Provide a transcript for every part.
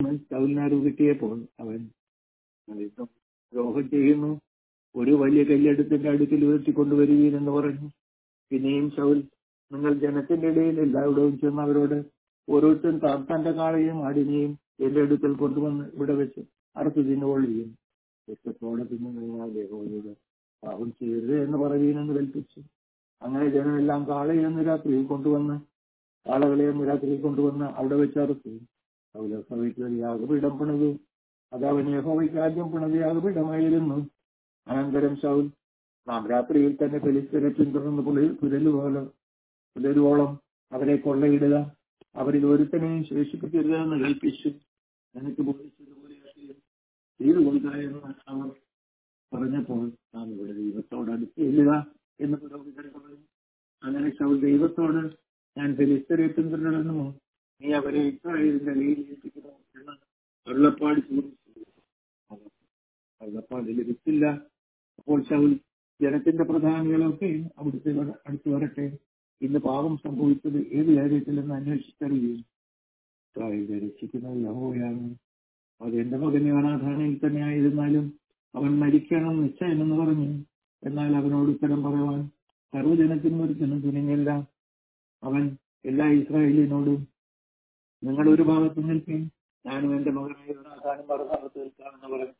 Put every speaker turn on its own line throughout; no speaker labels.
ശൗലിനാറ് കിട്ടിയപ്പോൾ അവൻ യുദ്ധം ദ്രോഹം ചെയ്യുന്നു ഒരു വലിയ കല്ലെടുത്തിന്റെ അടുക്കൽ ഉയർത്തിക്കൊണ്ടുവരികയും എന്ന് പറഞ്ഞു പിന്നെയും ശൗൽ നിങ്ങൾ ജനത്തിന്റെ ഇടയിൽ എല്ലായിടവും ചെന്ന് അവരോട് ഓരോരുത്തരും താൻ തന്റെ കാളയും ആടിനെയും എന്റെ അടുക്കൽ കൊണ്ടുവന്ന് ഇവിടെ വെച്ച് അറുത്ത് തിന്നുകൊള്ളുകയും രക്തത്തോടെ തിന്നുകഴിഞ്ഞാൽ യഹോവയോട് പാപം ചെയ്യരുത് എന്ന് പറയുകയെന്ന് കൽപ്പിച്ചു അങ്ങനെ ജനമെല്ലാം കാളയെന്ന് രാത്രിയിൽ കൊണ്ടുവന്ന് കാളകളെ ഒന്ന് രാത്രിയിൽ കൊണ്ടുവന്ന് അവിടെ വെച്ച് അറുത്തു സൗലസഭയ്ക്ക് ഒരു യാഗപീഠം പണിതു അത് അവൻ യഹോവയ്ക്ക് ആദ്യം പണിത് യാഗപീഠമായിരുന്നു അനന്തരം ശൗൽ നാം രാത്രിയിൽ തന്നെ ഫെലിസ്തരെ പിന്തുടർന്ന് പുലി- പുലരുപോലെ പുലരുവോളം അവരെ കൊള്ളയിടുക അവരിൽ ഒരുത്തനെയും ശേഷിപ്പിക്കരുതെന്ന് കൽപ്പിച്ചു എനിക്ക് ബോധിച്ചതുപോലെ ചെയ്തു കൊടുക്കുക എന്ന് അവർ പറഞ്ഞപ്പോൾ നാം ഇവിടെ ദൈവത്തോട് അടുത്ത് ചെല്ലുക എന്ന് പുരോഹിതൻ പറഞ്ഞു അങ്ങനെ ശൗൽ ദൈവത്തോട് ഞാൻ ഫെലിസ്തരെ പിന്തുടരുന്നു നീ അവരെ ഇസ്രായേലിന്റെ കയ്യിൽ ഏൽപ്പിക്കുന്നു എന്ന് അരുളപ്പാട് ചോദിച്ചു അരുളപ്പാട് ലഭിച്ചില്ല അപ്പോൾ ശൗൽ ജനത്തിന്റെ പ്രധാനികളൊക്കെ അവിടുത്തെ വര- അടുത്ത് വരട്ടെ ഇന്ന് പാപം സംഭവിച്ചത് ഏത് കാര്യത്തിലെന്ന് അന്വേഷിച്ചറിയുകയും ഇസ്രായേലിനെ രക്ഷിക്കുന്നത് യഹോവയാണ് അത് എന്റെ മകൻ യോനാഥാനയിൽ തന്നെ ആയിരുന്നാലും അവൻ മരിക്കണം നിശ്ചയമെന്ന് പറഞ്ഞു എന്നാൽ അവനോട് ഉത്തരം പറയുവാൻ സർവ്വജനത്തിനും ഒരുത്തനും തുനിഞ്ഞില്ല അവൻ എല്ലാ ഇസ്രായേലിനോടും നിങ്ങൾ ഒരു ഭാഗത്ത് നിൽക്കും ഞാനും എന്റെ മകനായ യോനാഥാനും മറുഭാഗത്ത് നിൽക്കാമെന്ന് പറഞ്ഞു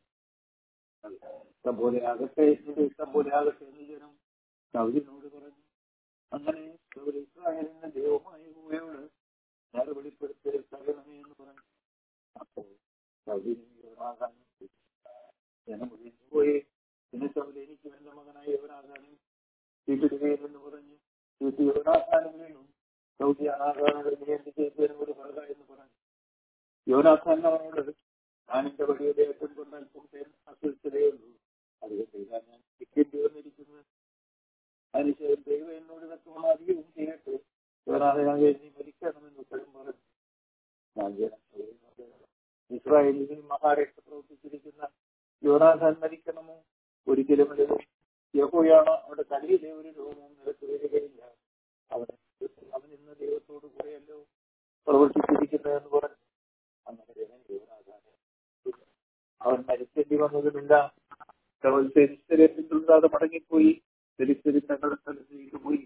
ഇഷ്ടം പോലെ ആകട്ടെ നിന്റെ ഇഷ്ടം പോലെ ആകട്ടെ എന്ന് ജനം സൗദിനോട് പറഞ്ഞു അങ്ങനെ സൗദി ഇസ്രായേലിന്റെ ദൈവമായ യഹോവയോട് നേരെ വെളിപ്പെടുത്തി തരണമേ എന്ന് പറഞ്ഞു അപ്പോൾ സൗദിനും യോനാഥാനും ജനം ഒഴിഞ്ഞു പോയി പിന്നെ സൗദി എനിക്ക് എന്റെ മകനായ യോനാഥാനും വീട്ടിടുകയില്ലെന്ന് പറഞ്ഞു വീട്ടിൽ യോനാഥാനും വീണു സൗദി അനാഥാനോട് നീ എന്ത് ചെയ്തതിനും ഒരു പറക എന്ന് പറഞ്ഞു യോനാഥാൻ അവനോട് ഞാൻ എന്റെ വഴിയുടെ ഏറ്റവും കൊണ്ട് അല്പം പേർ അസുരത്തതേ ഉള്ളൂ അതുകൊണ്ട് ഇതാ ഞാൻ ടിക്കറ്റ് വന്നിരിക്കുന്നത് അതിനുശേഷം ദൈവം എന്നോട് തത്വം അധികവും ചെയ്യട്ടെ യോനാഥനാകെ നീ മരിക്കണമെന്ന് ഉത്തരം പറഞ്ഞു ഞാൻ ജനത്തോട് ഇസ്രായേലിൽ മഹാരക്ഷ പ്രവർത്തിച്ചിരിക്കുന്ന യോനാഥാൻ മരിക്കണമോ ഒരിക്കലും അല്ലല്ലോ യഹോയാണ് അവിടെ തലയിലെ ഒരു രോഗവും നിലത്ത് വരികയില്ല അവൻ അവൻ ഇന്ന് ദൈവത്തോട് കൂടെയല്ലോ പ്രവർത്തിച്ചിരിക്കുന്നതെന്ന് പറഞ്ഞു അങ്ങനെ ജനം യോനാഥാനെ അവൻ മരിക്കേണ്ടി വന്നതുമില്ല അവൻ ഫെലിസ്തരെ പിന്തുടരാതെ മടങ്ങിപ്പോയി ഫെലിസ്തരി തങ്ങളുടെ സ്ഥലത്തേക്ക് പോയി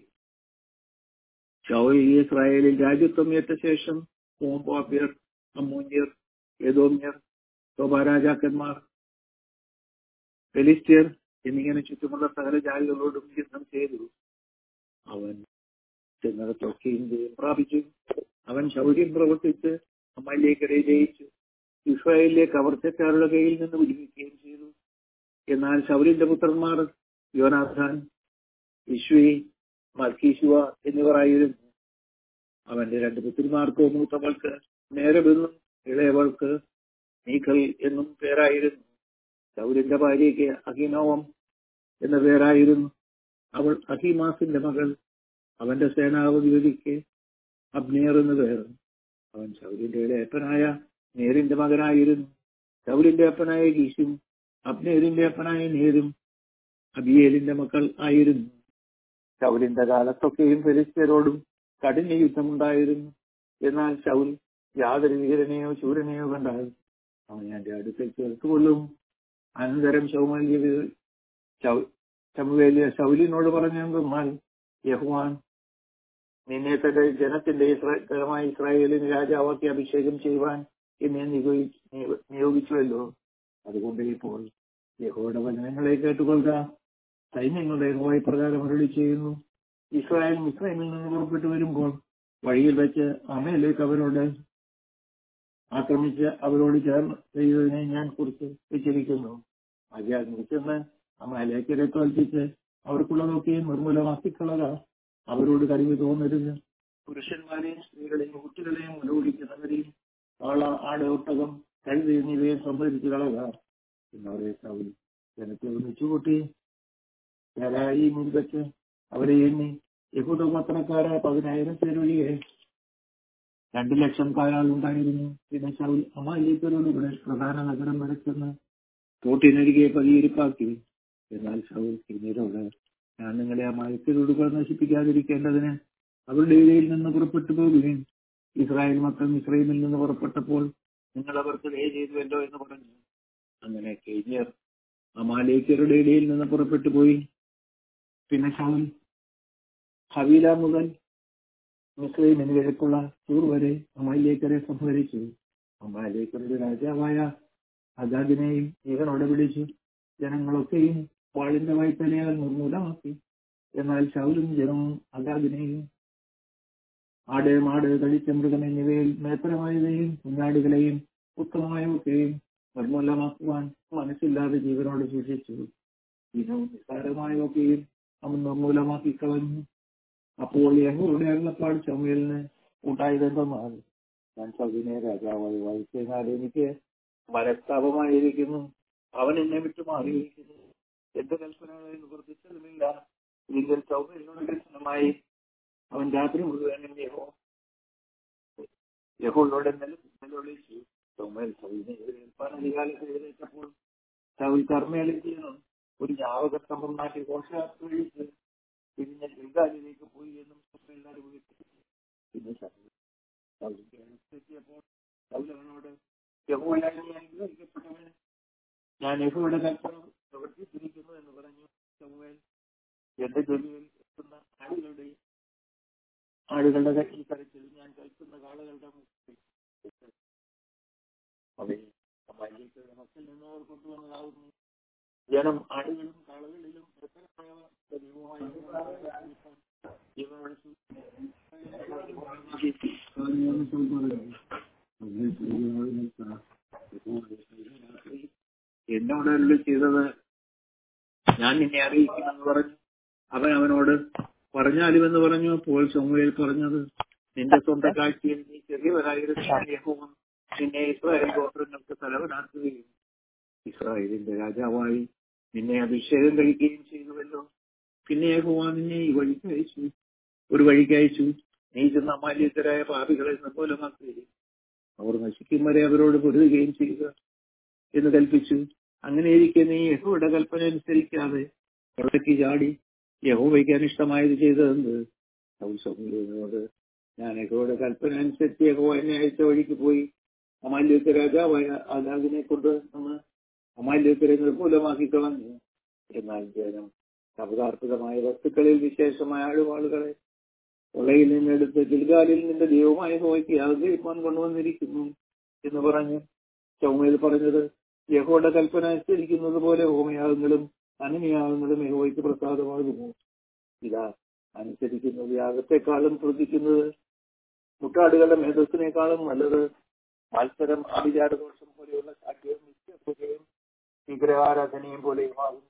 ഷൗൽ ഇസ്രായേലിൽ രാജ്യത്വം ഏറ്റ ശേഷം മോംബാബ്യർ അമ്മൂന്യർ ഏതോമ്യർ ശോഭാ രാജാക്കന്മാർ ഫെലിസ്ത്യർ എന്നിങ്ങനെ ചുറ്റുമുള്ള സകല ജാതികളോടും യുദ്ധം ചെയ്തു അവൻ ചെന്നിടത്തൊക്കെയും ജയം പ്രാപിച്ചു അവൻ ശൗര്യം പ്രവർത്തിച്ച് അമ്മയിലേക്കരെ ജയിച്ചു ഇസ്രായേലിലെ കവർച്ചക്കാരുടെ കയ്യിൽ നിന്ന് വിടുവിക്കുകയും ചെയ്തു എന്നാൽ ശൗലിന്റെ പുത്രന്മാർ യോനാഥാൻ വിശ്വി മർക്കീശുവ എന്നിവർ ആയിരുന്നു അവന്റെ രണ്ട് പുത്രിമാർക്കോ മൂത്തവൾക്ക് നേരമെന്നും ഇളയവൾക്ക് നീക്കൽ എന്നും പേരായിരുന്നു ശൗലിന്റെ ഭാര്യയ്ക്ക് അഹിനോവം എന്ന പേരായിരുന്നു അവൾ അഹിമാസിന്റെ മകൾ അവന്റെ സേനാപതിക്ക് അബ്നേർ എന്ന് പേർ അവൻ ശൗലിന്റെ ഇളയപ്പനായ നേരിന്റെ മകനായിരുന്നു ശൗലിന്റെ അപ്പനായ ഗീശും അബ്നേരിന്റെ അപ്പനായ നേരും അബിയേലിന്റെ മക്കൾ ആയിരുന്നു ശൗലിന്റെ കാലത്തൊക്കെയും ഫെലിസ്തരോടും കഠിന യുദ്ധമുണ്ടായിരുന്നു എന്നാൽ ശൗൽ യാതൊരു വീരനെയോ ശൂരനെയോ കണ്ടാൽ അവൻ എന്റെ അടുക്കൽ ചേർത്തുകൊള്ളും അനന്തരം ശൗമല്യ ശമുവേലിയ ശൗലിനോട് പറഞ്ഞെന്നാൽ യഹ്വാൻ നിന്നെ തന്റെ ജനത്തിന്റെ ഇസ്രായേലമായ ഇസ്രായേലിന് രാജാവാക്കി അഭിഷേകം ചെയ്യുവാൻ എന്നെ നിയോഗി- നിയോ- നിയോഗിച്ചുവല്ലോ അതുകൊണ്ട് ഇപ്പോൾ യഹോയുടെ വചനങ്ങളെ കേട്ടുകൊള്ളുക സൈന്യങ്ങളുടെ യഹോവ പ്രകാരം അരുളി ചെയ്യുന്നു ഇസ്രായേൽ മിസ്രൈമിൽ നിന്ന് പുറപ്പെട്ടു വരുമ്പോൾ വഴിയിൽ വെച്ച് അമയിലേക്ക് അവരോട് ആക്രമിച്ച് അവരോട് ചേർന്ന് ചെയ്തതിനെ ഞാൻ കുറിച്ച് വെച്ചിരിക്കുന്നു അജാൽ ചെന്ന് അമയിലേക്കരെ തോൽപ്പിച്ച് അവർക്കുള്ളതൊക്കെയും നിർമ്മൂലമാക്കിക്കളക അവരോട് കഴിവ് തോന്നരുത് പുരുഷന്മാരെയും സ്ത്രീകളെയും കുട്ടികളെയും മുലകുടിക്കുന്നവരെയും ആള ആട് ഒട്ടകം കഴുതി എന്നിവയെ സംഭരിച്ചു കളക എന്നവരെ സൗൽ ജനത്തെ ഒന്നിച്ചു കൂട്ടി ഈ മുൻപറ്റ് അവരെ എണ്ണി യഹൂദ പത്രക്കാരായ പതിനായിരം പേരൊഴികെ രണ്ടു ലക്ഷം കായാളുണ്ടായിരുന്നു പിന്നെ ശൗൽ അമാലിക്കരോടുകൂടെ പ്രധാന നഗരം വരച്ചെന്ന് തോട്ടിനരികെ പതിയിരിപ്പാക്കി എന്നാൽ ശൗൽ പിന്നീടോട് ഞാൻ നിങ്ങളെ ആ മയത്തിലൊടുകൾ നശിപ്പിക്കാതിരിക്കേണ്ടതിന് അവരുടെ ഇടയിൽ നിന്ന് പുറപ്പെട്ടു പോകുകയും ഇസ്രായേൽ മക്കൾ ഇസ്രയേലിൽ നിന്ന് പുറപ്പെട്ടപ്പോൾ നിങ്ങൾ അവർക്ക് ദയ ചെയ്തുവല്ലോ എന്ന് പറഞ്ഞു അങ്ങനെ കേജിയർ അമാലേക്കരുടെ ഇടയിൽ നിന്ന് പുറപ്പെട്ടു പോയി പിന്നെ ശൗൽ ഹവീല മുതൽ മിസ്രൈമിന് കിഴക്കുള്ള സൂർ വരെ അമാലേക്കരെ സംഹരിച്ചു അമാലേക്കരുടെ രാജാവായ അജാദിനെയും ജീവനോടെ പിടിച്ചു ജനങ്ങളൊക്കെയും വാളിന്റെ വായ്പനയാൽ നിർമൂലമാക്കി എന്നാൽ ശൗലും ജനവും അഗാദിനെയും ആട് മാട് കഴിച്ച മൃഗം എന്നിവയിൽ മേത്തരമായവയും കുഞ്ഞാടുകളെയും ഉത്തമമായൊക്കെയും നിർമൂലമാക്കുവാൻ മനസ്സില്ലാതെ ജീവനോട് സൂക്ഷിച്ചു ഇനവും നിസ്സാരമായൊക്കെയും അവൻ നിർമൂലമാക്കി കളഞ്ഞു അപ്പോൾ യഹോയുടെ അരുളപ്പാട് ചുമലിന് ഉണ്ടായതെന്തെന്നാൽ ഞാൻ സൗദിനെ രാജാവായി വായിച്ചതിനാൽ എനിക്ക് മനസ്താപമായിരിക്കുന്നു അവൻ എന്നെ വിട്ടു മാറിയിരിക്കുന്നു എന്റെ കൽപ്പനകളെ നിവർത്തിച്ചതുമില്ല ഇതിൽ സൗകര്യങ്ങളുടെ ദർശനമായി അവൻ രാത്രി മുഴുവനും യഹോ യഹോയുടെ നിലവിളിച്ചു സൗമേൽ സൗദിനെ എതിരേൽപ്പാൻ അധികാലത്ത് എഴുന്നേറ്റപ്പോൾ സൗൽ കർമ്മേളി ചെയ്യുന്നു ഒരു ജ്ഞാപകസ്തംഭം നാട്ടി ഘോഷയാത്ര കഴിച്ച് പിന്നെ ഗംഗാലിലേക്ക് പോയി എന്നും എല്ലാവരും പിന്നെ എത്തിയപ്പോൾ സൗലവനോട് യഹോയായി അനുഗ്രഹിക്കപ്പെട്ടവൻ ഞാൻ യഹോയുടെ കൽപ്പന പ്രവർത്തിച്ചിരിക്കുന്നു എന്ന് പറഞ്ഞു സൗമേൽ എന്റെ ജോലിയിൽ എത്തുന്ന ആളുകളുടെ ആളുകളുടെ കയ്യിൽ കരച്ചിൽ ഞാൻ കഴിക്കുന്ന കാളുകളുടെ അവയെ അമ്മായിലേക്ക് മക്കൾ നിന്നവർ കൊണ്ടുവന്നതാകുന്നു ജനം ആടുകളും കാളുകളിലും എന്നോട് അരുളി ചെയ്തത് ഞാൻ നിന്നെ അറിയിക്കുമെന്ന് പറഞ്ഞു അവൻ അവനോട് പറഞ്ഞാലുമെന്ന് പറഞ്ഞു അപ്പോൾ ചൊങ്ങുവേൽ പറഞ്ഞത് നിന്റെ സ്വന്തം കാഴ്ചയിൽ നീ ചെറിയവരായിരുന്നു നിന്നെ ഇസ്രായേൽ ഗോത്രങ്ങൾക്ക് തലവനാക്കുകയും ഇസ്രായേലിന്റെ രാജാവായി നിന്നെ അഭിഷേകം കഴിക്കുകയും ചെയ്തുവല്ലോ പിന്നെ യഹോവ നിന്നെ ഈ വഴിക്ക് അയച്ചു ഒരു വഴിക്ക് അയച്ചു നീ ചെന്ന അമാല്യത്തരായ പാപികളെ നിർമൂലമാക്കുകയും അവർ നശിക്കും വരെ അവരോട് പൊരുതുകയും ചെയ്യുക എന്ന് കൽപ്പിച്ചു അങ്ങനെ ഇരിക്കെ നീ യഹോയുടെ കൽപ്പന അനുസരിക്കാതെ പുറത്തേക്ക് ചാടി യഹോവയ്ക്ക് അനിഷ്ടമായത് ചെയ്തതെന്ത് സൗസമയോട് ഞാൻ യഹോയുടെ കൽപ്പന അനുസരിച്ച് യഹോവ എന്നെ അയച്ച വഴിക്ക് പോയി അമാല്യത്തെ രാജാവായ ആദാദിനെ കൊണ്ട് നമ്മൾ അമാല്യത്തിനെ നിർമൂലമാക്കി കളഞ്ഞു എന്നാൽ ജനം ശബ്ദാർപ്പിതമായ വസ്തുക്കളിൽ വിശേഷമായ ആളുവാളുകളെ കൊള്ളയിൽ നിന്നെടുത്ത് ഗിൽഗാലിൽ നിന്റെ ദൈവമായ ഹോയ്ക്ക് യാതൊരുപ്പാൻ കൊണ്ടുവന്നിരിക്കുന്നു എന്ന് പറഞ്ഞ് ചൗമയിൽ പറഞ്ഞത് യഹോയുടെ കൽപ്പന അനുസരിക്കുന്നത് പോലെ ഹോമയാഗങ്ങളും അനനയാഗങ്ങളും യഹോയ്ക്ക് പ്രസാദമാകുന്നു ഇതാ അനുസരിക്കുന്നത് യാഗത്തെക്കാളും ശ്രദ്ധിക്കുന്നത് മുട്ടാടുകളുടെ മേധസ്സിനേക്കാളും നല്ലത് മത്സരം അഭിചാരദോഷം പോലെയുള്ള സാധ്യവും നിത്യസുഖയും വിഗ്രഹാരാധനയും പോലെയുമാകുന്നു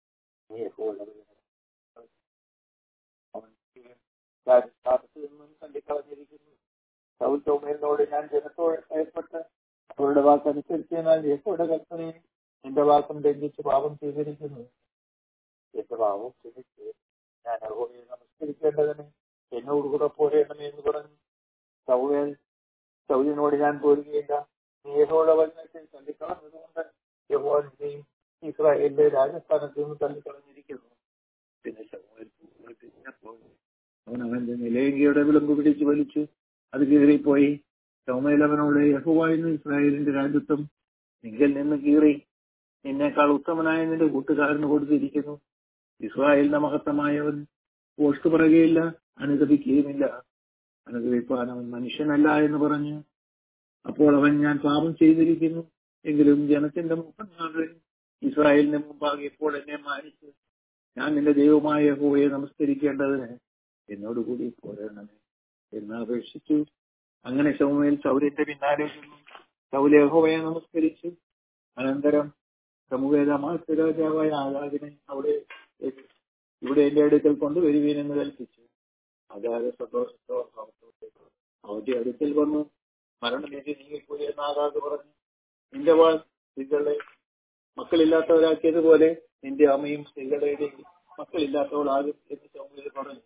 നിന്നും തള്ളിക്കളഞ്ഞിരിക്കുന്നു സൗൽ ചൗമേലിനോട് ഞാൻ ജനത്തോട് ഭയപ്പെട്ട് അവരുടെ വാക്കനുസരിച്ചതിനാൽ യേശോയുടെ കൽപ്പനയും എന്റെ വാക്കും ലംഘിച്ച് പാപം ചെയ്തിരിക്കുന്നു എന്റെ പാപം ക്ഷമിച്ച് ഞാൻ അഹോയെ നമസ്കരിക്കേണ്ടതിന് എന്നോട് കൂടെ പോരേണമേ എന്ന് പറഞ്ഞു സൗവേൽ സൗലിനോട് ഞാൻ പോരുകയില്ല നീ യഹോയുടെ വചനത്തിൽ തള്ളിക്കളഞ്ഞതുകൊണ്ട് യഹോനെയും ഇസ്രായേലിന്റെ രാജസ്ഥാനത്ത് നിന്ന് തള്ളിക്കളഞ്ഞിരിക്കുന്നു പിന്നെ ശമുവേൽ തിരിഞ്ഞപ്പോൾ അവൻ അവന്റെ നിലയങ്കിയുടെ വിളമ്പ് പിടിച്ച് വലിച്ചു അത് കീറിപ്പോയി ശൗമേൽ അവനോട് യഹോവായിരുന്നു ഇസ്രായേലിന്റെ രാജ്യത്വം നിങ്കൽ നിന്ന് കീറി നിന്നേക്കാൾ ഉത്തമനായ നിന്റെ കൂട്ടുകാരന് കൊടുത്തിരിക്കുന്നു ഇസ്രായേലിന്റെ മഹത്തമായവൻ പോസ്റ്റ് പറയുകയില്ല അനുഗമിക്കുകയുമില്ല അനുഗ്രഹിപ്പാൻ അവൻ മനുഷ്യനല്ല എന്ന് പറഞ്ഞു അപ്പോൾ അവൻ ഞാൻ പാപം ചെയ്തിരിക്കുന്നു എങ്കിലും ജനത്തിന്റെ മുഖന്മാരുടെ ഇസ്രായേലിന്റെ മുമ്പാകെ ഇപ്പോൾ എന്നെ മാനിച്ച് ഞാൻ നിന്റെ ദൈവമായ യഹോവയെ നമസ്കരിക്കേണ്ടതിന് എന്നോടുകൂടി പോരണമേ എന്ന് അപേക്ഷിച്ചു അങ്ങനെ ശൗമേൽ സൗര്യന്റെ പിന്നാലെ ചെന്നു സൗല യഹോവയെ നമസ്കരിച്ചു അനന്തരം സമൂഹേത രാജാവായ ആകാദിനെ അവിടെ ഇവിടെ എന്റെ അടുക്കൽ കൊണ്ടുവരുവീൻ എന്ന് കൽപ്പിച്ചു അതായത് സന്തോഷത്തോ അവന്റെ അടുക്കൽ വന്നു മരണമേറ്റി നീങ്ങിപ്പോയി എന്ന് ആകാദ് പറഞ്ഞു നിന്റെ വാൾ സ്ത്രീകളെ മക്കളില്ലാത്തവരാക്കിയതുപോലെ നിന്റെ അമ്മയും സ്ത്രീകളുടെ ഇടയിൽ മക്കളില്ലാത്തവളാകും എന്ന് സമൂഹത്തിൽ പറഞ്ഞു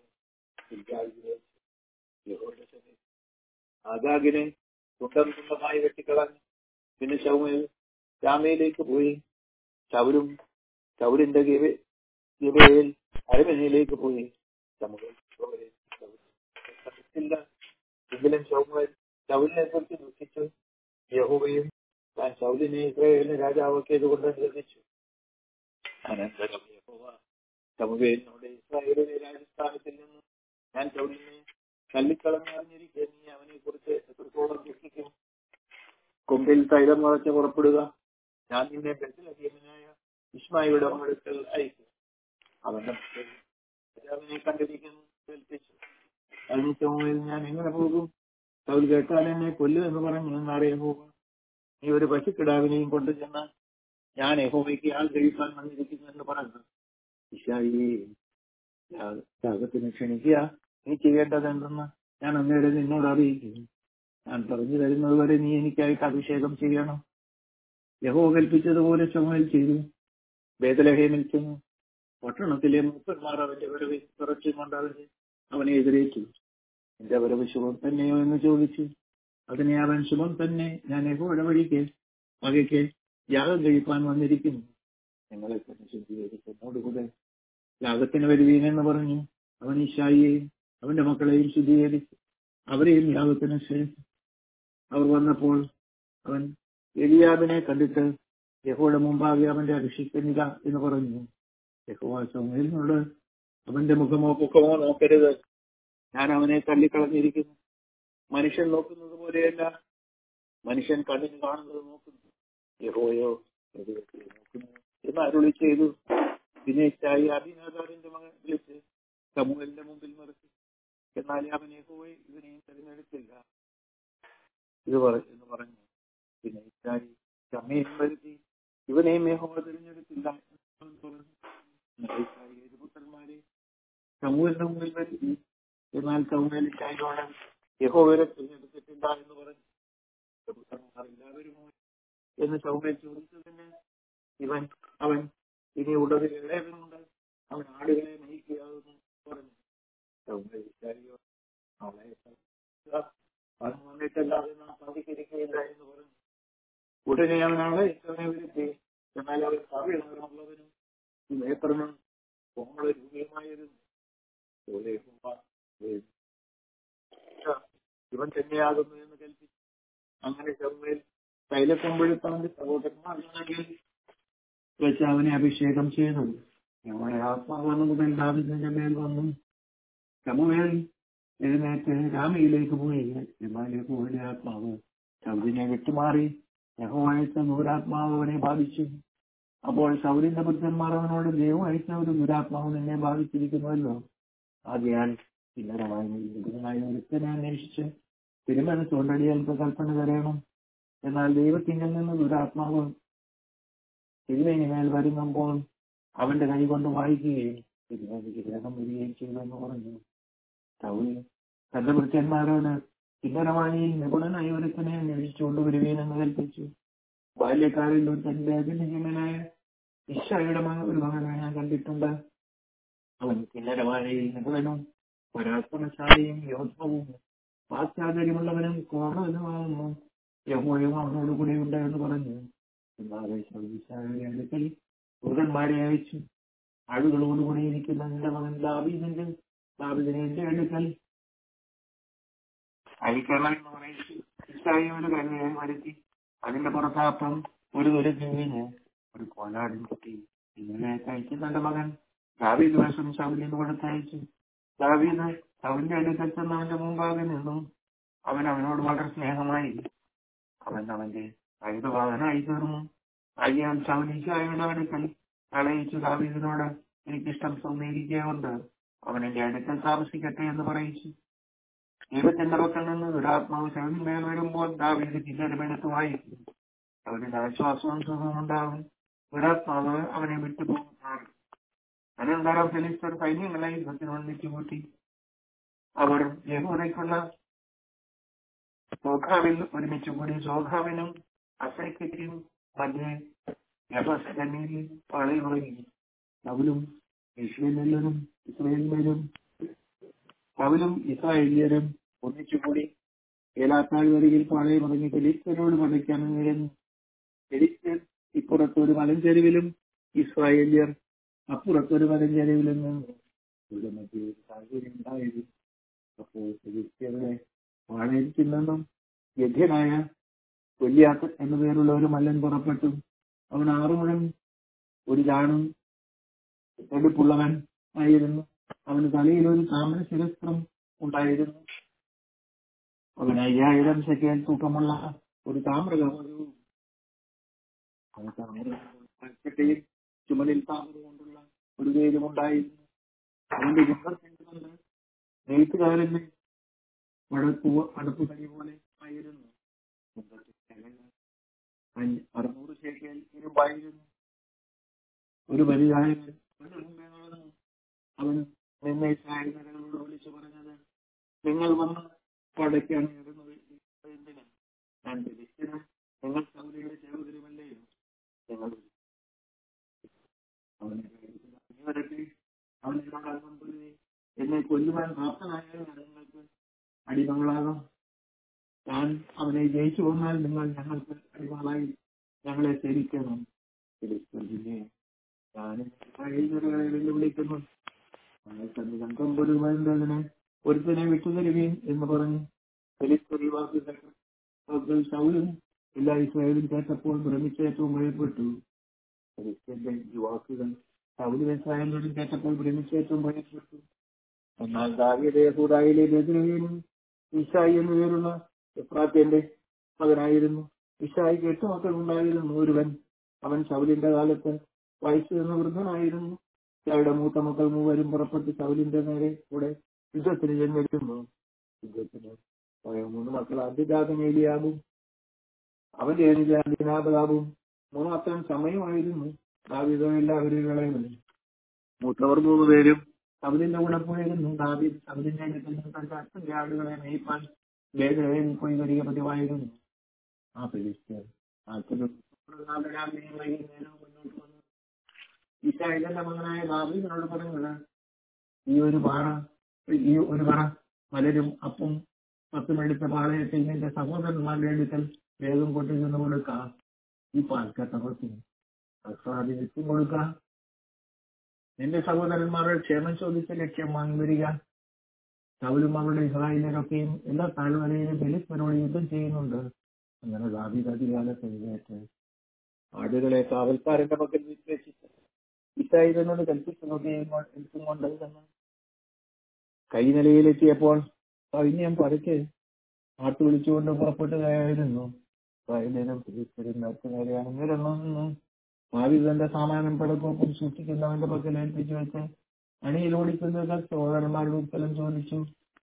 ആഗാഗിനെ തുണ്ടം തുണ്ടമായി വെട്ടിക്കളഞ്ഞു പിന്നെ ശൗമേൽ രാമയിലേക്ക് പോയി ചവരും ചവരിന്റെ ഗിബയിൽ അരമനയിലേക്ക് പോയി സമൂഹം എങ്കിലും ശൗമേൽ ചവരിനെ കുറിച്ച് ദുഃഖിച്ചു യഹോവയും താൻ സൗദിനെ ഇസ്രായേലിന് രാജാവാക്കിയത് കൊണ്ട് നിർദ്ദേശിച്ചു അനന്തരം യഹോവ ശമുവേലിനോട് ഇസ്രായേലിലെ രാജസ്ഥാനത്തിൽ നിന്ന് ഞാൻ സൗദിനെ തള്ളിക്കളഞ്ഞ് അറിഞ്ഞിരിക്കെ നീ അവനെ കുറിച്ച് എത്രത്തോളം ദുഃഖിക്കും കൊമ്പിൽ തൈലം നിറച്ച് പുറപ്പെടുക ഞാൻ നിന്നെ ബന്ധലഹീമനായ ഇസ്മായിയുടെ അടുക്കൽ അയക്കും അവന്റെ മക്കൾ രാജാവിനെ കണ്ടിരിക്കുന്നു കേൾപ്പിച്ചു അതിന് ചുമയിൽ ഞാൻ എങ്ങനെ പോകും സൗൽ കേട്ടാൽ എന്നെ കൊല്ലു എന്ന് പറഞ്ഞു എന്നാണ് യഹോവ നീ ഒരു പശുക്കിടാവിനെയും കൊണ്ടു ചെന്ന ഞാൻ യഹോവയ്ക്ക് ആൾ കഴിക്കാൻ വന്നിരിക്കുന്നു എന്ന് പറഞ്ഞു ഇഷായി യാഗത്തിന് ക്ഷണിക്കുക നീ ചെയ്യേണ്ടത് എന്തെന്ന് ഞാൻ അന്നേരം നിന്നോട് അറിയിക്കുന്നു ഞാൻ പറഞ്ഞു തരുന്നത് വരെ നീ എനിക്കായിട്ട് അഭിഷേകം ചെയ്യണം യഹോ കൽപ്പിച്ചതുപോലെ ചുമൽ ചെയ്തു ബേദലഹേമിൽ ചെന്നു പട്ടണത്തിലെ മൂപ്പന്മാർ അവന്റെ വരവ് കുറച്ചും കൊണ്ട് അവന് അവനെ എതിരേറ്റു എന്റെ വരവ് ശുഭം തന്നെയോ എന്ന് ചോദിച്ചു അതിനെ അവൻ ശുഭം തന്നെ ഞാൻ യഹോയുടെ വഴിക്ക് വകയ്ക്ക് യാഗം കഴിപ്പാൻ വന്നിരിക്കുന്നു ഞങ്ങളെ തന്നെ ശുദ്ധീകരിക്കുന്നോടുകൂടെ യാഗത്തിന് വരുവീനെന്ന് പറഞ്ഞു അവൻ ഈശായിയെയും അവന്റെ മക്കളെയും ശുദ്ധീകരിച്ചു അവരെയും യാഗത്തിന് ക്ഷണിച്ചു അവർ വന്നപ്പോൾ അവൻ എലിയാബിനെ കണ്ടിട്ട് യഹോയുടെ മുമ്പാകെ അവന്റെ അഭിഷിക്കുന്നില്ല എന്ന് പറഞ്ഞു യഹോവ സമയലിനോട് അവന്റെ മുഖമോ പൊക്കമോ നോക്കരുത് ഞാൻ അവനെ തള്ളിക്കളഞ്ഞിരിക്കുന്നു മനുഷ്യൻ നോക്കുന്നത് പോലെയല്ല മനുഷ്യൻ കണ്ണിന് കാണുന്നത് നോക്കുന്നു യഹോയോ ഹൃദയത്തിൽ നോക്കുന്നു എന്ന് അരുളി ചെയ്തു പിന്നെ ചായി അഭിനാഥാറിന്റെ മകൻ വിളിച്ച് സമൂഹലിന്റെ മുമ്പിൽ നിർത്തി എന്നാൽ അവൻ യഹോയെ ഇവനെയും തിരഞ്ഞെടുത്തില്ല ഇത് പറ എന്ന് പറഞ്ഞു പിന്നെ ഇച്ചായി ചമ്മയും വരുത്തി ഇവനെയും യഹോവ തിരഞ്ഞെടുത്തില്ല എന്ന് അവൻ പറഞ്ഞു എന്നാൽ ഇച്ചായി ഏത് പുത്രന്മാരെ സമൂഹലിന്റെ മുമ്പിൽ വരുത്തി എന്നാൽ സമൂഹൽ ഇച്ചായിയോട് യഹോവരെ തിരഞ്ഞെടുത്തിട്ടില്ല എന്ന് പറഞ്ഞു പുത്രന്മാർ എല്ലാവരും എന്ന് സൗമ്യൽ ചോദിച്ചതിന് ഇവൻ അവൻ ഇനി ഉടനെ ഇളയവനുണ്ട് അവൻ ആടുകളെ നയിക്കുകയാകുന്നു പറഞ്ഞു സൗമ്യൽ ഇച്ചായിയോ അവളെ അവൻ വന്നിട്ടല്ലാതെ നാം സാധിച്ചിരിക്കുകയില്ല എന്ന് പറഞ്ഞു ഉടനെ അവൻ ആളെ ഇത്തവണ വരുത്തി എന്നാൽ അവൻ സഭയുള്ളവനും നേത്രനും കോമള രൂപയുമായിരുന്നു ഇവൻ തന്നെയാകുന്നു എന്ന് കൽപ്പിച്ചു അങ്ങനെ ചമ്മയിൽ തൈലക്കൊമ്പെടുത്തവന്റെ സഹോദരന്മാരുണ്ടെങ്കിൽ വെച്ച് അവനെ അഭിഷേകം ചെയ്തു ഞങ്ങളുടെ ആത്മാവ് മുതൽ ദാവിദിന്റെ മേൽ വന്നു ചമുവേൽ എഴുന്നേറ്റ് രാമയിലേക്ക് പോയി എന്നാൽ യഹോവയുടെ ആത്മാവ് സൗദിനെ വിട്ടുമാറി യഹോ അയച്ച നൂരാത്മാവ് അവനെ ബാധിച്ചു അപ്പോൾ സൗരിന്റെ പുത്രന്മാർ അവനോട് ദൈവം അയച്ച ഒരു ദുരാത്മാവ് നിന്നെ ബാധിച്ചിരിക്കുന്നുവല്ലോ ആദ്യാൽ ചില്ലറമായി ഒരുത്തനെ അന്വേഷിച്ച് തിരുമനസ്സുകൊണ്ടടിയാൽക്ക് കൽപ്പന തരയണം എന്നാൽ ദൈവത്തിങ്കിൽ നിന്ന് ദുരാത്മാവ് തിരുമേനിമേൽ വരുമ്പോൾ അവന്റെ കൈ കൊണ്ട് വായിക്കുകയും തിരുമേനിക്ക് ഗ്രഹം വരികയും ചെയ്തു എന്ന് പറഞ്ഞു സൗരി തന്റെ ഭൃത്യന്മാരോട് ചില്ലറമായി നിപുണനായ ഒരുത്തനെ അന്വേഷിച്ചുകൊണ്ട് വരുവീനെന്ന് കൽപ്പിച്ചു ബാല്യക്കാരിൽ ഒരു തന്റെ അഭിനയനായ ഇഷയുടെ മകൻ ഒരു മകനെ ഞാൻ കണ്ടിട്ടുണ്ട് അവൻ ചില്ലരവാഴയിൽ നിപുണനും പരാക്രമശാലിയും യോധവും വാത്സാചര്യമുള്ളവനും കോണവനുമാകുന്നു യഹോയും അവനോട് കൂടെ ഉണ്ട് എന്ന് പറഞ്ഞു എന്നാലെ ശൗരിശായുടെ അടുക്കൽ മൃഗന്മാരെ അയച്ചു ആളുകളോടുകൂടി ഇരിക്കുന്ന നിന്റെ മകൻ ദാവീദിന്റെ ദാവീദിനെ എന്റെ അടുക്കൽ അയക്കണമെന്ന് പറയിച്ചു ഇസ്രായേൽ ഒരു കന്യയെ വരുത്തി അതിന്റെ പുറത്താപ്പം ഒരു ഒരു കിങ്ങിന് ഒരു കോലാടും കുട്ടി ഇങ്ങനെ അയച്ചു തന്റെ മകൻ ദാവീദ് വേഷം ശൗലിന് കൊടുത്തയച്ചു ദാവീദ് അവന്റെ അടുക്കൽ ചെന്ന് അവന്റെ മുമ്പാകെ നിന്നു അവൻ അവനോട് വളരെ സ്നേഹമായി അവൻ അവന്റെ ആയുധവാഹനായി തീർന്നു അയ്യാൻ ശൗലിശായുടെ അടുക്കൽ കളയിച്ചു ദാവീദിനോട് എനിക്കിഷ്ടം സ്വന്തീകരിക്കുകൊണ്ട് അവൻ എന്റെ അടുക്കൽ താമസിക്കട്ടെ എന്ന് പറയിച്ചു ദൈവത്തിന്റെ പക്കൽ നിന്ന് ദുരാത്മാവ് ശവന്മേൽ വരുമ്പോൾ ദാവീദ് ചില്ലരമെടുത്ത് വായിക്കും അവരുടെ ആശ്വാസവും സുഖവും ഉണ്ടാകും ദുരാത്മാവ് അവനെ വിട്ടുപോകും അനന്തരം ഫിലിസ്തർ സൈന്യങ്ങളെ യുദ്ധത്തിന് ഒന്നിച്ചു കൂട്ടി അവർ യഹൂദയ്ക്കുള്ള സോഖാവിൽ ഒരുമിച്ച് കൂടി സോഖാവിനും അസൈക്കും മധ്യേ യഹോസനിൽ പാളയമുറങ്ങി അവലും ഇസ്രയേലും ഇസ്രയേലിലും അവലും ഇസ്രായേലിയരും ഒന്നിച്ചുകൂടി ഏലാത്താഴ് വരികിൽ പാളയമുറങ്ങി ഫിലിസ്തരോട് പതയ്ക്കാൻ നിരന്നു ഫിലിസ്തർ ഇപ്പുറത്തൊരു മലഞ്ചെരുവിലും ഇസ്രായേലിയർ അപ്പുറത്തൊരു മലഞ്ചെരുവിലും നിന്നു ഇവിടെ മറ്റേ സാഹചര്യം ഉണ്ടായത് അപ്പോൾ ഫിലിസ്തീയരുടെ പാളയത്തിൽ നിന്നും ഗദ്യനായ വലിയാത്ത് എന്ന പേരുള്ള ഒരു മല്ലൻ പുറപ്പെട്ടു അവൻ ആറുമുഴം ഒരു ചാണും എടുപ്പുള്ളവൻ ആയിരുന്നു അവന് തലയിൽ ഒരു താമര ശിരസ്ത്രം ഉണ്ടായിരുന്നു അവൻ അയ്യായിരം സെക്കൻഡ് തൂക്കമുള്ള ഒരു താമ്ര കവചവും അവന് താമ്ര പച്ചട്ടയും ചുമലിൽ താമര കൊണ്ടുള്ള ഒരു വേലും ഉണ്ടായിരുന്നു അവന്റെ കൊണ്ട് നെയ്ത്തുകാരന്റെ വടക്കു അടുപ്പ് കൈ പോലെ ആയിരുന്നു അഞ്ഞ- അറുന്നൂറ് ശേഖൽ ഇരുമ്പായിരുന്നു ഒരു പരിചായകൻ അവൻ നിന്നെ ഇസ്രായേലിനോട് വിളിച്ചു പറഞ്ഞത് നിങ്ങൾ വന്ന് പടയ്ക്കാണ് ഇടുന്നത് എന്തിന് ഞാൻ ഫിലിസ്തീന് നിങ്ങൾ സൗദിയുടെ സഹോദരമല്ലേ നിങ്ങൾ അവനെ നീ വരട്ടെ അവൻ എന്നോട് അല്പം പൊരുതി എന്നെ കൊല്ലുവാൻ പ്രാപ്തനായാൽ ഞാൻ നിങ്ങൾക്ക് അടിമകളാകാം ഞാൻ അവനെ ജയിച്ചു വന്നാൽ നിങ്ങൾ ഞങ്ങൾക്ക് അടിമകളായി ഞങ്ങളെ സേവിക്കണം ഫിലിസ്തീനെ ഞാൻ ഇസ്രായേലിനെ വെല്ലുവിളിക്കുന്നു നിങ്ങൾക്ക് സംഘം പൊരുവതിനെ ഒരുത്തനെ വിട്ടുതരുകയും എന്ന് പറഞ്ഞു ഫിലിസ്തീൻ വാക്കുകൾ ശൗലും എല്ലാ ഇസ്രായേലും കേട്ടപ്പോൾ ഭ്രമിച്ചേറ്റവും ഭയപ്പെട്ടു ഫിലിസ്തീന്റെ യുവാക്കുകൾ ശൗലും ഇസ്രായേലിനോടും കേട്ടപ്പോൾ ഭ്രമിച്ചേറ്റവും ഭയപ്പെട്ടു എന്നാൽ ദാവീദ് യഹൂദായിലെ ബെദ്രഹീനും ഇഷായി എന്നു പേരുള്ള എഫ്രാത്തിന്റെ മകനായിരുന്നു ഇഷായിക്ക് എട്ട് മക്കൾ ഉണ്ടായിരുന്നു ഒരുവൻ അവൻ ശൗലിന്റെ കാലത്ത് വയസ്സ് എന്ന വൃദ്ധനായിരുന്നു ഇഷായുടെ മൂത്ത മക്കൾ മൂവരും പുറപ്പെട്ട് ശൗലിന്റെ നേരെ കൂടെ യുദ്ധത്തിന് ചെന്നിരുന്നു യുദ്ധത്തിന് പോയ മൂന്ന് മക്കൾ അതിജാതൻ ഏലിയാബും അവന്റെ ഏലിയാബിനാബാബും മൂന്നാമത്തൻ സമയമായിരുന്നു ദാവീദോ എല്ലാവരും ഇളയവനും മൂത്തവർ മൂന്ന് പേരും സബദിന്റെ കൂടെ പോയിരുന്നു ദാവീദ് സബദിന്റെ അച്ഛന്റെ ആടുകളെ മേയ്പ്പാൻ വേഗതയിൽ പോയി വരിക പതിവായിരുന്നു ആ ഫിലിസ്തീൻ മുന്നോട്ട് വന്നു ഇസ്രായേലിന്റെ മകനായ ദാവീദിനോട് പറഞ്ഞത് ഈ ഒരു പാറ ഈ ഒരു പറ മലരും അപ്പും പത്തും എടുത്ത പാളയത്തിൽ നിന്റെ സഹോദരന്മാരുടെ അടുക്കൽ വേഗം കൊണ്ടുചെന്ന് കൊടുക്കാം ഈ പാൽക്കത്തവർക്ക് അസ്വാദിക്കും കൊടുക്കാം നിന്റെ സഹോദരന്മാരുടെ ക്ഷേമം ചോദിച്ച ലക്ഷ്യം വാങ്ങി വരിക ശൗലും അവരുടെ ഇസ്രായേലരൊക്കെയും എല്ലാ താഴ്വരയിലും ഫിലിസ്തീനോട് യുദ്ധം ചെയ്യുന്നുണ്ട് അങ്ങനെ ദാവീദ് അധികാലത്ത് എഴുന്നേറ്റ് ആടുകളെ കാവൽക്കാരന്റെ പക്കൽ വിശ്വസിച്ച് ഇസ്രായേലിനോട് കൽപ്പിച്ചു നോക്കുകയും എടുത്തും കൊണ്ട് തന്നെ കൈനിലയിലെത്തിയപ്പോൾ സൈന്യം പതുക്കെ ആട്ടു വിളിച്ചുകൊണ്ട് പുറപ്പെട്ടുകയായിരുന്നു ഇസ്രായേലിനും ഫിലിസ്തീനും നേരെ അണിനിരന്നു ഭാവി തന്റെ സാമാനം പടക്കൊപ്പം സൂക്ഷിക്കുന്നവന്റെ പക്കൽ ഏൽപ്പിച്ചു വെച്ച് അണിയിൽ ഓടിക്കുന്നത് സഹോദരന്മാരുടെ ഉത്തരം ചോദിച്ചു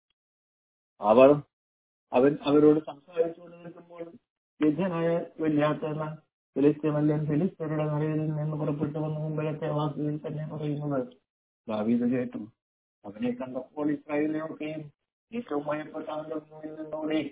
അവർ അവൻ അവരോട് സംസാരിച്ചുകൊണ്ട് നിൽക്കുമ്പോൾ യുദ്ധനായ വല്യാത്ത ഫിലിസ്തീനല്ലൻ ഫിലിസ്തീനയുടെ നിലയിൽ നിന്ന് പുറപ്പെട്ടു വന്ന മുമ്പിലത്തെ വാക്കുകൾ തന്നെ പറയുന്നത് ദാവീദ് കേട്ടു അവനെ കണ്ടപ്പോൾ ഇസ്രായേലിനെയൊക്കെയും ഏറ്റവും ഭയപ്പെട്ട അവന്റെ മുന്നിൽ നിന്നോടെ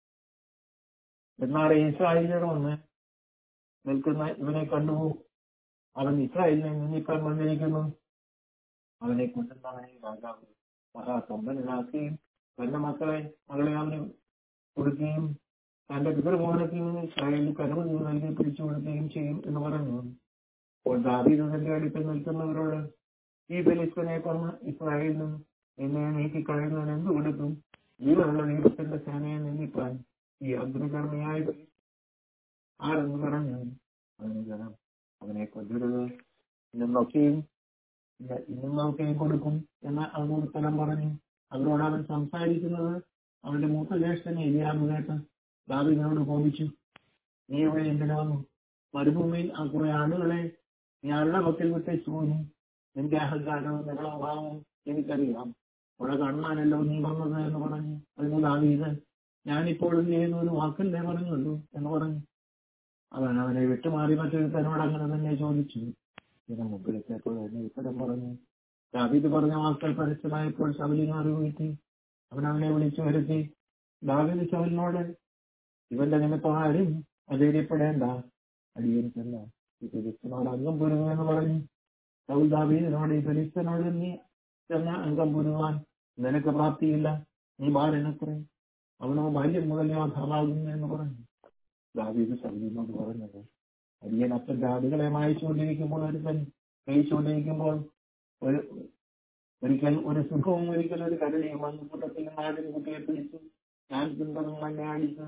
എന്നാൽ ഇസ്രായേലിനോട് വന്ന് നിൽക്കുന്ന ഇവനെ കണ്ടു അവൻ ഇസ്രായേലിനെ നിന്നിക്കാൻ വന്നിരിക്കുന്നു അവനെ കൊണ്ടുവന്നവനെ രാജാവ് മഹാസമ്പന്നനാക്കുകയും തന്റെ മക്കളെ മകളെ അവന് കൊടുക്കുകയും തന്റെ പിതൃഭവനത്തിൽ നിന്ന് ഇസ്രായേലിന് കരുവ് നൽകി പിടിച്ചു കൊടുക്കുകയും ചെയ്യും എന്ന് പറഞ്ഞു അപ്പോൾ ദാവീദ് തന്റെ അടുത്ത് നിൽക്കുന്നവരോട് ഈ ബലിസ്തനെ കൊന്ന് ഇസ്രായേലിനും എന്നെ നീക്കിക്കളയുന്നവൻ എന്ത് കൊടുക്കും ജീവനുള്ള ദൈവത്തിന്റെ സേനയെ നിന്നിപ്പാൻ ഈ അഗ്നികർമ്മിയായ ആരെന്ന് പറഞ്ഞു അവന് ജനം അവനെ കൊല്ലരുത് ഇന്നൊക്കെയും ഇന്നൊക്കെയും കൊടുക്കും എന്ന് അവനോട് സ്ഥലം പറഞ്ഞു അവരോട് അവൻ സംസാരിക്കുന്നത് അവന്റെ മൂത്ത ജ്യേഷ്ഠനെ എലിയാബ് കേട്ട് ദാവിദിനോട് കോപിച്ചു നീ ഇവിടെ എന്തിനു വന്നു മരുഭൂമിയിൽ ആ കുറെ ആളുകളെ നീ ആരുടെ പക്കൽ വിട്ടേച്ചു പോന്നു നിന്റെ അഹങ്കാരവും നിങ്ങളഭാവവും എനിക്കറിയാം ഇവിടെ കാണാനല്ലോ നീ വന്നത് എന്ന് പറഞ്ഞു അതിന് ദാവീദ് ഞാനിപ്പോൾ എന്ത് ചെയ്യുന്ന ഒരു വാക്കല്ലേ പറഞ്ഞുള്ളൂ എന്ന് പറഞ്ഞു അവൻ അവനെ വിട്ടുമാറി മറ്റൊരുത്തനോട് അങ്ങനെ തന്നെ ചോദിച്ചു ഇതിനു മുമ്പിലെത്തിയപ്പോൾ എന്നെ ഉത്തരം പറഞ്ഞു ദാവീദ് പറഞ്ഞ വാക്കുകൾ പരസ്യമായപ്പോൾ ശബലിന് അറിവ് കിട്ടി അവൻ അവനെ വിളിച്ചു വരുത്തി ദാവീദ് ശബലിനോട് ഇവന്റെ നിമിത്തം ആരും അധൈര്യപ്പെടേണ്ട അടിയനിക്കല്ല ഈ ഫിലിസ്തീനോട് അംഗം പുരുമെന്ന് പറഞ്ഞു സൗൽ ദാവീദിനോട് ഈ ഫിലിസ്തീനോട് നീ ചെന്ന അംഗം പുരുവാൻ നിനക്ക് പ്രാപ്തിയില്ല നീ ബാലനത്രേ അവനോ ബാല്യം മുതലേ അധമാകുന്നു എന്ന് പറഞ്ഞു ദാവീദ് സൗലിനോട് പറഞ്ഞത് അടിയൻ അപ്പന്റെ ആടുകളെ മായിച്ചുകൊണ്ടിരിക്കുമ്പോൾ ഒരുത്തൻ കഴിച്ചുകൊണ്ടിരിക്കുമ്പോൾ ഒരു ഒരിക്കൽ ഒരു സുഖവും ഒരിക്കൽ ഒരു കരടിയും വന്ന് കൂട്ടത്തിൽ നാടിന് കുട്ടിയെ പിടിച്ചു ഞാൻ പിന്തുടർന്ന് എന്നെ അടിച്ച്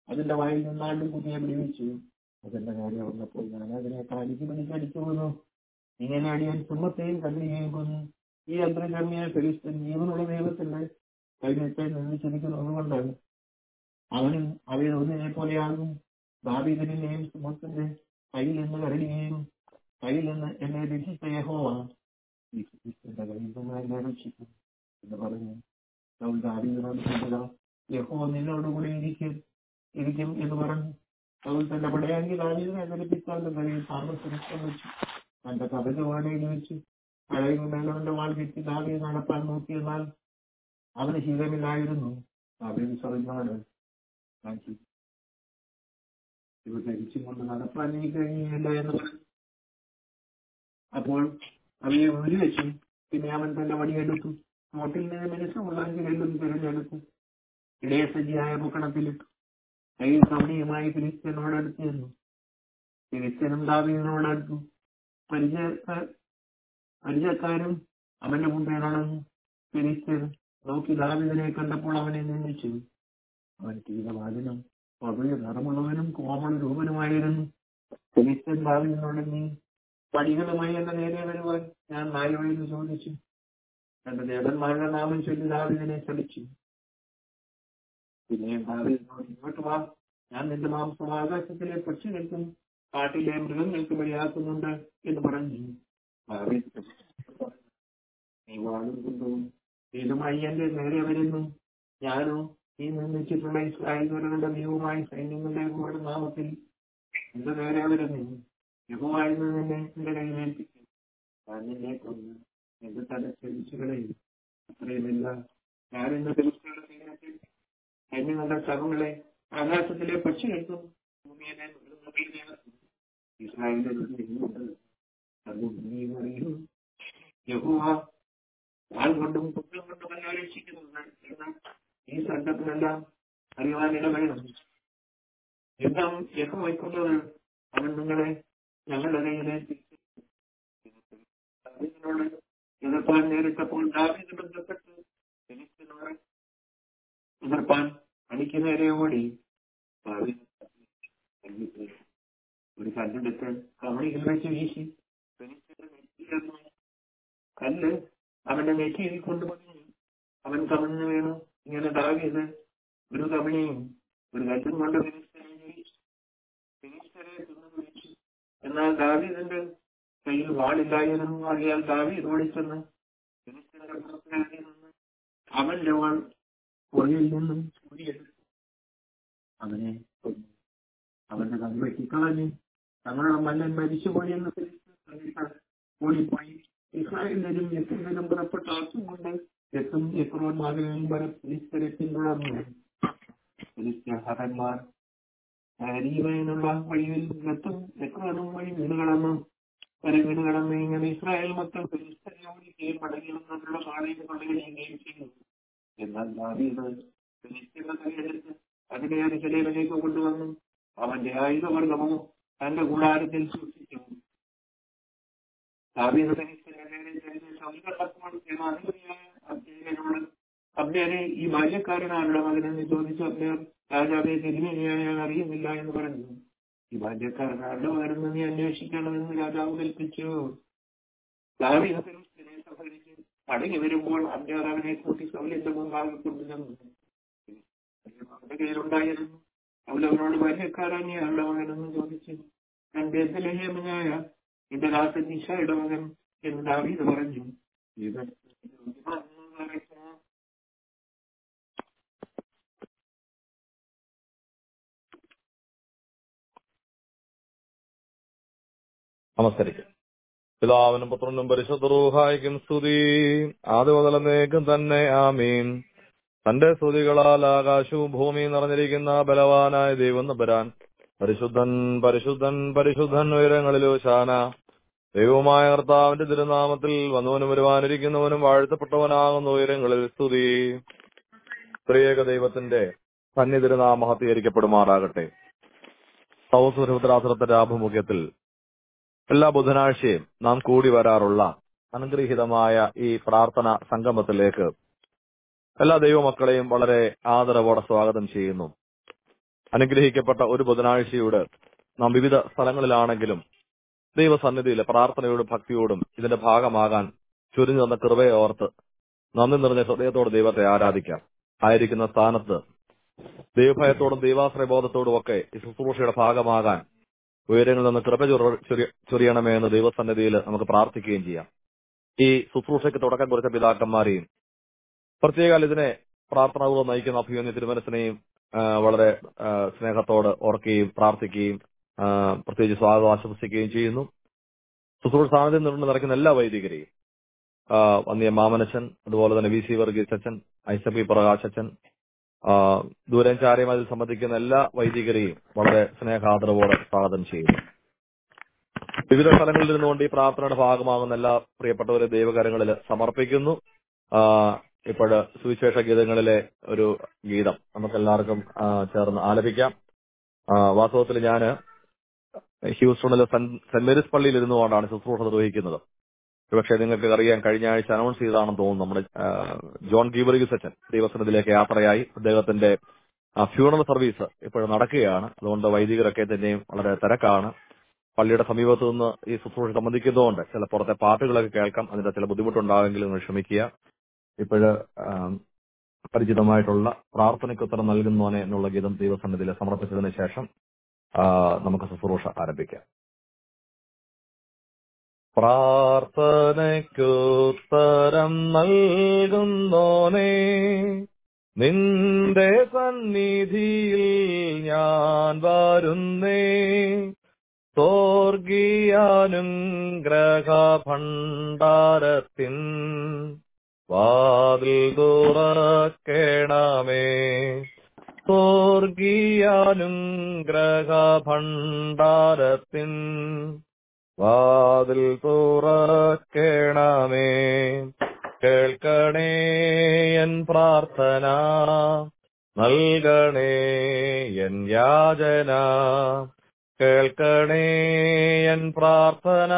അതിന്റെ വായിൽ നിന്നാണ്ടും കുഞ്ഞെ പിടിവെച്ചു അതിന്റെ കാര്യം വന്നപ്പോൾ ഞാൻ അതിനെ കാലിക്ക് പിടിച്ചടിച്ചു വന്നു ഇങ്ങനെ അടിയാൻ സിംഹത്തെയും കല്ലിനെയും കൊന്നു ഈ അന്തരകർമ്മിയ ഫെലിസ്തൻ ജീവനുള്ള ദൈവത്തിന്റെ കൈനത്തെ നിർമ്മിച്ചിരിക്കുന്നത് കൊണ്ടാണ് അവനും അവയിൽ ഒന്നിനെ പോലെയാകും ദാവീദിനെയും സിംഹത്തിന്റെ കയ്യിൽ നിന്ന് കരടുകയും കയ്യിൽ നിന്ന് എന്നെ രക്ഷിച്ച യഹോവ ഈ ഫെലിസ്തന്റെ കയ്യിൽ നിന്ന് എന്നെ രക്ഷിക്കും എന്ന് പറഞ്ഞു സൗൽ ദാവീദിനോട് പറയുക യഹോവ നിന്നോടുകൂടി ഇരിക്കും ഇരിക്കും എന്ന് പറഞ്ഞു സൗൽ തന്റെ പടയാങ്കി ദാവീദിനെ ധരിപ്പിച്ചാൽ കയ്യിൽ താമസം വെച്ചു തന്റെ കഥക വാടകയിൽ വെച്ചു പഴയ മേലവന്റെ വാൾ കെട്ടി ദാവീദ് നടപ്പാൻ നോക്കിയെന്നാൽ അവന് ശീലമില്ലായിരുന്നു ദാവീദ് സൗലിനോട് ഞാൻ ചെയ്തു. ഇവ ധരിച്ചും കൊണ്ട് നടപ്പാൻ എനിക്ക് കഴിഞ്ഞില്ല എന്ന് പറഞ്ഞു അപ്പോൾ അവയെ ഊരി വെച്ചു പിന്നെ അവൻ തന്റെ വടിയെടുത്തു നോട്ടിൽ നിന്ന് മനസ്സുള്ള രണ്ടും തിരഞ്ഞെടുത്തു ഇടയസജ്ജിയായ മുക്കണത്തിലിട്ടു കയ്യിൽ കവണിയുമായി ഫിലിസ്ത്യനോടടുത്ത് ചെന്നു ഫിലിസ്ത്യനും ദാവീദിനോടടുത്തു പരിചയക്കാർ പരിചയക്കാരും അവന്റെ മുമ്പേ നടന്നു ഫിലിസ്ത്യൻ നോക്കി ദാവീദിനെ കണ്ടപ്പോൾ അവനെ നിന്ദിച്ചു അവൻ തീരവാദിനും പകുതി നിറമുള്ളവനും കോമള രൂപനുമായിരുന്നു ഫിലിസ്ത്യൻ ദാവീദിനോട് നീ പടികളുമായി എന്റെ നേരെ വരുവാൻ ഞാൻ നാലുവഴിന്ന് ചോദിച്ചു രണ്ട് ദേവന്മാരുടെ നാമം ചൊല്ലി ദാവീദിനെ ചലിച്ചു പിന്നെ ദാവീദിനോട് ഇങ്ങോട്ട് വാ ഞാൻ നിന്റെ മാംസം ആകാശത്തിലെ പക്ഷികൾക്കും കാട്ടിലെ മൃഗങ്ങൾക്ക് വഴിയാക്കുന്നുണ്ട് എന്ന് പറഞ്ഞു ദാവീദ് നീ വാളും കൊണ്ടും ഇതുമായി എന്റെ നേരെ വരുന്നു ഞാനോ ഈ നിർമ്മിച്ചിട്ടുള്ള ഇസ്രായേൽവരുടെ ദൈവമായ സൈന്യങ്ങളുടെ കൂടെ നാമത്തിൽ എന്റെ നേരെ വരുന്നു യഹോവായി നിന്നെ എന്റെ കയ്യിലേൽപ്പിക്കും ഞാൻ നിന്നെ കൊന്ന് എന്റെ തല ചലിച്ചു കളയും അത്രയുമില്ല ഞാൻ എന്റെ ഫിലിസ്തീനയുടെ സൈന്യത്തിൽ സൈന്യങ്ങളുടെ ശവങ്ങളെ ആകാശത്തിലെ പക്ഷികൾക്കും ഭൂമിയിലെ മൃഗങ്ങൾക്കും ഇസ്രായേലിന്റെ ദൈവമുണ്ട് അതും നീ അറിയൂ യഹോവ വാൾ കൊണ്ടും കുറ്റം കൊണ്ടും എന്നെ രക്ഷിക്കുന്നുണ്ട് എന്ന് ഈ സംഘത്തിനെല്ലാം അറിയുവാൻ ഇടവേണം യുദ്ധം യഹോവയ്ക്കുള്ളത് അവൻ നിങ്ങളെ ഞങ്ങളുടെ കയ്യിലെ ദാവീദിനോട് എതിർപ്പാൻ നേരിട്ടപ്പോൾ ദാവീദ് ബന്ധപ്പെട്ട് ഫിലിസ്തീനോട് എതിർപ്പാൻ അണിക്ക് നേരെ ഓടി ദാവീദ് കല്ലിട്ട് ഒരു കല്ലെടുത്ത് കവണിയിൽ വെച്ച് വീശി ഫിലിസ്തീന്റെ നെറ്റിയിലെന്നു കല്ല് അവന്റെ നെറ്റിയിൽ കൊണ്ടുവന്നു അവൻ കമന്നു വീണു ഇങ്ങനെ ദാവീദ് ഒരു കവണിയും ഒരു കല്ലും കൊണ്ട് ഫിലിസ്തീനെ ജയിച്ചു ഫിലിസ്തീനെ തിന്നു വിളിച്ചു എന്നാൽ ദാവീദിന്റെ കയ്യിൽ വാളില്ലായിരുന്നു ആകിയാൽ ദാവീദ് ഓടിച്ചെന്ന് ഫിലിസ്തീന്റെ പുറത്തിറങ്ങി നിന്ന് അവന്റെ വാൾ പുറകിൽ നിന്നും ചൂടിയെടുത്തു അവനെ കൊന്നു അവന്റെ കണ്ണ് വെട്ടിക്കളഞ്ഞു തങ്ങളുടെ മല്ലൻ മരിച്ചുപോയെന്ന് ഫിലിസ്തീൻ ഓടിപ്പോയി ഇസ്രായേലിലും യത്തിലും പുറപ്പെട്ട ആർക്കും കൊണ്ട് എത്തും എത്രോ മകനും വരെ ഫിലിസ്തരെ പിന്തുടർന്നു ഫിലിസ്തീഹരന്മാർ ശരീരനുള്ള വഴിയിൽ എത്തും എത്രോനും വഴി വീണ് കടന്നു വരെ വീണ് കടന്ന് ഇങ്ങനെ ഇസ്രായേൽ മൊത്തം ഫിലിസ്തരെ ഓടിക്കുകയും മടങ്ങി വന്നവരുടെ പാളയം കൊള്ളുകയും ചെയ്തു എന്നാൽ ദാവീദ് ഫിലിസ്തീന്റെ കൈയെടുത്ത് അതിനെ അരിശലേഖലേക്ക് കൊണ്ടുവന്നു അവന്റെ ആയുധവർഗമോ തന്റെ കൂടാരത്തിൽ സൂക്ഷിച്ചു ദാവീദ് ഫിലിസ്തീനെ നേരെ ചെയ്ത് ശൗലികടക്കമാണ് സേനാധിപതിയായ അബ്നേരിനോട് അബ്നേരെ ഈ ബാല്യക്കാരനാരുടെ മകനെന്ന് ചോദിച്ചു അബ്നേർ രാജാവെ തിരുമേനിയായ ഞാൻ അറിയുന്നില്ല എന്ന് പറഞ്ഞു ഈ ബാല്യക്കാരനാരുടെ മകനെന്ന് നീ അന്വേഷിക്കണമെന്ന് രാജാവ് കൽപ്പിച്ചു ദാവീദ് ഫിലിസ്തീനെ സഹകരിച്ച് മടങ്ങി വരുമ്പോൾ അബ്നേർ അവനെ കൂട്ടി സൗലിന്റെ മുമ്പാകെ കൊണ്ടുചെന്നു അവന്റെ കയ്യിലുണ്ടായിരുന്നു അവനവനോട് ബാല്യക്കാരൻ ആരുടെ മകനെന്ന് ചോദിച്ചു ഞാൻ ബേത്തലഹേമനായ നിന്റെ ദാസൻ നിശയുടെ മകൻ എന്ന് ദാവീദ് പറഞ്ഞു ഇത്
നമസ്കരിക്കും പിതാവിനും പുത്രനും പരിശുദ്ധ റൂഹായിക്കും സ്തുതി ആദ്യ മുതലന്നേക്കും തന്നെ ആമീൻ തന്റെ സ്തുതികളാൽ ആകാശവും ഭൂമിയും നിറഞ്ഞിരിക്കുന്ന ബലവാനായ ദൈവം നബരാൻ പരിശുദ്ധൻ പരിശുദ്ധൻ പരിശുദ്ധൻ ഉയരങ്ങളിലോ ശാന ദൈവമായ കർത്താവിന്റെ തിരുനാമത്തിൽ വന്നവനും വരുവാനിരിക്കുന്നവനും വാഴ്ത്തപ്പെട്ടവനാകുന്ന ഉയരങ്ങളിൽ സ്തുതി പ്രിയേക ദൈവത്തിന്റെ സന്നിധിരുനാമ മഹത്തീകരിക്കപ്പെടുമാറാകട്ടെ സൗസുരപുത്രാസുരത്തിന്റെ ആഭിമുഖ്യത്തിൽ എല്ലാ ബുധനാഴ്ചയും നാം കൂടി വരാറുള്ള അനുഗ്രഹീതമായ ഈ പ്രാർത്ഥന സംഗമത്തിലേക്ക് എല്ലാ ദൈവമക്കളെയും വളരെ ആദരവോടെ സ്വാഗതം ചെയ്യുന്നു അനുഗ്രഹിക്കപ്പെട്ട ഒരു ബുധനാഴ്ചയോട് നാം വിവിധ സ്ഥലങ്ങളിലാണെങ്കിലും ദൈവസന്നിധിയിൽ പ്രാർത്ഥനയോടും ഭക്തിയോടും ഇതിന്റെ ഭാഗമാകാൻ ചുരിഞ്ഞു തന്ന കൃപയെ ഓർത്ത് നന്ദി നിറഞ്ഞ ഹൃദയത്തോട് ദൈവത്തെ ആരാധിക്കാം ആയിരിക്കുന്ന സ്ഥാനത്ത് ദൈവഭയത്തോടും ദൈവാശ്രയബോധത്തോടും ഒക്കെ ഈ ശുശ്രൂഷയുടെ ഭാഗമാകാൻ ഉയരങ്ങളിൽ നിന്ന് കൃപ ചൊരി- ചൊരി- ചൊരിയണമേ എന്ന് ദൈവസന്നിധിയിൽ നമുക്ക് പ്രാർത്ഥിക്കുകയും ചെയ്യാം ഈ ശുശ്രൂഷയ്ക്ക് തുടക്കം കുറിച്ച പിതാക്കന്മാരെയും പ്രത്യേകാൽ ഇതിനെ പ്രാർത്ഥനാപൂർവ്വം നയിക്കുന്ന അഭിമന്യ തിരുമനസിനെയും ആ, വളരെ ആ, സ്നേഹത്തോട് ഓർക്കുകയും പ്രാർത്ഥിക്കുകയും ആ, പ്രത്യേകിച്ച് സ്വാഗതം ആശംസിക്കുകയും ചെയ്യുന്നു ശുശ്രൂഷ സാന്നിധ്യം നിന്നുകൊണ്ട് നടക്കുന്ന എല്ലാ വൈദികരെയും ആ, വന്യ മാമനച്ചൻ അതുപോലെ തന്നെ വി സി വർഗീസ് അച്ഛൻ ഐസപി പ്രകാശ് അച്ഛൻ ആ, ദൂരം ചാരയും അതിൽ സംബന്ധിക്കുന്ന എല്ലാ വൈദികരെയും വളരെ സ്നേഹാദരവോടെ സ്വാഗതം ചെയ്യുന്നു വിവിധ സ്ഥലങ്ങളിൽ നിന്നുകൊണ്ട് ഈ പ്രാർത്ഥനയുടെ ഭാഗമാകുന്ന എല്ലാ പ്രിയപ്പെട്ടവരെ ദൈവകരങ്ങളിൽ സമർപ്പിക്കുന്നു ആ, ഇപ്പോഴ് സുവിശേഷ ഗീതങ്ങളിലെ ഒരു ഗീതം നമുക്ക് എല്ലാവർക്കും ചേർന്ന് ആലപിക്കാം ആ, വാസ്തവത്തിൽ ഞാൻ ഹ്യൂസ്റ്റണിലെ സെന്റ് സെന്റ് മേരീസ് പള്ളിയിൽ ഇരുന്നുകൊണ്ടാണ് ശുശ്രൂഷ നിർവഹിക്കുന്നത് പക്ഷേ നിങ്ങൾക്ക് അറിയാൻ കഴിഞ്ഞ ആഴ്ച അനൗൺസ് ചെയ്താണെന്ന് തോന്നുന്നു നമ്മുടെ ആ, ജോൺ ഗീബറിഗിസ് അച്ഛൻ ദൈവസനത്തിലേക്ക് യാത്രയായി അദ്ദേഹത്തിന്റെ ഫ്യൂണറൽ സർവീസ് ഇപ്പോഴും നടക്കുകയാണ് അതുകൊണ്ട് വൈദികരൊക്കെ തന്നെയും വളരെ തിരക്കാണ് പള്ളിയുടെ സമീപത്ത് നിന്ന് ഈ ശുശ്രൂഷ സംബന്ധിക്കുന്നതുകൊണ്ട് ചില പുറത്തെ പാട്ടുകളൊക്കെ കേൾക്കാം അതിന്റെ ചില ബുദ്ധിമുട്ടുണ്ടാകുമെങ്കിലും നിങ്ങൾ ക്ഷമിക്കുക ഇപ്പോഴ് പരിചിതമായിട്ടുള്ള പ്രാർത്ഥനയ്ക്ക് ഉത്തരം നൽകുന്നവനെ എന്നുള്ള ഗീതം ദൈവസന്നിധിയിൽ സമർപ്പിച്ചതിന് ശേഷം ആ, നമുക്ക് ശുശ്രൂഷ ആരംഭിക്കാം പ്രാർത്ഥനയ്ക്കുത്തരം നൽകുന്നോനെ നിന്റെ സന്നിധിയിൽ ഞാൻ വരുന്നേ സ്വർഗീയാനുഗ്രഹ ഭണ്ഡാരത്തിൻ വാതിൽ തുറക്കേണമേ സ്വർഗീയാനുഗ്രഹ ഭണ്ഡാരത്തിൻ വാതിൽ തുറക്കേണമേ കേൾക്കണേ എൻ പ്രാർത്ഥന നൽകണേ എൻ യാചന കേൾക്കണേ എൻ പ്രാർത്ഥന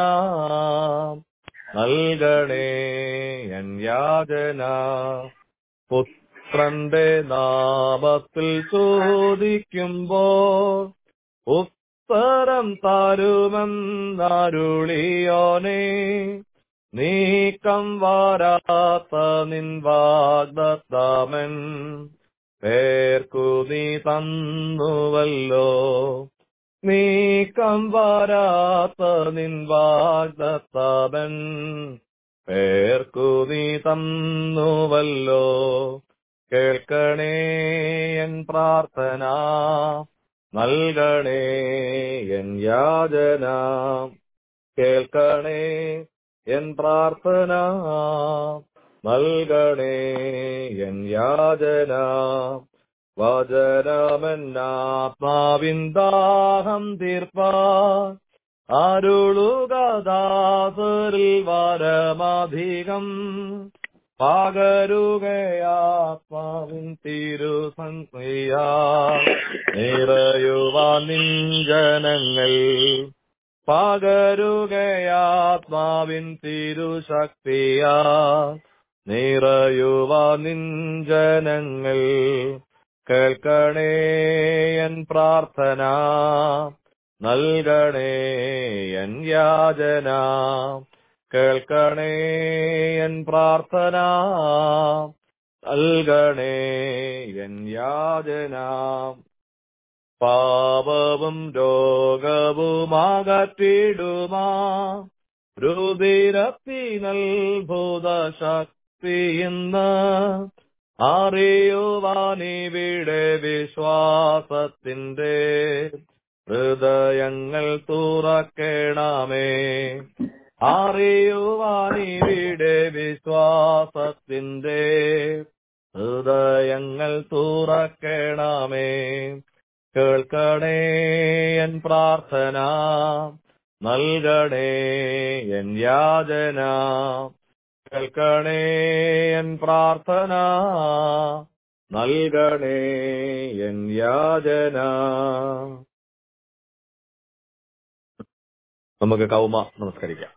നൽകണേ എൻ യാചന പുത്രന്റെ നാമത്തിൽ ചോദിക്കുമ്പോൾ ഉത്തരം തരുമെന്നരുളിയോനെ നീക്കം വാരാത്ത നിൻ വാഗ്ദത്തമൻ പേർക്കു നീ തന്നുവല്ലോ നീക്കം വാരാത്ത നിൻ വാഗ്ദത്തമൻ പേർക്കു നീ തന്നുവല്ലോ കേൾക്കണേ എൻ പ്രാർത്ഥന നൽകണേ എൻ യാചന കേൾക്കണേ എൻ പ്രാർത്ഥന നൽകണേ എൻ യാചന വചനമെന്നാത്മാവിൻ ദാഹം തീർപ്പാ അരുളുകദാസരിൽ വരമധികം പകരുകയാത്മാവിൻ തിരുസംക്രിയ നിറയുവാൻ നിഞ്ജനങ്ങൾ പകരുകയാത്മാവിൻ തിരുശക്തിയ നിറയുവാൻ നിഞ്ജനങ്ങൾ കേൾക്കണേ എൻ പ്രാർത്ഥന നൽകണേ എൻ യാചന കേൾക്കണേ എൻ പ്രാർത്ഥന നൽകണേ എൻ യാചന പാപവും രോഗവുമാകറ്റിടുമാ രുതിരത്തിനൽഭുത ശക്തി ഇന്ന് അറിയുവാനിവിടെ വിശ്വാസത്തിന്റെ ഹൃദയങ്ങൾ തുറക്കേണമേ അറിയുവാനിവിടെ വിശ്വാസത്തിന്റെ ഹൃദയങ്ങൾ തുറക്കേണമേ കേൾക്കണേ എൻ പ്രാർത്ഥന നൽകണേ എൻ യാചന കേൾക്കണേ എൻ പ്രാർത്ഥന നൽകണേ എൻ യാചന നമുക്ക് കൗമ നമസ്കരിക്കാം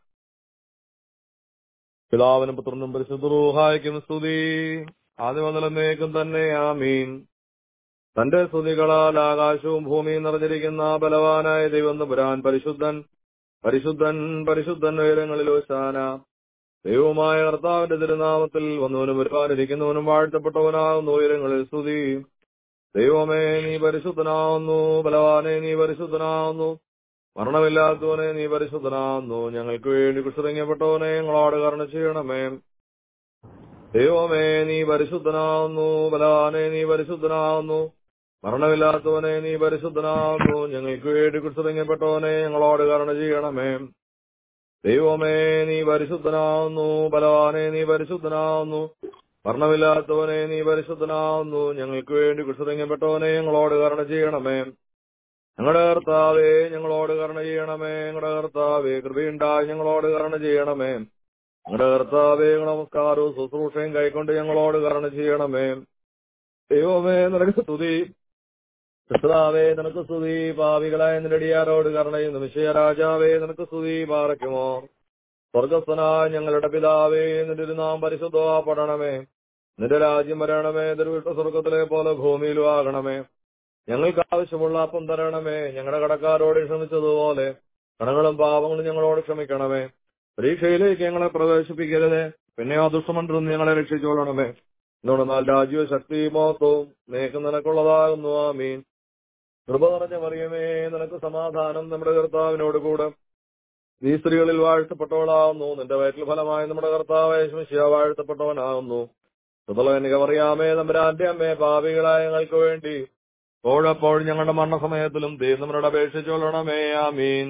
പിതാവിനും പുത്രനും പരിശുദ്ധ റൂഹായിക്കും സ്തുതി ആദ്യം മുതലെന്നേക്കും തന്നെ ആമീൻ തന്റെ സ്തുതികളാൽ ആകാശവും ഭൂമിയും നിറഞ്ഞിരിക്കുന്ന ബലവാനായ ദൈവം പുരാൻ പരിശുദ്ധൻ പരിശുദ്ധൻ പരിശുദ്ധൻ ഉയരങ്ങളിൽ ഓശാന ദൈവമായ കർത്താവിന്റെ തിരുനാമത്തിൽ വന്നവനും വരുവാനിരിക്കുന്നവനും വാഴ്ത്തപ്പെട്ടവനാകുന്നു ഉയരങ്ങളിൽ സ്തുതി ദൈവമേ നീ പരിശുദ്ധനാവുന്നു ബലവാനെ നീ പരിശുദ്ധനാവുന്നു മരണമില്ലാത്തവനെ നീ പരിശുദ്ധനാവുന്നു ഞങ്ങൾക്ക് വേണ്ടി കുശിറങ്ങപ്പെട്ടവനെ ഞങ്ങളോട് കരുണ ചെയ്യണമേ ദൈവമേ നീ പരിശുദ്ധനാവുന്നു ബലവാനെ നീ പരിശുദ്ധനാവുന്നു മരണമില്ലാത്തവനെ നീ പരിശുദ്ധനാവുന്നു ഞങ്ങൾക്ക് വേണ്ടി കുറിച്ചിറങ്ങപ്പെട്ടവനെ ഞങ്ങളോട് കരുണ ചെയ്യണമേ ദൈവമേ നീ പരിശുദ്ധനാവുന്നു ബലവാനെ നീ പരിശുദ്ധനാവുന്നു മരണമില്ലാത്തവനെ നീ പരിശുദ്ധനാവുന്നു ഞങ്ങൾക്ക് വേണ്ടി കുറിച്ചിറങ്ങപ്പെട്ടവനെ ഞങ്ങളോട് കരുണ ചെയ്യണമേ ഞങ്ങളുടെ കർത്താവേ ഞങ്ങളോട് കരുണ ചെയ്യണമേ ഞങ്ങളുടെ കർത്താവേ കൃപയുണ്ടായി ഞങ്ങളോട് കരുണ ചെയ്യണമേ ഞങ്ങളുടെ കർത്താവേ നമസ്കാരവും ശുശ്രൂഷയും കൈക്കൊണ്ട് ഞങ്ങളോട് കരുണ ചെയ്യണമേ ദൈവമേ നിനക്ക് സ്തുതി കർത്താവേ നിനക്ക് സ്തുതി പാവികളായ നിരടിയാരോട് കരുണയും നിമിഷയ രാജാവേ നിനക്ക് സ്തുതി പാറയ്ക്കുമോ സ്വർഗസ്ഥനായ ഞങ്ങളുടെ പിതാവേ നിന്റെ ഒരു നാം പരിശുദ്ധപ്പെടണമേ നിന്റെ രാജ്യം വരണമേ ദുർവിട്ട സ്വർഗത്തിലെ പോലെ ഭൂമിയിലും ആകണമേ ഞങ്ങൾക്ക് ആവശ്യമുള്ള അപ്പം തരണമേ ഞങ്ങളുടെ കടക്കാരോട് ക്ഷമിച്ചതുപോലെ കടങ്ങളും പാപങ്ങളും ഞങ്ങളോട് ക്ഷമിക്കണമേ പരീക്ഷയിലേക്ക് ഞങ്ങളെ പ്രവേശിപ്പിക്കരുതേ പിന്നെ ആ ദുഷ്ടമന്ത്രം ഞങ്ങളെ രക്ഷിച്ചോളണമേ എന്നാൽ രാജ്യവും ശക്തിയും മഹത്വവും നീക്ക് നിനക്കുള്ളതാകുന്നു ആമീൻ കൃപ നിറഞ്ഞ മറിയമേ നിനക്ക് സമാധാനം നമ്മുടെ കർത്താവിനോട് കൂടെ നീ സ്ത്രീകളിൽ വാഴ്ത്തപ്പെട്ടവളാകുന്നു നിന്റെ വയറ്റിൽ ഫലമായി നമ്മുടെ കർത്താവ് ശിഷ്യ വാഴ്ത്തപ്പെട്ടവനാകുന്നു കൃതളനിക പറയാമേ നമ്പരാന്റെ അമ്മേ പാപികളായ ഞങ്ങൾക്ക് വേണ്ടി ഓഴപ്പോഴും ഞങ്ങളുടെ മരണസമയത്തിലും തീർന്നവരുടെ അപേക്ഷിച്ചോളണമേ ആമീൻ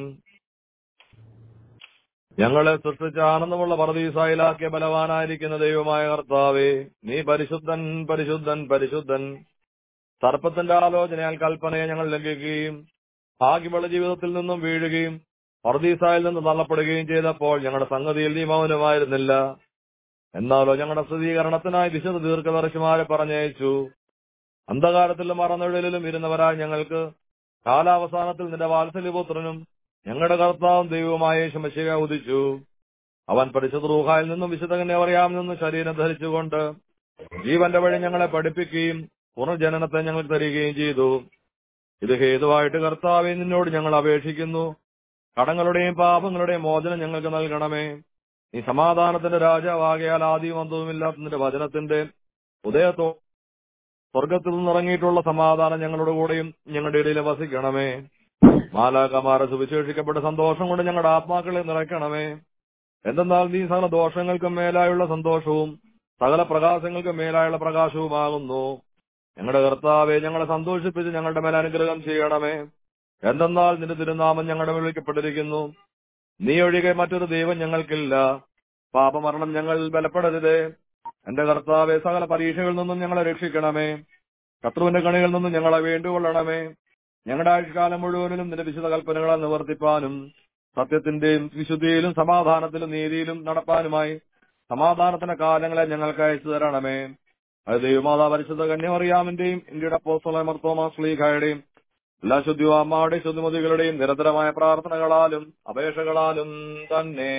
ഞങ്ങളെ സൃഷ്ടിച്ച ആനന്ദമുള്ള പറദീസായിലാക്കിയ ബലവാനായിരിക്കുന്ന ദൈവമായ കർത്താവേ നീ പരിശുദ്ധൻ പരിശുദ്ധൻ പരിശുദ്ധൻ സർപ്പത്തിന്റെ ആലോചനയാൽ കൽപ്പനയെ ഞങ്ങൾ ലംഘിക്കുകയും ഭാഗ്യമുള്ള ജീവിതത്തിൽ നിന്നും വീഴുകയും പറദീസായിൽ നിന്ന് തള്ളപ്പെടുകയും ചെയ്തപ്പോൾ ഞങ്ങളുടെ സംഗതിയിൽ നീ മൗനമായിരുന്നില്ല എന്നാലോ ഞങ്ങളുടെ സ്ഥിരീകരണത്തിനായി വിശുദ്ധ ദീർഘദർശിമാരെ പറഞ്ഞയച്ചു അന്ധകാരത്തിലും മറന്നൊഴിലും ഇരുന്നവരായി ഞങ്ങൾക്ക് കാലാവസാനത്തിൽ നിന്റെ വാത്സല്യപുത്രനും ഞങ്ങളുടെ കർത്താവും ദൈവമായ ശമശിക ഉദിച്ചു അവൻ പരിശുദ്ധ റൂഹായിൽ നിന്നും വിശുദ്ധകനെ അറിയാം നിന്നും ശരീരം ധരിച്ചുകൊണ്ട് ജീവന്റെ വഴി ഞങ്ങളെ പഠിപ്പിക്കുകയും പുനർജനനത്തെ ഞങ്ങൾ തരികയും ചെയ്തു ഇത് ഹേതുവായിട്ട് കർത്താവെ നിന്നോട് ഞങ്ങൾ അപേക്ഷിക്കുന്നു കടങ്ങളുടെയും പാപങ്ങളുടെയും മോചനം ഞങ്ങൾക്ക് നൽകണമേ നീ സമാധാനത്തിന്റെ രാജാവാകയാൽ ആദ്യവും അന്തവുമില്ലാത്ത നിന്റെ വചനത്തിന്റെ ഉദയത്തോ സ്വർഗത്തിൽ നിന്നിറങ്ങിയിട്ടുള്ള സമാധാനം ഞങ്ങളുടെ കൂടെയും ഞങ്ങളുടെ ഇടയിൽ വസിക്കണമേ മാലാകമാരെ സുവിശേഷിക്കപ്പെട്ട സന്തോഷം കൊണ്ട് ഞങ്ങളുടെ ആത്മാക്കളെ നിറയ്ക്കണമേ എന്തെന്നാൽ നീ സകല ദോഷങ്ങൾക്കും മേലായുള്ള സന്തോഷവും സകല പ്രകാശങ്ങൾക്കും മേലായുള്ള പ്രകാശവുമാകുന്നു ഞങ്ങളുടെ കർത്താവെ ഞങ്ങളെ സന്തോഷിപ്പിച്ച് ഞങ്ങളുടെ മേൽ അനുഗ്രഹം ചെയ്യണമേ എന്തെന്നാൽ നിന്റെ തിരുനാമം ഞങ്ങളുടെ മേൽ വിളിക്കപ്പെട്ടിരിക്കുന്നു നീ ഒഴികെ മറ്റൊരു ദൈവം ഞങ്ങൾക്കില്ല പാപമരണം ഞങ്ങൾ ബലപ്പെടരുതേ എന്റെ കർത്താവെ സകല പരീക്ഷകളിൽ നിന്നും ഞങ്ങളെ രക്ഷിക്കണമേ ശത്രുവിന്റെ കണികളിൽ നിന്നും ഞങ്ങളെ വേണ്ടുകൊള്ളണമേ ഞങ്ങളുടെ ആയുഷ്കാലം മുഴുവനും നിന്റെ വിശുദ്ധ കൽപ്പനകളെ നിവർത്തിപ്പാനും സത്യത്തിന്റെയും വിശുദ്ധിയിലും സമാധാനത്തിലും നീതിയിലും നടപ്പാനുമായി സമാധാനത്തിന്റെ കാലങ്ങളെ ഞങ്ങൾക്ക് അയച്ചു തരണമേ അത് ദൈവമാതാ പരിശുദ്ധ കന്യമറിയാമിന്റെയും ഇന്ത്യയുടെ അപ്പോസ്തലമർത്തോമാ ശ്ലീഖായുടെയും എല്ലാ ശുദ്ധിവാമ്മയുടെയും ശുദ്ധിമതികളുടെയും നിരന്തരമായ പ്രാർത്ഥനകളാലും അപേക്ഷകളാലും തന്നെ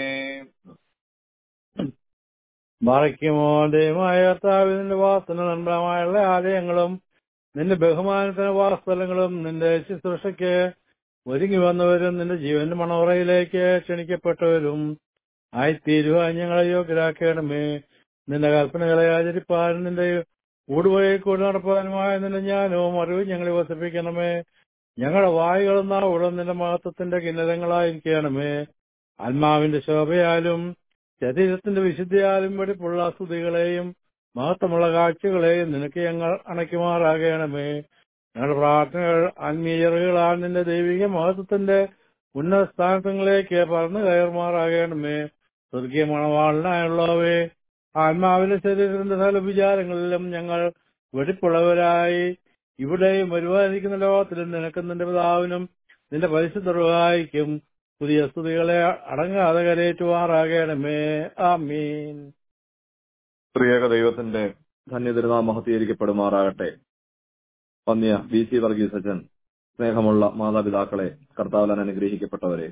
മറയ്ക്കുമോ ദൈവമായ കർത്താവ് നിന്റെ വാസന നമ്പരമായുള്ള ആലയങ്ങളും നിന്റെ ബഹുമാനത്തിന് വാസസ്ഥലങ്ങളും നിന്റെ ശുശ്രൂഷയ്ക്ക് ഒരുങ്ങി വന്നവരും നിന്റെ ജീവന്റെ മണവറയിലേക്ക് ക്ഷണിക്കപ്പെട്ടവരും ആയിത്തീരുവാൻ ഞങ്ങളെ യോഗ്യരാക്കണമേ നിന്റെ കൽപ്പനകളെ ആചരിപ്പാനും നിന്റെ ഊടുവഴി കൂടി നടപ്പാനുമായ നിന്റെ ജ്ഞാനവും അറിവും ഞങ്ങളെ വസിപ്പിക്കണമേ ഞങ്ങളുടെ വായുകളും നാവുകളും നിന്റെ മഹത്വത്തിന്റെ കിന്നരങ്ങളായിരിക്കണമേ ആത്മാവിന്റെ ശോഭയാലും ശരീരത്തിന്റെ വിശുദ്ധിയാലും വെടിപ്പുള്ള സ്തുതികളെയും മഹത്വമുള്ള കാഴ്ചകളെയും നിനക്ക് ഞങ്ങൾ അണയ്ക്കുമാറാകണമേ ഞങ്ങളുടെ പ്രാർത്ഥനകൾ ആത്മീയറുകളാൽ നിന്റെ ദൈവിക മഹത്വത്തിന്റെ ഉന്നത സ്ഥാനങ്ങളിലേക്ക് പറന്നു കയറുമാറാകണമേ സ്വർഗീയ മണവാളനായുള്ളവേ ആത്മാവിന്റെ ശരീരത്തിന്റെ സകല വിചാരങ്ങളിലും ഞങ്ങൾ വെടിപ്പുള്ളവരായി ഇവിടെയും വരുവാനിരിക്കുന്ന ലോകത്തിലും നിനക്കും നിന്റെ പിതാവിനും നിന്റെ പരിശുദ്ധ റുഹായിക്കും പുതിയ സ്തുതികളെ അടങ്ങാതെ കരയേറ്റുമാറാകണമേ ആമീൻ
പ്രിയക ദൈവത്തിന്റെ ധന്യതിരുനാം മഹത്തീകരിക്കപ്പെടുമാറാകട്ടെ പന്നിയ ബി സി വർഗീസ് അച്ഛൻ സ്നേഹമുള്ള മാതാപിതാക്കളെ കർത്താവിലാൻ അനുഗ്രഹിക്കപ്പെട്ടവരെ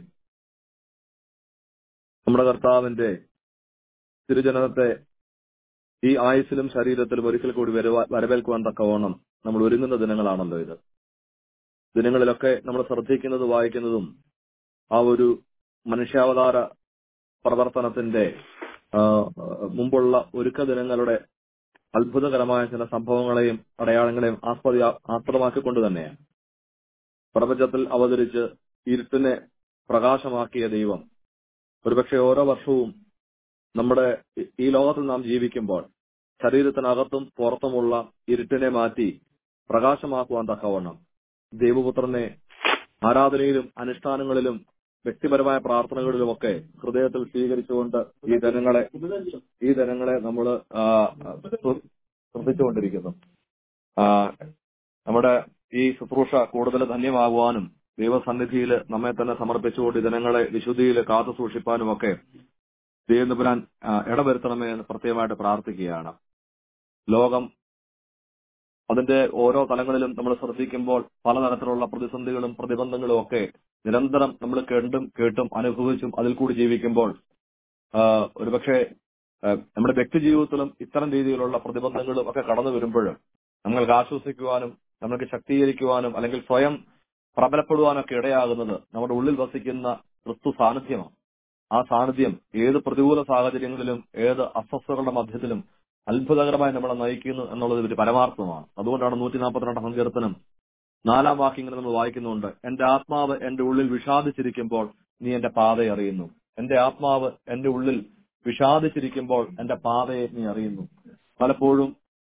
നമ്മുടെ കർത്താവിന്റെ തിരുജനനത്തെ ഈ ആയുസിലും ശരീരത്തിലും ഒരിക്കൽ കൂടി വരുവാ- വരവേൽക്കുവാൻ തക്കവണ്ണം നമ്മൾ ഒരുങ്ങുന്ന ദിനങ്ങളാണല്ലോ ഇത് ദിനങ്ങളിലൊക്കെ നമ്മൾ ശ്രദ്ധിക്കുന്നത് വായിക്കുന്നതും ആ ഒരു മനുഷ്യാവതാര പ്രവർത്തനത്തിന്റെ ആ, മുമ്പുള്ള ഒരുക്ക ദിനങ്ങളുടെ അത്ഭുതകരമായ ചില സംഭവങ്ങളെയും അടയാളങ്ങളെയും ആസ്പദ ആസ്പദമാക്കിക്കൊണ്ട് തന്നെയാണ് പ്രപഞ്ചത്തിൽ അവതരിച്ച് ഇരുട്ടിനെ പ്രകാശമാക്കിയ ദൈവം ഒരുപക്ഷെ ഓരോ വർഷവും നമ്മുടെ ഈ- ഈ ലോകത്തിൽ നാം ജീവിക്കുമ്പോൾ ശരീരത്തിനകത്തും പുറത്തുമുള്ള ഇരുട്ടിനെ മാറ്റി പ്രകാശമാക്കുവാൻ തക്കവണ്ണം ദൈവപുത്രനെ ആരാധനയിലും അനുഷ്ഠാനങ്ങളിലും വ്യക്തിപരമായ പ്രാർത്ഥനകളിലുമൊക്കെ ഹൃദയത്തിൽ സ്വീകരിച്ചുകൊണ്ട് ഈ ജനങ്ങളെ ഈ ജനങ്ങളെ നമ്മൾ ശ്രദ്ധിച്ചുകൊണ്ടിരിക്കുന്നു ആ, നമ്മുടെ ഈ ശുശ്രൂഷ കൂടുതൽ ധന്യമാകുവാനും ദൈവസന്നിധിയിൽ നമ്മെ തന്നെ സമർപ്പിച്ചുകൊണ്ട് ഈ ജനങ്ങളെ വിശുദ്ധിയിൽ കാത്തു സൂക്ഷിപ്പാനും ഒക്കെ ദൈവനപുരാൻ ഇടവരുത്തണമേ എന്ന് പ്രത്യേകമായിട്ട് പ്രാർത്ഥിക്കുകയാണ് ലോകം അതിന്റെ ഓരോ തലങ്ങളിലും നമ്മൾ ശ്രദ്ധിക്കുമ്പോൾ പലതരത്തിലുള്ള പ്രതിസന്ധികളും പ്രതിബന്ധങ്ങളും ഒക്കെ നിരന്തരം നമ്മൾ കണ്ടും കേട്ടും അനുഭവിച്ചും അതിൽ കൂടി ജീവിക്കുമ്പോൾ ആ, ഒരുപക്ഷെ ആ, നമ്മുടെ വ്യക്തി ജീവിതത്തിലും ഇത്തരം രീതിയിലുള്ള പ്രതിബന്ധങ്ങളും ഒക്കെ കടന്നു വരുമ്പോൾ നമ്മൾക്ക് ആശ്വസിക്കുവാനും നമ്മൾക്ക് ശക്തീകരിക്കുവാനും അല്ലെങ്കിൽ സ്വയം പ്രബലപ്പെടുവാനൊക്കെ ഇടയാകുന്നത് നമ്മുടെ ഉള്ളിൽ വസിക്കുന്ന ക്രിസ്തു സാന്നിധ്യമാണ് ആ സാന്നിധ്യം ഏത് പ്രതികൂല സാഹചര്യങ്ങളിലും ഏത് അസ്വസ്ഥതകളുടെ മധ്യത്തിലും അത്ഭുതകരമായി നമ്മളെ നയിക്കുന്നു എന്നുള്ളത് ഒരു പരമാർത്ഥമാണ് അതുകൊണ്ടാണ് നൂറ്റി നാൽപ്പത്തിരണ്ടാം സങ്കീർത്തനം നാലാം വാക്യങ്ങൾ നമ്മൾ വായിക്കുന്നുണ്ട് എന്റെ ആത്മാവ് എന്റെ ഉള്ളിൽ വിഷാദിച്ചിരിക്കുമ്പോൾ നീ എന്റെ പാതയെ അറിയുന്നു എന്റെ ആത്മാവ് എന്റെ ഉള്ളിൽ വിഷാദിച്ചിരിക്കുമ്പോൾ എന്റെ പാതയെ നീ അറിയുന്നു പലപ്പോഴും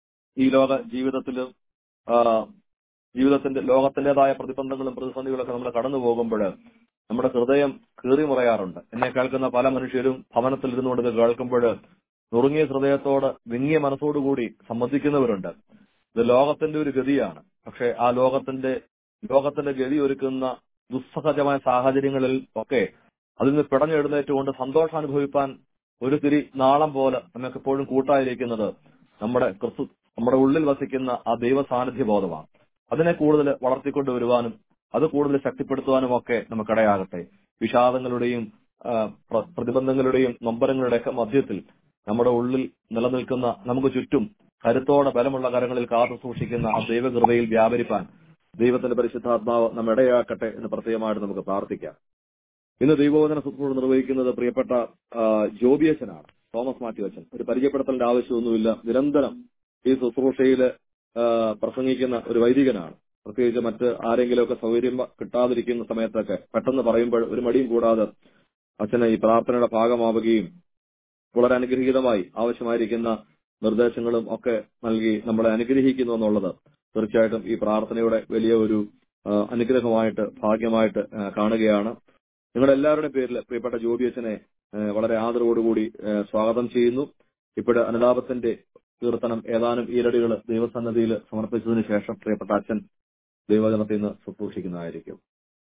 ഈ ലോക ജീവിതത്തിലും ആ, ജീവിതത്തിന്റെ ലോകത്തിന്റേതായ പ്രതിബന്ധങ്ങളും പ്രതിസന്ധികളൊക്കെ നമ്മൾ കടന്നു പോകുമ്പോൾ നമ്മുടെ ഹൃദയം കീറിമുറയാറുണ്ട് എന്നെ കേൾക്കുന്ന പല മനുഷ്യരും ഭവനത്തിൽ ഇരുന്നുകൊണ്ട് ഇത് കേൾക്കുമ്പോൾ നുറുങ്ങിയ ഹൃദയത്തോട് വിങ്ങിയ മനസ്സോടുകൂടി സംബന്ധിക്കുന്നവരുണ്ട് ഇത് ലോകത്തിന്റെ ഒരു ഗതിയാണ് പക്ഷെ ആ ലോകത്തിന്റെ ലോകത്തിന്റെ ഗതി ഒരുക്കുന്ന ദുസ്സഹജമായ സാഹചര്യങ്ങളിൽ ഒക്കെ അതിൽ നിന്ന് പിടഞ്ഞെഴുന്നേറ്റുകൊണ്ട് സന്തോഷം അനുഭവിപ്പാൻ ഒരു തിരി നാളം പോലെ നമുക്ക് എപ്പോഴും കൂട്ടായിരിക്കുന്നത് നമ്മുടെ ക്രിസ്തു നമ്മുടെ ഉള്ളിൽ വസിക്കുന്ന ആ ദൈവ സാന്നിധ്യ ബോധമാണ് അതിനെ കൂടുതൽ വളർത്തിക്കൊണ്ടുവരുവാനും അത് കൂടുതൽ ശക്തിപ്പെടുത്തുവാനും ഒക്കെ നമുക്കിടയാകട്ടെ വിഷാദങ്ങളുടെയും ആ, പ്ര- പ്രതിബന്ധങ്ങളുടെയും നൊമ്പരങ്ങളുടെയൊക്കെ മധ്യത്തിൽ നമ്മുടെ ഉള്ളിൽ നിലനിൽക്കുന്ന നമുക്ക് ചുറ്റും കരുത്തോടെ ബലമുള്ള കരങ്ങളിൽ കാത്തു സൂക്ഷിക്കുന്ന ആ ദൈവകൃപയിൽ വ്യാപരിപ്പാൻ ദൈവത്തിന്റെ പരിശുദ്ധാത്മാവ് നമ്മെ ഇടയാക്കട്ടെ എന്ന് പ്രത്യേകമായിട്ട് നമുക്ക് പ്രാർത്ഥിക്കാം ഇന്ന് ദൈവവചന ശുശ്രൂഷ നിർവഹിക്കുന്നത് പ്രിയപ്പെട്ട ആ, ജോബിയച്ചനാണ് തോമസ് മാത്യു അച്ഛൻ ഒരു പരിചയപ്പെടുത്തേണ്ട ആവശ്യമൊന്നുമില്ല നിരന്തരം ഈ ശുശ്രൂഷയിൽ പ്രസംഗിക്കുന്ന ഒരു വൈദികനാണ് പ്രത്യേകിച്ച് മറ്റ് ആരെങ്കിലുമൊക്കെ സൗകര്യം കിട്ടാതിരിക്കുന്ന സമയത്തൊക്കെ പെട്ടെന്ന് പറയുമ്പോൾ ഒരു മടിയും കൂടാതെ അച്ഛന് ഈ പ്രാർത്ഥനയുടെ ഭാഗമാവുകയും വളരെ അനുഗ്രഹീതമായി ആവശ്യമായിരിക്കുന്ന നിർദ്ദേശങ്ങളും ഒക്കെ നൽകി നമ്മളെ അനുഗ്രഹിക്കുന്നു എന്നുള്ളത് തീർച്ചയായിട്ടും ഈ പ്രാർത്ഥനയുടെ വലിയ ഒരു ആ, അനുഗ്രഹമായിട്ട് ഭാഗ്യമായിട്ട് ആ, കാണുകയാണ് നിങ്ങളുടെ എല്ലാവരുടെയും പേരിൽ പ്രിയപ്പെട്ട ജോബി അച്ഛനെ ആ, വളരെ ആദരവോടുകൂടി ആ, സ്വാഗതം ചെയ്യുന്നു ഇപ്പോൾ അനുതാപത്തിന്റെ കീർത്തനം ഏതാനും ഈരടികൾ ദൈവസന്നദ്ധിയിൽ സമർപ്പിച്ചതിന് ശേഷം പ്രിയപ്പെട്ട അച്ഛൻ ദൈവജനത്തിൽ നിന്ന് ശുശ്രൂഷിക്കുന്നതായിരിക്കും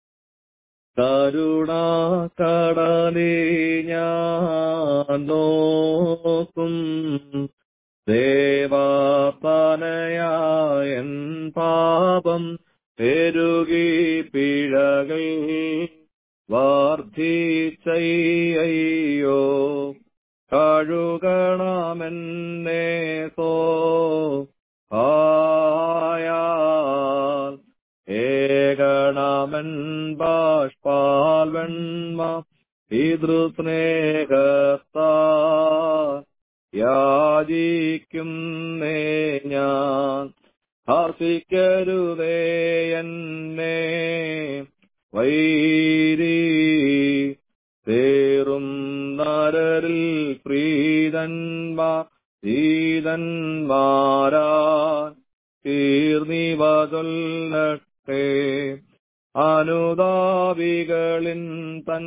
കരുണാ കടലേ ഞാൻ നോക്കും ദേവാപനയായൻ പാപം പെരുകി പിഴകൾ വർദ്ധിച്ചയ്യോ കഴുകണമെന്നേ സോ ആയാൽ ഏകണമൻ ബാഷ്പാൽ വെണ്മ പിതൃസ്നേഹത്താ യാചിക്കുന്നേ ഞാൻ ഹർഷിക്കരുതേ എന്നെ വൈരി തേറും നരരിൽ പ്രീതന്മാ പ്രീതന്മാരാ തീർന്നിവ ചൊല്ലട്ടെ അനുതാപികളിൻ തൻ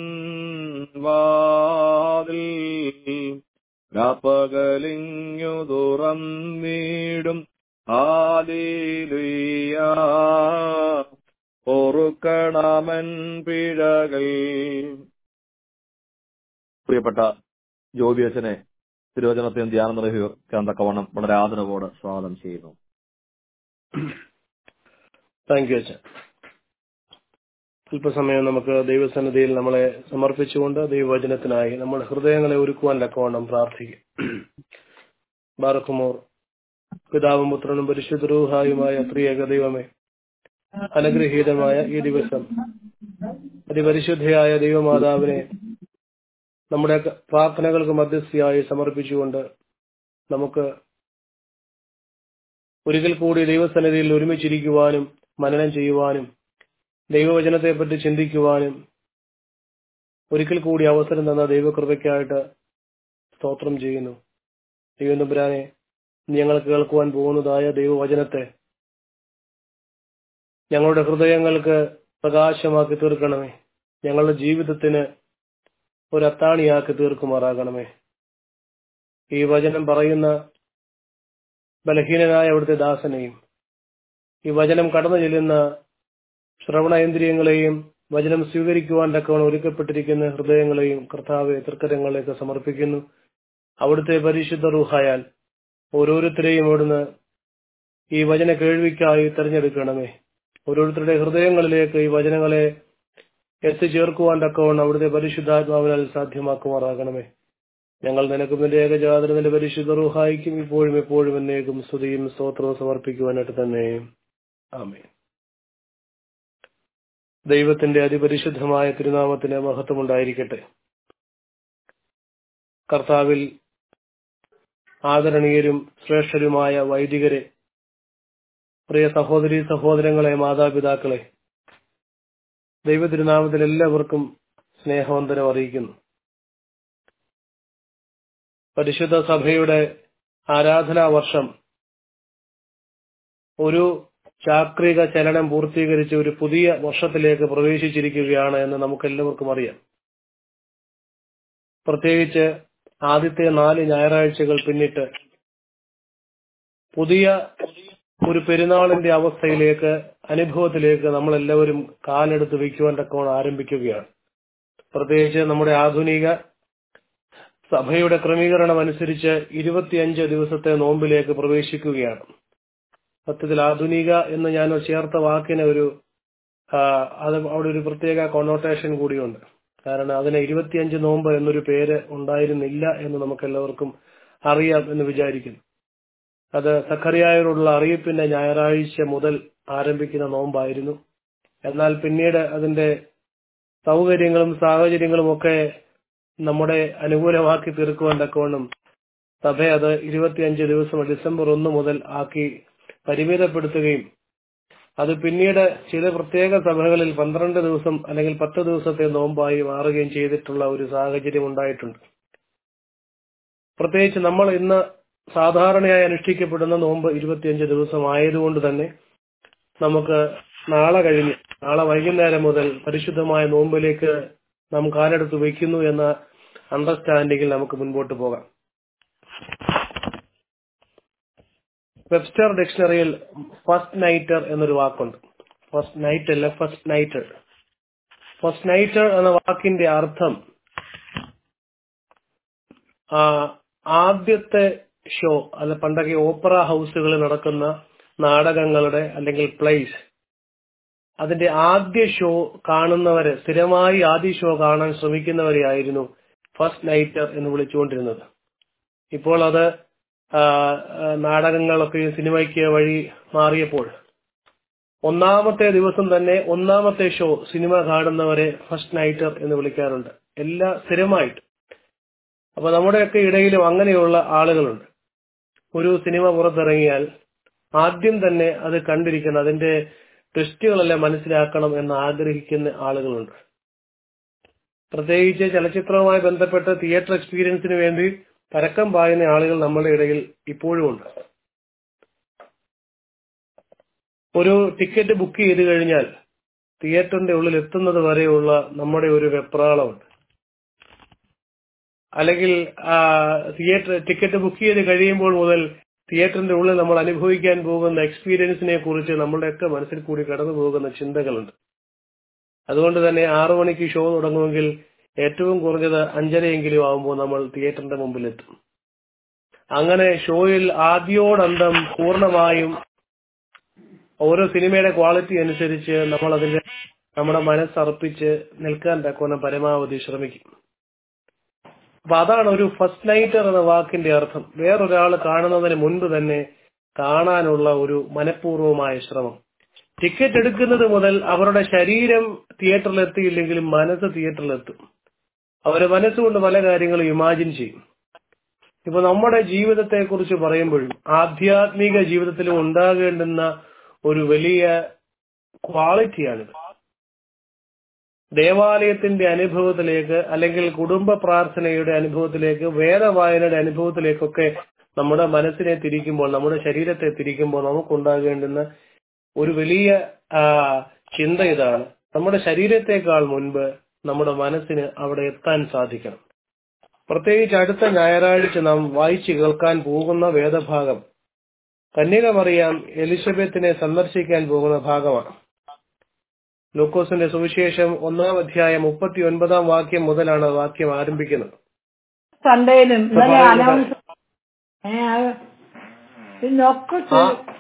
വാതിൽ രാപ്പകലിങ്ങു തുറന്നിടും ആദിലുയ്യ പൊറുക്കണമൻ പിഴകൾ പ്രിയപ്പെട്ട ജോബി അച്ഛനെ തിരുവചനത്തെയും ധ്യാനം നിർവഹിക്കാൻ തക്കവണ്ണം വളരെ ആദരവോടെ സ്വാഗതം ചെയ്യുന്നു
താങ്ക് യു അച്ഛൻ അല്പസമയം നമുക്ക് ദൈവസന്നിധിയിൽ നമ്മളെ സമർപ്പിച്ചുകൊണ്ട് ദൈവവചനത്തിനായി നമ്മുടെ ഹൃദയങ്ങളെ ഒരുക്കുവാൻ തക്കവണ്ണം പ്രാർത്ഥിക്കും ബാറക്കുമോർ പിതാവും പുത്രനും പരിശുദ്ധ റൂഹായുമായ ത്രിയേക ദൈവമേ അനുഗ്രഹീതമായ ഈ ദിവസം അതിപരിശുദ്ധയായ ദൈവമാതാവിനെ നമ്മുടെ പ്രാർത്ഥനകൾക്ക് മധ്യസ്ഥയായി സമർപ്പിച്ചുകൊണ്ട് നമുക്ക് ഒരിക്കൽ കൂടി ദൈവസന്നിധിയിൽ ഒരുമിച്ചിരിക്കുവാനും മനനം ചെയ്യുവാനും ദൈവവചനത്തെപ്പറ്റി ചിന്തിക്കുവാനും ഒരിക്കൽ കൂടി അവസരം തന്ന ദൈവകൃപയ്ക്കായിട്ട് സ്തോത്രം ചെയ്യുന്നു ദൈവം തമ്പുരാനെ ഞങ്ങൾ കേൾക്കുവാൻ പോകുന്നതായ ദൈവവചനത്തെ ഞങ്ങളുടെ ഹൃദയങ്ങൾക്ക് പ്രകാശമാക്കി തീർക്കണമേ ഞങ്ങളുടെ ജീവിതത്തിന് ഒരു അത്താണിയാക്കി തീർക്കുമാറാകണമേ ഈ വചനം പറയുന്ന ബലഹീനനായ അവിടുത്തെ ദാസനെയും ഈ വചനം കടന്നു ചെല്ലുന്ന ശ്രവണേന്ദ്രിയങ്ങളെയും വചനം സ്വീകരിക്കുവാൻ തക്കവണ്ണം ഒരുക്കപ്പെട്ടിരിക്കുന്ന ഹൃദയങ്ങളെയും കർത്താവെ തൃക്കരങ്ങളിലേക്ക് സമർപ്പിക്കുന്നു അവിടുത്തെ പരിശുദ്ധ റൂഹായാൽ ഓരോരുത്തരെയും അവിടുന്ന് ഈ വചന കേൾവിക്കായി തെരഞ്ഞെടുക്കണമേ ഓരോരുത്തരുടെ ഹൃദയങ്ങളിലേക്ക് ഈ വചനങ്ങളെ എത്തിച്ചേർക്കുവാൻ തക്കവണ്ണം അവിടുത്തെ പരിശുദ്ധാത്മാവിനാൽ സാധ്യമാക്കുമാറാകണമേ ഞങ്ങൾ നിനക്കും നിന്റെ ഏകജാതന നിന്റെ പരിശുദ്ധ റൂഹായിക്കും ഇപ്പോഴും എപ്പോഴും എന്നേക്കും സ്തുതിയും സ്തോത്രവും സമർപ്പിക്കുവാനായിട്ട് തന്നെ ആമേ ദൈവത്തിന്റെ അതിപരിശുദ്ധമായ തിരുനാമത്തിന് മഹത്വമുണ്ടായിരിക്കട്ടെ കർത്താവിൽ ആദരണീയരും ശ്രേഷ്ഠരുമായ വൈദികരെ പ്രിയ സഹോദരി സഹോദരങ്ങളെ മാതാപിതാക്കളെ ദൈവ തിരുനാമത്തിൽ എല്ലാവർക്കും സ്നേഹവന്ദനം അറിയിക്കുന്നു പരിശുദ്ധ സഭയുടെ ആരാധനാ വർഷം ഒരു ചാക്രിക ചലനം പൂർത്തീകരിച്ച് ഒരു പുതിയ വർഷത്തിലേക്ക് പ്രവേശിച്ചിരിക്കുകയാണ് എന്ന് നമുക്ക് എല്ലാവർക്കും അറിയാം പ്രത്യേകിച്ച് ആദ്യത്തെ നാല് ഞായറാഴ്ചകൾ പിന്നിട്ട് പുതിയ ഒരു പെരുന്നാളിന്റെ അവസ്ഥയിലേക്ക് അനുഭവത്തിലേക്ക് നമ്മൾ എല്ലാവരും കാലെടുത്ത് വയ്ക്കുവാൻ തക്കവണ്ണം ആരംഭിക്കുകയാണ് പ്രത്യേകിച്ച് നമ്മുടെ ആധുനിക സഭയുടെ ക്രമീകരണം അനുസരിച്ച് ഇരുപത്തിയഞ്ച് ദിവസത്തെ നോമ്പിലേക്ക് പ്രവേശിക്കുകയാണ് സത്യത്തിൽ ആധുനിക എന്ന് ഞാൻ ചേർത്ത വാക്കിന് ഒരു അത് അവിടെ ഒരു പ്രത്യേക കൊണോട്ടേഷൻ കൂടിയുണ്ട് കാരണം അതിന് ഇരുപത്തിയഞ്ച് നോമ്പ് എന്നൊരു പേര് ഉണ്ടായിരുന്നില്ല എന്ന് നമുക്ക് എല്ലാവർക്കും അറിയാം എന്ന് വിചാരിക്കുന്നു അത് സഖറിയായോടുള്ള അറിയിപ്പിന്റെ ഞായറാഴ്ച മുതൽ ആരംഭിക്കുന്ന നോമ്പായിരുന്നു എന്നാൽ പിന്നീട് അതിന്റെ സൗകര്യങ്ങളും സാഹചര്യങ്ങളും ഒക്കെ നമ്മുടെ അനുകൂലമാക്കി തീർക്കുവാൻ തക്കവണ്ണം സഭ അത് ഇരുപത്തിയഞ്ച് ദിവസം ഡിസംബർ ഒന്ന് മുതൽ ആക്കി പരിമിതപ്പെടുത്തുകയും അത് പിന്നീട് ചില പ്രത്യേക സഭകളിൽ പന്ത്രണ്ട് ദിവസം അല്ലെങ്കിൽ പത്ത് ദിവസത്തെ നോമ്പായി മാറുകയും ചെയ്തിട്ടുള്ള ഒരു സാഹചര്യം ഉണ്ടായിട്ടുണ്ട് പ്രത്യേകിച്ച് നമ്മൾ ഇന്ന് സാധാരണയായി അനുഷ്ഠിക്കപ്പെടുന്ന നോമ്പ് ഇരുപത്തിയഞ്ച് ദിവസം ആയതുകൊണ്ട് തന്നെ നമുക്ക് നാളെ കഴിഞ്ഞ് നാളെ വൈകുന്നേരം മുതൽ പരിശുദ്ധമായ നോമ്പിലേക്ക് നാം കാലെടുത്ത് വയ്ക്കുന്നു എന്ന അണ്ടർസ്റ്റാൻഡിങ്ങിൽ നമുക്ക് മുൻപോട്ട് പോകാം വെബ്സ്റ്റർ ഡിക്ഷണറിയിൽ ഫസ്റ്റ് നൈറ്റർ എന്നൊരു വാക്കുണ്ട് ഫസ്റ്റ് നൈറ്റ് അല്ല ഫസ്റ്റ് നൈറ്റർ ഫസ്റ്റ് നൈറ്റർ എന്ന വാക്കിന്റെ അർത്ഥം ആദ്യത്തെ ഷോ അല്ല പണ്ടൊക്കെ ഓപ്പറ ഹൗസുകളിൽ നടക്കുന്ന നാടകങ്ങളുടെ അല്ലെങ്കിൽ പ്ലേസ് അതിന്റെ ആദ്യ ഷോ കാണുന്നവര് സ്ഥിരമായി ആദ്യ ഷോ കാണാൻ ശ്രമിക്കുന്നവരെയായിരുന്നു ഫസ്റ്റ് നൈറ്റർ എന്ന് വിളിച്ചുകൊണ്ടിരുന്നത് ഇപ്പോൾ അത് നാടകങ്ങളൊക്കെ സിനിമയ്ക്ക് വഴി മാറിയപ്പോൾ ഒന്നാമത്തെ ദിവസം തന്നെ ഒന്നാമത്തെ ഷോ സിനിമ കാണുന്നവരെ ഫസ്റ്റ് നൈറ്റർ എന്ന് വിളിക്കാറുണ്ട് എല്ലാ സ്ഥിരമായിട്ട് അപ്പൊ നമ്മുടെയൊക്കെ ഇടയിലും അങ്ങനെയുള്ള ആളുകളുണ്ട് ഒരു സിനിമ പുറത്തിറങ്ങിയാൽ ആദ്യം തന്നെ അത് കണ്ടിരിക്കണം അതിന്റെ ട്വിസ്റ്റുകളെല്ലാം മനസ്സിലാക്കണം എന്ന് ആഗ്രഹിക്കുന്ന ആളുകളുണ്ട് പ്രത്യേകിച്ച് ചലച്ചിത്രവുമായി ബന്ധപ്പെട്ട് തിയേറ്റർ എക്സ്പീരിയൻസിന് വേണ്ടി പരക്കം പായുന്ന ആളുകൾ നമ്മുടെ ഇടയിൽ ഇപ്പോഴും ഉണ്ട് ഒരു ടിക്കറ്റ് ബുക്ക് ചെയ്ത് കഴിഞ്ഞാൽ തിയേറ്ററിന്റെ ഉള്ളിൽ എത്തുന്നത് വരെയുള്ള നമ്മുടെ ഒരു വെപ്രാളമുണ്ട് അല്ലെങ്കിൽ തിയേറ്റർ ടിക്കറ്റ് ബുക്ക് ചെയ്ത് കഴിയുമ്പോൾ മുതൽ തിയേറ്ററിന്റെ ഉള്ളിൽ നമ്മൾ അനുഭവിക്കാൻ പോകുന്ന എക്സ്പീരിയൻസിനെ കുറിച്ച് നമ്മുടെയൊക്കെ മനസ്സിൽ കൂടി കടന്നു പോകുന്ന ചിന്തകളുണ്ട് അതുകൊണ്ട് തന്നെ ആറു മണിക്ക് ഷോ തുടങ്ങുമെങ്കിൽ ഏറ്റവും കുറഞ്ഞത് അഞ്ചരയെങ്കിലും ആവുമ്പോൾ നമ്മൾ തിയേറ്ററിന്റെ മുമ്പിലെത്തും അങ്ങനെ ഷോയിൽ ആദ്യോടന്തം പൂർണ്ണമായും ഓരോ സിനിമയുടെ ക്വാളിറ്റി അനുസരിച്ച് നമ്മൾ അതിന്റെ നമ്മുടെ മനസ്സർപ്പിച്ച് നിൽക്കാൻ തക്കോണം പരമാവധി ശ്രമിക്കും അപ്പൊ അതാണ് ഒരു ഫസ്റ്റ് നൈറ്റർ എന്ന വാക്കിന്റെ അർത്ഥം വേറൊരാൾ കാണുന്നതിന് മുൻപ് തന്നെ കാണാനുള്ള ഒരു മനഃപൂർവമായ ശ്രമം ടിക്കറ്റ് എടുക്കുന്നത് മുതൽ അവരുടെ ശരീരം തിയേറ്ററിൽ എത്തിയില്ലെങ്കിലും മനസ്സ് തിയേറ്ററിലെത്തും അവരുടെ മനസ്സുകൊണ്ട് പല കാര്യങ്ങളും ഇമാജിൻ ചെയ്യും ഇപ്പൊ നമ്മുടെ ജീവിതത്തെ കുറിച്ച് പറയുമ്പോഴും ആധ്യാത്മിക ജീവിതത്തിലും ഉണ്ടാകേണ്ടുന്ന ഒരു വലിയ ക്വാളിറ്റിയാണിത് ദേവാലയത്തിന്റെ അനുഭവത്തിലേക്ക് അല്ലെങ്കിൽ കുടുംബ പ്രാർത്ഥനയുടെ അനുഭവത്തിലേക്ക് വേദവായനയുടെ അനുഭവത്തിലേക്കൊക്കെ നമ്മുടെ മനസ്സിനെ തിരിക്കുമ്പോൾ നമ്മുടെ ശരീരത്തെ തിരിക്കുമ്പോൾ നമുക്കുണ്ടാകേണ്ടുന്ന ഒരു വലിയ ആ, ചിന്ത ഇതാണ് നമ്മുടെ ശരീരത്തെക്കാൾ മുൻപ് നമ്മുടെ മനസ്സിന് അവിടെ എത്താൻ സാധിക്കണം പ്രത്യേകിച്ച് അടുത്ത ഞായറാഴ്ച നാം വായിച്ചു കേൾക്കാൻ പോകുന്ന വേദഭാഗം കന്യക മറിയാം എലിസബത്തിനെ സന്ദർശിക്കാൻ പോകുന്ന ഭാഗമാണ് ലൂക്കോസിന്റെ സുവിശേഷം ഒന്നാം അധ്യായം മുപ്പത്തി ഒൻപതാം വാക്യം മുതലാണ് ആ വാക്യം ആരംഭിക്കുന്നത്
സൺഡേയിലും ഇന്നലെ
പറയുന്നത്.
അനൗൺസ് ഏ അത് പിന്നൊക്കെ
ആ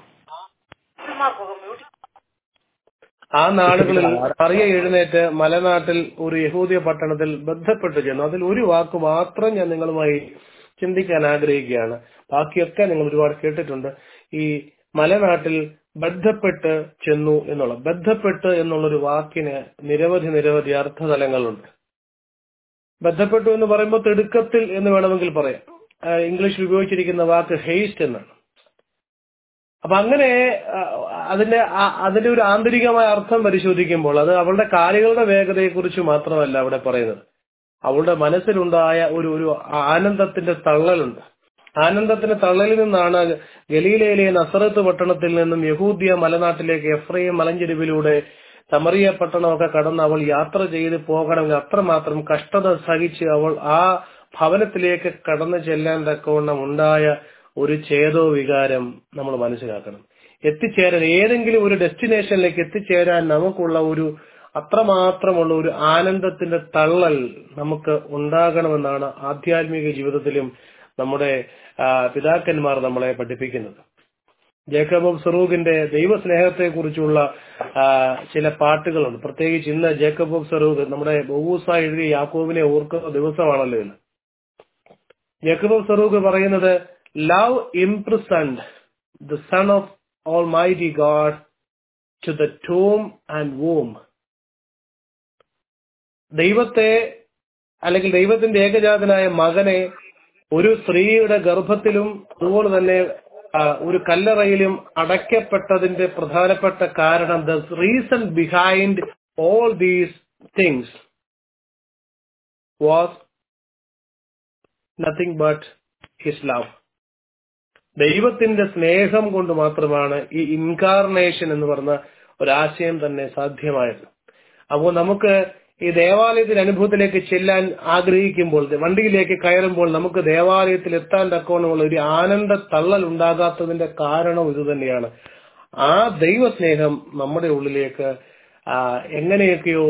ആ നാളുകളിൽ അറിയ എഴുന്നേറ്റ് മലനാട്ടിൽ ഒരു യഹൂദിയ പട്ടണത്തിൽ ബന്ധപ്പെട്ട് ചെന്നു അതിൽ ഒരു വാക്ക് മാത്രം ഞാൻ നിങ്ങളുമായി ചിന്തിക്കാൻ ആഗ്രഹിക്കുകയാണ് ബാക്കിയൊക്കെ നിങ്ങൾ ഒരുപാട് കേട്ടിട്ടുണ്ട് ഈ മലനാട്ടിൽ ബന്ധപ്പെട്ട് ചെന്നു എന്നുള്ള ബന്ധപ്പെട്ട് എന്നുള്ളൊരു വാക്കിന് നിരവധി നിരവധി അർത്ഥതലങ്ങളുണ്ട് ബന്ധപ്പെട്ടു എന്ന് പറയുമ്പോൾ തിടുക്കത്തിൽ എന്ന് വേണമെങ്കിൽ പറയാം ആ, ഇംഗ്ലീഷിൽ ഉപയോഗിച്ചിരിക്കുന്ന വാക്ക് ഹെയ്സ്റ്റ് എന്നാണ് അപ്പൊ അങ്ങനെ ആ, അതിന്റെ ആ- അതിന്റെ ഒരു ആന്തരികമായ അർത്ഥം പരിശോധിക്കുമ്പോൾ അത് അവളുടെ കാലുകളുടെ വേഗതയെക്കുറിച്ച് മാത്രമല്ല അവിടെ പറയുന്നത് അവളുടെ മനസ്സിലുണ്ടായ ഒരു ഒരു ആനന്ദത്തിന്റെ തള്ളലുണ്ട് ആനന്ദത്തിന്റെ തള്ളലിൽ നിന്നാണ് ഗലീലയിലെ നസറത്ത് പട്ടണത്തിൽ നിന്നും യഹൂദിയ മലനാട്ടിലേക്ക് എഫ്രൈം മലഞ്ചെരുവിലൂടെ സമറിയ പട്ടണമൊക്കെ കടന്ന് അവൾ യാത്ര ചെയ്ത് പോകണമെങ്കിൽ അത്രമാത്രം കഷ്ടത സഹിച്ച് അവൾ ആ ഭവനത്തിലേക്ക് കടന്നു ചെല്ലാൻ തക്കവണ്ണം ഉണ്ടായ ഒരു ചേതോ വികാരം നമ്മൾ മനസ്സിലാക്കണം എത്തിച്ചേരാൻ ഏതെങ്കിലും ഒരു ഡെസ്റ്റിനേഷനിലേക്ക് എത്തിച്ചേരാൻ നമുക്കുള്ള ഒരു അത്രമാത്രമുള്ള ഒരു ആനന്ദത്തിന്റെ തള്ളൽ നമുക്ക് ഉണ്ടാകണമെന്നാണ് ആധ്യാത്മിക ജീവിതത്തിലും നമ്മുടെ ആ, പിതാക്കന്മാർ നമ്മളെ പഠിപ്പിക്കുന്നത് ജേക്കബ് സറൂഖിന്റെ ദൈവസ്നേഹത്തെ കുറിച്ചുള്ള ചില പാട്ടുകളുണ്ട് പ്രത്യേകിച്ച് ഇന്ന് ജേക്കബ് സറൂഖ് നമ്മുടെ ബഹൂസ എഴുതിയ യാക്കോബിനെ ഓർക്കുന്ന ദിവസമാണല്ലോ ഇന്ന് ജേക്കബ് സറൂഖ് പറയുന്നത് love impressed the son of almighty God to the tomb and womb ദൈവത്തെ അല്ലെങ്കിൽ ദൈവത്തിന്റെ ഏകജാതനായ മകനെ ഒരു സ്ത്രീയുടെ ഗർഭത്തിലും അതുപോലെ തന്നെ ആ, ഒരു കല്ലറയിലും അടയ്ക്കപ്പെട്ടതിന്റെ പ്രധാനപ്പെട്ട കാരണം the reason behind all these things was nothing but his love ദൈവത്തിന്റെ സ്നേഹം കൊണ്ട് മാത്രമാണ് ഈ ഇൻകാർണേഷൻ എന്ന് പറഞ്ഞ ഒരാശയം തന്നെ സാധ്യമായത് അപ്പോൾ നമുക്ക് ഈ ദേവാലയത്തിന്റെ അനുഭവത്തിലേക്ക് ചെല്ലാൻ ആഗ്രഹിക്കുമ്പോൾ വണ്ടിയിലേക്ക് കയറുമ്പോൾ നമുക്ക് ദേവാലയത്തിൽ എത്താൻ തക്കവണ്ണമുള്ള ഒരു ആനന്ദ തള്ളൽ ഉണ്ടാകാത്തതിന്റെ കാരണം ഇത് തന്നെയാണ് ആ ദൈവസ്നേഹം നമ്മുടെ ഉള്ളിലേക്ക് ആ, എങ്ങനെയൊക്കെയോ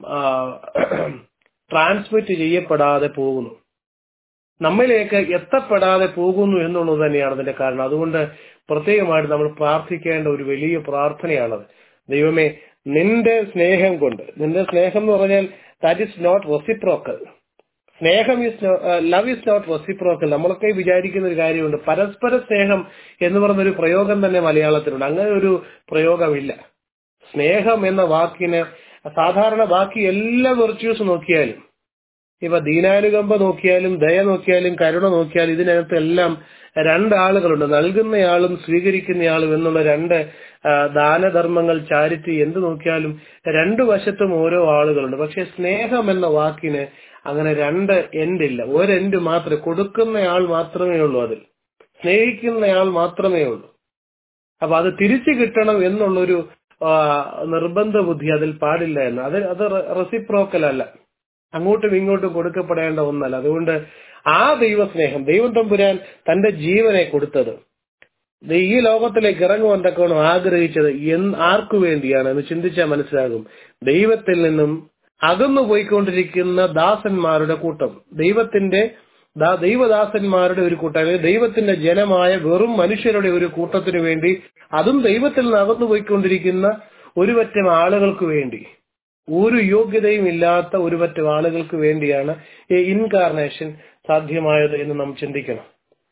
ട്രാൻസ്മിറ്റ് ചെയ്യപ്പെടാതെ പോകുന്നു നമ്മിലേക്ക് എത്തപ്പെടാതെ പോകുന്നു എന്നുള്ളത് തന്നെയാണ് അതിന്റെ കാരണം അതുകൊണ്ട് പ്രത്യേകമായിട്ട് നമ്മൾ പ്രാർത്ഥിക്കേണ്ട ഒരു വലിയ പ്രാർത്ഥനയാണത് ദൈവമേ നിന്റെ സ്നേഹം കൊണ്ട് നിന്റെ സ്നേഹം എന്ന് പറഞ്ഞാൽ ദാറ്റ് ഇസ് നോട്ട് റെസിപ്രോക്കൽ സ്നേഹം is love is not reciprocal നമ്മളൊക്കെ വിചാരിക്കുന്ന ഒരു കാര്യമുണ്ട് പരസ്പര സ്നേഹം എന്ന് പറഞ്ഞ ഒരു പ്രയോഗം തന്നെ മലയാളത്തിലുണ്ട് അങ്ങനെ ഒരു പ്രയോഗമില്ല സ്നേഹം എന്ന വാക്കിന് സാധാരണ ബാക്കി എല്ലാ വെർച്യൂസ് നോക്കിയാലും ഇപ്പൊ ദീനാനുകമ്പ നോക്കിയാലും ദയ നോക്കിയാലും കരുണ നോക്കിയാലും ഇതിനകത്ത് എല്ലാം രണ്ടാളുകളുണ്ട് നൽകുന്നയാളും സ്വീകരിക്കുന്നയാളും എന്നുള്ള രണ്ട് ആ, ദാനധർമ്മങ്ങൾ ചാരിറ്റി എന്ത് നോക്കിയാലും രണ്ടു വശത്തും ഓരോ ആളുകളുണ്ട് പക്ഷെ സ്നേഹം എന്ന വാക്കിന് അങ്ങനെ രണ്ട് എൻഡ് ഇല്ല ഒരു എൻഡ് മാത്രമേ കൊടുക്കുന്നയാൾ മാത്രമേ ഉള്ളൂ അതിൽ സ്നേഹിക്കുന്നയാൾ മാത്രമേ ഉള്ളൂ അപ്പൊ അത് തിരിച്ചു കിട്ടണം എന്നുള്ളൊരു ആ, നിർബന്ധ ബുദ്ധി അതിൽ പാടില്ല എന്ന് അത് അത് റെസിപ്രോക്കൽ അല്ല അങ്ങോട്ടും ഇങ്ങോട്ടും കൊടുക്കപ്പെടേണ്ട ഒന്നല്ല അതുകൊണ്ട് ആ ദൈവസ്നേഹം ദൈവം തമ്പുരാൻ തന്റെ ജീവനെ കൊടുത്തത് ഇത് ഈ ലോകത്തിലേക്ക് ഇറങ്ങുവാൻ തക്കവണ്ണം ആഗ്രഹിച്ചത് എന്ന് ആർക്കു വേണ്ടിയാണ് എന്ന് ചിന്തിച്ചാൽ മനസ്സിലാകും ദൈവത്തിൽ നിന്നും അകന്നു പോയിക്കൊണ്ടിരിക്കുന്ന ദാസന്മാരുടെ കൂട്ടം ദൈവത്തിന്റെ ദാ- ദൈവദാസന്മാരുടെ ഒരു കൂട്ടം അല്ലെങ്കിൽ ദൈവത്തിന്റെ ജനമായ വെറും മനുഷ്യരുടെ ഒരു കൂട്ടത്തിനു വേണ്ടി അതും ദൈവത്തിൽ നിന്ന് അകന്നു പോയിക്കൊണ്ടിരിക്കുന്ന ഒരു പറ്റം ആളുകൾക്ക് വേണ്ടി ഒരു യോഗ്യതയും ഇല്ലാത്ത ഒരു പറ്റം ആളുകൾക്ക് വേണ്ടിയാണ് ഈ ഇൻകാർണേഷൻ സാധ്യമായത് എന്ന് നാം ചിന്തിക്കണം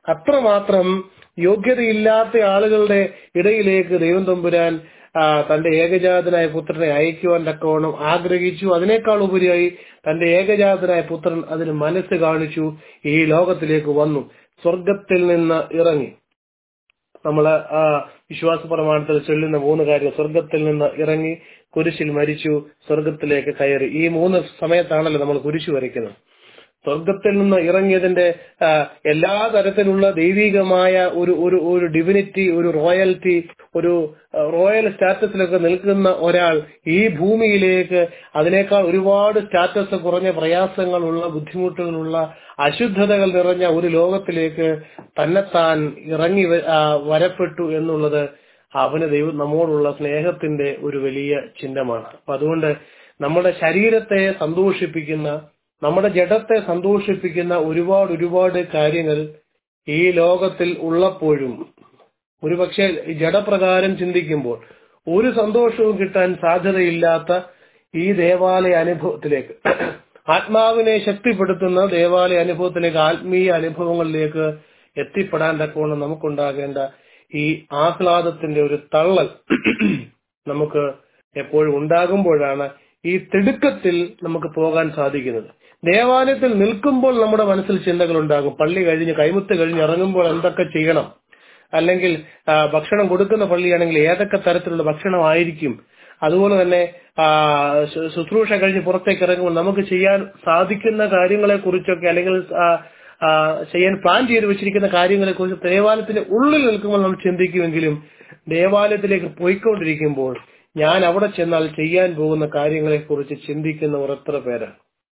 അത്രമാത്രം യോഗ്യതയില്ലാത്ത ആളുകളുടെ ഇടയിലേക്ക് ദൈവം തമ്പുരാൻ ആ, തന്റെ ഏകജാതനായ പുത്രനെ അയക്കുവാൻ തക്കവണ്ണം ആഗ്രഹിച്ചു അതിനേക്കാൾ ഉപരിയായി തന്റെ ഏകജാതനായ പുത്രൻ അതിന് മനസ്സ് കാണിച്ചു ഈ ലോകത്തിലേക്ക് വന്നു സ്വർഗത്തിൽ നിന്ന് ഇറങ്ങി നമ്മൾ ആ വിശ്വാസ പ്രമാണത്തിൽ ചൊല്ലുന്ന മൂന്ന് കാര്യം സ്വർഗത്തിൽ നിന്ന് ഇറങ്ങി കുരിശിൽ മരിച്ചു സ്വർഗത്തിലേക്ക് കയറി ഈ മൂന്ന് സമയത്താണല്ലോ നമ്മൾ കുരിശ് വരയ്ക്കുന്നത് സ്വർഗത്തിൽ നിന്ന് ഇറങ്ങിയതിന്റെ ആ, എല്ലാ തരത്തിലുള്ള ദൈവികമായ ഒരു ഒരു ഒരു ഡിവിനിറ്റി ഒരു റോയൽറ്റി ഒരു ആ, റോയൽ സ്റ്റാറ്റസിലൊക്കെ നിൽക്കുന്ന ഒരാൾ ഈ ഭൂമിയിലേക്ക് അതിനേക്കാൾ ഒരുപാട് സ്റ്റാറ്റസ് കുറഞ്ഞ പ്രയാസങ്ങളുള്ള ബുദ്ധിമുട്ടുകളുള്ള അശുദ്ധതകൾ നിറഞ്ഞ ഒരു ലോകത്തിലേക്ക് തന്നെത്താൻ ഇറങ്ങി വ- ആ, വരപ്പെട്ടു എന്നുള്ളത് അവന് ദൈവം നമ്മോടുള്ള സ്നേഹത്തിന്റെ ഒരു വലിയ ചിഹ്നമാണ് അപ്പൊ അതുകൊണ്ട് നമ്മുടെ ശരീരത്തെ സന്തോഷിപ്പിക്കുന്ന നമ്മുടെ ജഡത്തെ സന്തോഷിപ്പിക്കുന്ന ഒരുപാട് ഒരുപാട് കാര്യങ്ങൾ ഈ ലോകത്തിൽ ഉള്ളപ്പോഴും ഒരുപക്ഷെ ജഡപ്രകാരം ചിന്തിക്കുമ്പോൾ ഒരു സന്തോഷവും കിട്ടാൻ സാധ്യതയില്ലാത്ത ഈ ദേവാലയ അനുഭവത്തിലേക്ക് ആത്മാവിനെ ശക്തിപ്പെടുത്തുന്ന ദേവാലയ അനുഭവത്തിലേക്ക് ആത്മീയ അനുഭവങ്ങളിലേക്ക് എത്തിപ്പെടാൻ തക്കവണ്ണം നമുക്കുണ്ടാകേണ്ട ഈ ആഹ്ലാദത്തിന്റെ ഒരു തള്ളൽ നമുക്ക് എപ്പോഴും ഉണ്ടാകുമ്പോഴാണ് ഈ തിടുക്കത്തിൽ നമുക്ക് പോകാൻ സാധിക്കുന്നത് ദേവാലയത്തിൽ നിൽക്കുമ്പോൾ നമ്മുടെ മനസ്സിൽ ചിന്തകൾ ഉണ്ടാകും പള്ളി കഴിഞ്ഞ് കൈമുത്ത് കഴിഞ്ഞ് ഇറങ്ങുമ്പോൾ എന്തൊക്കെ ചെയ്യണം അല്ലെങ്കിൽ ആ, ഭക്ഷണം കൊടുക്കുന്ന പള്ളിയാണെങ്കിൽ ഏതൊക്കെ തരത്തിലുള്ള ഭക്ഷണമായിരിക്കും അതുപോലെ തന്നെ ആ, ശു- ശുശ്രൂഷ കഴിഞ്ഞ് പുറത്തേക്ക് ഇറങ്ങുമ്പോൾ നമുക്ക് ചെയ്യാൻ സാധിക്കുന്ന കാര്യങ്ങളെ കുറിച്ചൊക്കെ അല്ലെങ്കിൽ ആ, ആ, ചെയ്യാൻ പ്ലാൻ ചെയ്ത് വെച്ചിരിക്കുന്ന കാര്യങ്ങളെ കുറിച്ച് ദേവാലയത്തിന്റെ ഉള്ളിൽ നിൽക്കുമ്പോൾ നമ്മൾ ചിന്തിക്കുമെങ്കിലും ദേവാലയത്തിലേക്ക് പോയിക്കൊണ്ടിരിക്കുമ്പോൾ ഞാൻ അവിടെ ചെന്നാൽ ചെയ്യാൻ പോകുന്ന കാര്യങ്ങളെ കുറിച്ച് ചിന്തിക്കുന്നവർ എത്ര പേരാണ്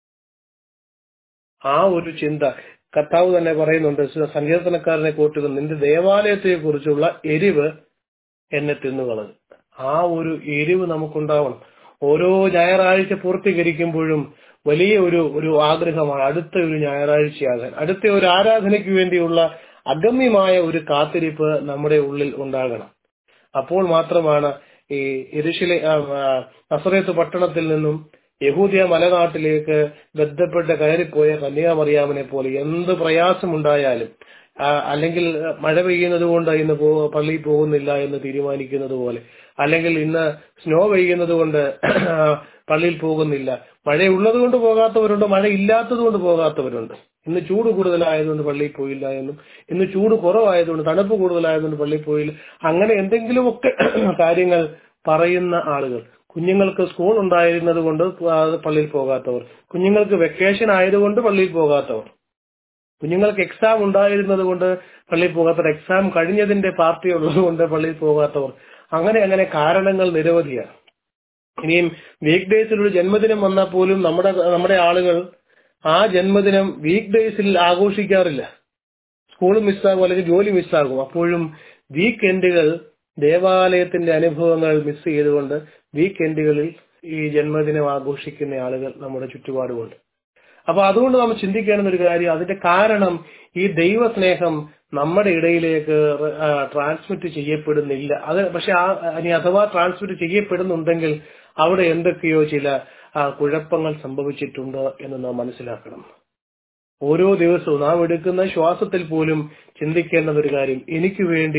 ആ ഒരു ചിന്ത കർത്താവ് തന്നെ പറയുന്നുണ്ട് സങ്കീർത്തനക്കാരനെ കൂട്ടുക നിന്റെ ദേവാലയത്തെ കുറിച്ചുള്ള എരിവ് എന്നെ തിന്നുകളഞ്ഞു ആ ഒരു എരിവ് നമുക്കുണ്ടാവണം ഓരോ ഞായറാഴ്ച പൂർത്തീകരിക്കുമ്പോഴും വലിയ ഒരു ഒരു ആഗ്രഹമാണ് അടുത്ത ഒരു ഞായറാഴ്ചയാകാൻ അടുത്ത ഒരു ആരാധനയ്ക്ക് വേണ്ടിയുള്ള അഗമ്യമായ ഒരു കാത്തിരിപ്പ് നമ്മുടെ ഉള്ളിൽ ഉണ്ടാകണം അപ്പോൾ മാത്രമാണ് ഈ എരുശിലെ നസറേത്ത് പട്ടണത്തിൽ നിന്നും യഹൂദിയ മലനാട്ടിലേക്ക് ബന്ധപ്പെട്ട് കയറിപ്പോയ കന്യാമറിയാമനെ പോലെ എന്ത് പ്രയാസമുണ്ടായാലും ആ, അല്ലെങ്കിൽ മഴ പെയ്യുന്നത് കൊണ്ട് ഇന്ന് പോ പള്ളിയിൽ പോകുന്നില്ല എന്ന് തീരുമാനിക്കുന്നത് പോലെ അല്ലെങ്കിൽ ഇന്ന് സ്നോ പെയ്യുന്നത് കൊണ്ട് പള്ളിയിൽ പോകുന്നില്ല മഴയുള്ളത് കൊണ്ട് പോകാത്തവരുണ്ട് മഴ ഇല്ലാത്തത് കൊണ്ട് പോകാത്തവരുണ്ട് ഇന്ന് ചൂട് കൂടുതലായതുകൊണ്ട് പള്ളിയിൽ പോയില്ല എന്നും ഇന്ന് ചൂട് കുറവായതുകൊണ്ട് തണുപ്പ് കൂടുതലായതുകൊണ്ട് പള്ളിയിൽ പോയില്ല അങ്ങനെ എന്തെങ്കിലുമൊക്കെ കാര്യങ്ങൾ പറയുന്ന ആളുകൾ കുഞ്ഞുങ്ങൾക്ക് സ്കൂൾ ഉണ്ടായിരുന്നത് കൊണ്ട് പള്ളിയിൽ പോകാത്തവർ കുഞ്ഞുങ്ങൾക്ക് വെക്കേഷൻ ആയതുകൊണ്ട് പള്ളിയിൽ പോകാത്തവർ കുഞ്ഞുങ്ങൾക്ക് എക്സാം ഉണ്ടായിരുന്നത് കൊണ്ട് പള്ളിയിൽ പോകാത്തവർ എക്സാം കഴിഞ്ഞതിന്റെ പാർട്ടി ഉള്ളത് കൊണ്ട് പള്ളിയിൽ പോകാത്തവർ അങ്ങനെ അങ്ങനെ കാരണങ്ങൾ നിരവധിയാണ് ഇനിയും വീക്ക് ഡേയ്സിൽ ഒരു ജന്മദിനം വന്നാൽ പോലും നമ്മുടെ നമ്മുടെ ആളുകൾ ആ ജന്മദിനം വീക്ക് ഡേയ്സിൽ ആഘോഷിക്കാറില്ല സ്കൂൾ മിസ്സാകും അല്ലെങ്കിൽ ജോലി മിസ്സാകും അപ്പോഴും വീക്കെൻഡുകൾ ദേവാലയത്തിന്റെ അനുഭവങ്ങൾ മിസ് ചെയ്തുകൊണ്ട് വീക്കെൻഡുകളിൽ ഈ ജന്മദിനം ആഘോഷിക്കുന്ന ആളുകൾ നമ്മുടെ ചുറ്റുപാടുമുണ്ട് അപ്പൊ അതുകൊണ്ട് നമ്മൾ ചിന്തിക്കേണ്ടുന്ന ഒരു കാര്യം അതിന്റെ കാരണം ഈ ദൈവസ്നേഹം നമ്മുടെ ഇടയിലേക്ക് ട്രാൻസ്മിറ്റ് ചെയ്യപ്പെടുന്നില്ല അത് പക്ഷെ ആ ഇനി അഥവാ ട്രാൻസ്മിറ്റ് ചെയ്യപ്പെടുന്നുണ്ടെങ്കിൽ അവിടെ എന്തൊക്കെയോ ചില ആ, കുഴപ്പങ്ങൾ സംഭവിച്ചിട്ടുണ്ട് എന്ന് നാം മനസ്സിലാക്കണം ഓരോ ദിവസവും നാം എടുക്കുന്ന ശ്വാസത്തിൽ പോലും ചിന്തിക്കേണ്ടുന്ന ഒരു കാര്യം എനിക്ക് വേണ്ടി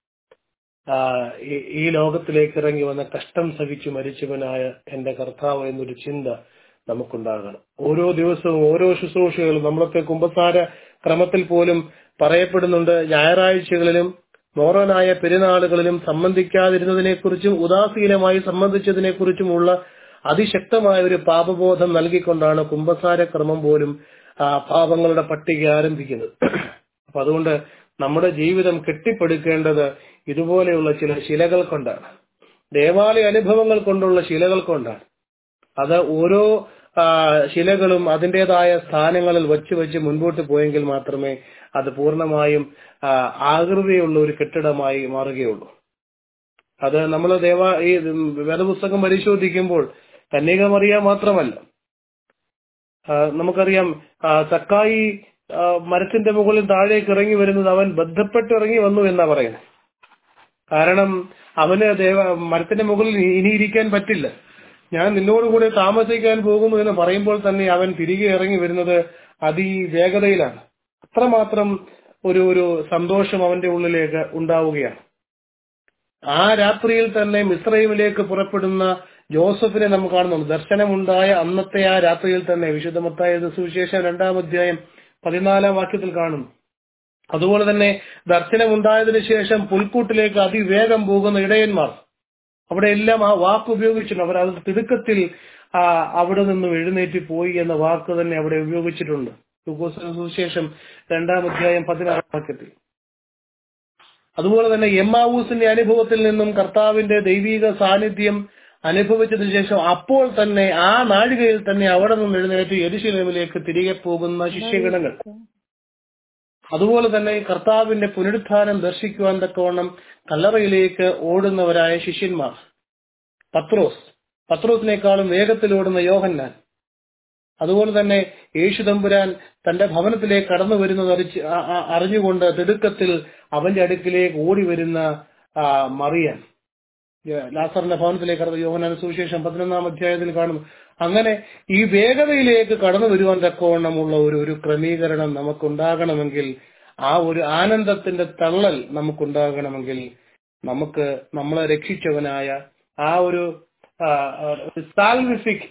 ആ, ഈ- ഈ ലോകത്തിലേക്ക് ഇറങ്ങി വന്ന കഷ്ടം സഹിച്ചു മരിച്ചവനായ എന്റെ കർത്താവ് എന്നൊരു ചിന്ത നമുക്കുണ്ടാകണം ഓരോ ദിവസവും ഓരോ ശുശ്രൂഷകളും നമ്മളൊക്കെ കുമ്പസാര ക്രമത്തിൽ പോലും പറയപ്പെടുന്നുണ്ട് ഞായറാഴ്ചകളിലും മോറനായ പെരുന്നാളുകളിലും സംബന്ധിക്കാതിരുന്നതിനെക്കുറിച്ചും ഉദാസീനമായി സംബന്ധിച്ചതിനെക്കുറിച്ചുമുള്ള അതിശക്തമായ ഒരു പാപബോധം നൽകിക്കൊണ്ടാണ് കുംഭസാര ക്രമം പോലും ആ പാപങ്ങളുടെ പട്ടിക ആരംഭിക്കുന്നത് അപ്പൊ അതുകൊണ്ട് നമ്മുടെ ജീവിതം കെട്ടിപ്പടുക്കേണ്ടത് ഇതുപോലെയുള്ള ചില ശിലകൾ കൊണ്ടാണ് ദേവാലയ അനുഭവങ്ങൾ കൊണ്ടുള്ള ശിലകൾ കൊണ്ടാണ് അത് ഓരോ ആ, ശിലകളും അതിൻ്റെതായ സ്ഥാനങ്ങളിൽ വച്ച് വെച്ച് മുൻപോട്ട് പോയെങ്കിൽ മാത്രമേ അത് പൂർണ്ണമായും ആ, ആകൃതിയുള്ള ഒരു കെട്ടിടമായി മാറുകയുള്ളൂ അത് നമ്മൾ ദേവ ഈ വേദപുസ്തകം പരിശോധിക്കുമ്പോൾ കന്യകമറിയ മാത്രമല്ല ആ, നമുക്കറിയാം ആ, സക്കായി ആ, മരത്തിന്റെ മുകളിൽ താഴേക്ക് ഇറങ്ങി വരുന്നത് അവൻ ബന്ധപ്പെട്ട് ഇറങ്ങി വന്നു എന്നാ പറയുന്നത് കാരണം അവന് ദേവ മരത്തിന്റെ മുകളിൽ ഇനി ഇരിക്കാൻ പറ്റില്ല ഞാൻ നിന്നോടുകൂടെ താമസിക്കാൻ പോകുന്നു എന്ന് പറയുമ്പോൾ തന്നെ അവൻ തിരികെ ഇറങ്ങി വരുന്നത് അതിവേഗതയിലാണ് അത്രമാത്രം ഒരു ഒരു സന്തോഷം അവന്റെ ഉള്ളിലേക്ക് ഉണ്ടാവുകയാണ് ആ രാത്രിയിൽ തന്നെ മിസ്രൈമിലേക്ക് പുറപ്പെടുന്ന ജോസഫിനെ നമുക്ക് കാണുന്നുണ്ട് ദർശനമുണ്ടായ അന്നത്തെ ആ രാത്രിയിൽ തന്നെ വിശുദ്ധമത്തായ സുവിശേഷം രണ്ടാം അധ്യായം പതിനാലാം വാക്യത്തിൽ കാണുന്നു അതുപോലെ തന്നെ ദർശനമുണ്ടായതിനു ശേഷം പുൽക്കൂട്ടിലേക്ക് അതിവേഗം പോകുന്ന ഇടയന്മാർ അവിടെ എല്ലാം ആ വാക്ക് ഉപയോഗിച്ചിട്ടുണ്ട് അവർ അത് തിടുക്കത്തിൽ ആ അവിടെ നിന്ന് എഴുന്നേറ്റ് പോയി എന്ന വാക്ക് തന്നെ അവിടെ ഉപയോഗിച്ചിട്ടുണ്ട് ലൂക്കോസിന് സുവിശേഷം രണ്ടാം അധ്യായം പതിനാറാം വാക്യത്തിൽ അതുപോലെ തന്നെ എമ്മാവൂസിന്റെ അനുഭവത്തിൽ നിന്നും കർത്താവിന്റെ ദൈവീക സാന്നിധ്യം അനുഭവിച്ചതിനു ശേഷം അപ്പോൾ തന്നെ ആ നാഴികയിൽ തന്നെ അവിടെ നിന്ന് എഴുന്നേറ്റ് എരിശിലമിലേക്ക് തിരികെ പോകുന്ന ശിഷ്യഗണങ്ങൾ അതുപോലെ തന്നെ കർത്താവിന്റെ പുനരുത്ഥാനം ദർശിക്കുവാൻ തക്കവണ്ണം കല്ലറയിലേക്ക് ഓടുന്നവരായ ശിഷ്യന്മാർ പത്രോസ് പത്രോസിനേക്കാളും വേഗത്തിൽ ഓടുന്ന യോഹന്നാൻ അതുപോലെ തന്നെ യേശു തമ്പുരാൻ തന്റെ ഭവനത്തിലേക്ക് കടന്നു വരുന്നത് അറിച്ച് ആ- ആ- അറിഞ്ഞുകൊണ്ട് തിടുക്കത്തിൽ അവന്റെ അടുക്കിലേക്ക് ഓടി വരുന്ന ആ, മറിയാൻ ഏ- ലാസറിന്റെ ഭവനത്തിലേക്ക് കടന്നു യോഹനാൻ സുവിശേഷം പതിനൊന്നാം അധ്യായത്തിൽ കാണുന്നു അങ്ങനെ ഈ വേഗതയിലേക്ക് കടന്നു വരുവാൻ തക്കവണ്ണമുള്ള ഒരു ഒരു ക്രമീകരണം നമുക്കുണ്ടാകണമെങ്കിൽ ആ ഒരു ആനന്ദത്തിന്റെ തള്ളൽ നമുക്കുണ്ടാകണമെങ്കിൽ നമുക്ക് നമ്മളെ രക്ഷിച്ചവനായ ആ ഒരു സാൽവിഫിക്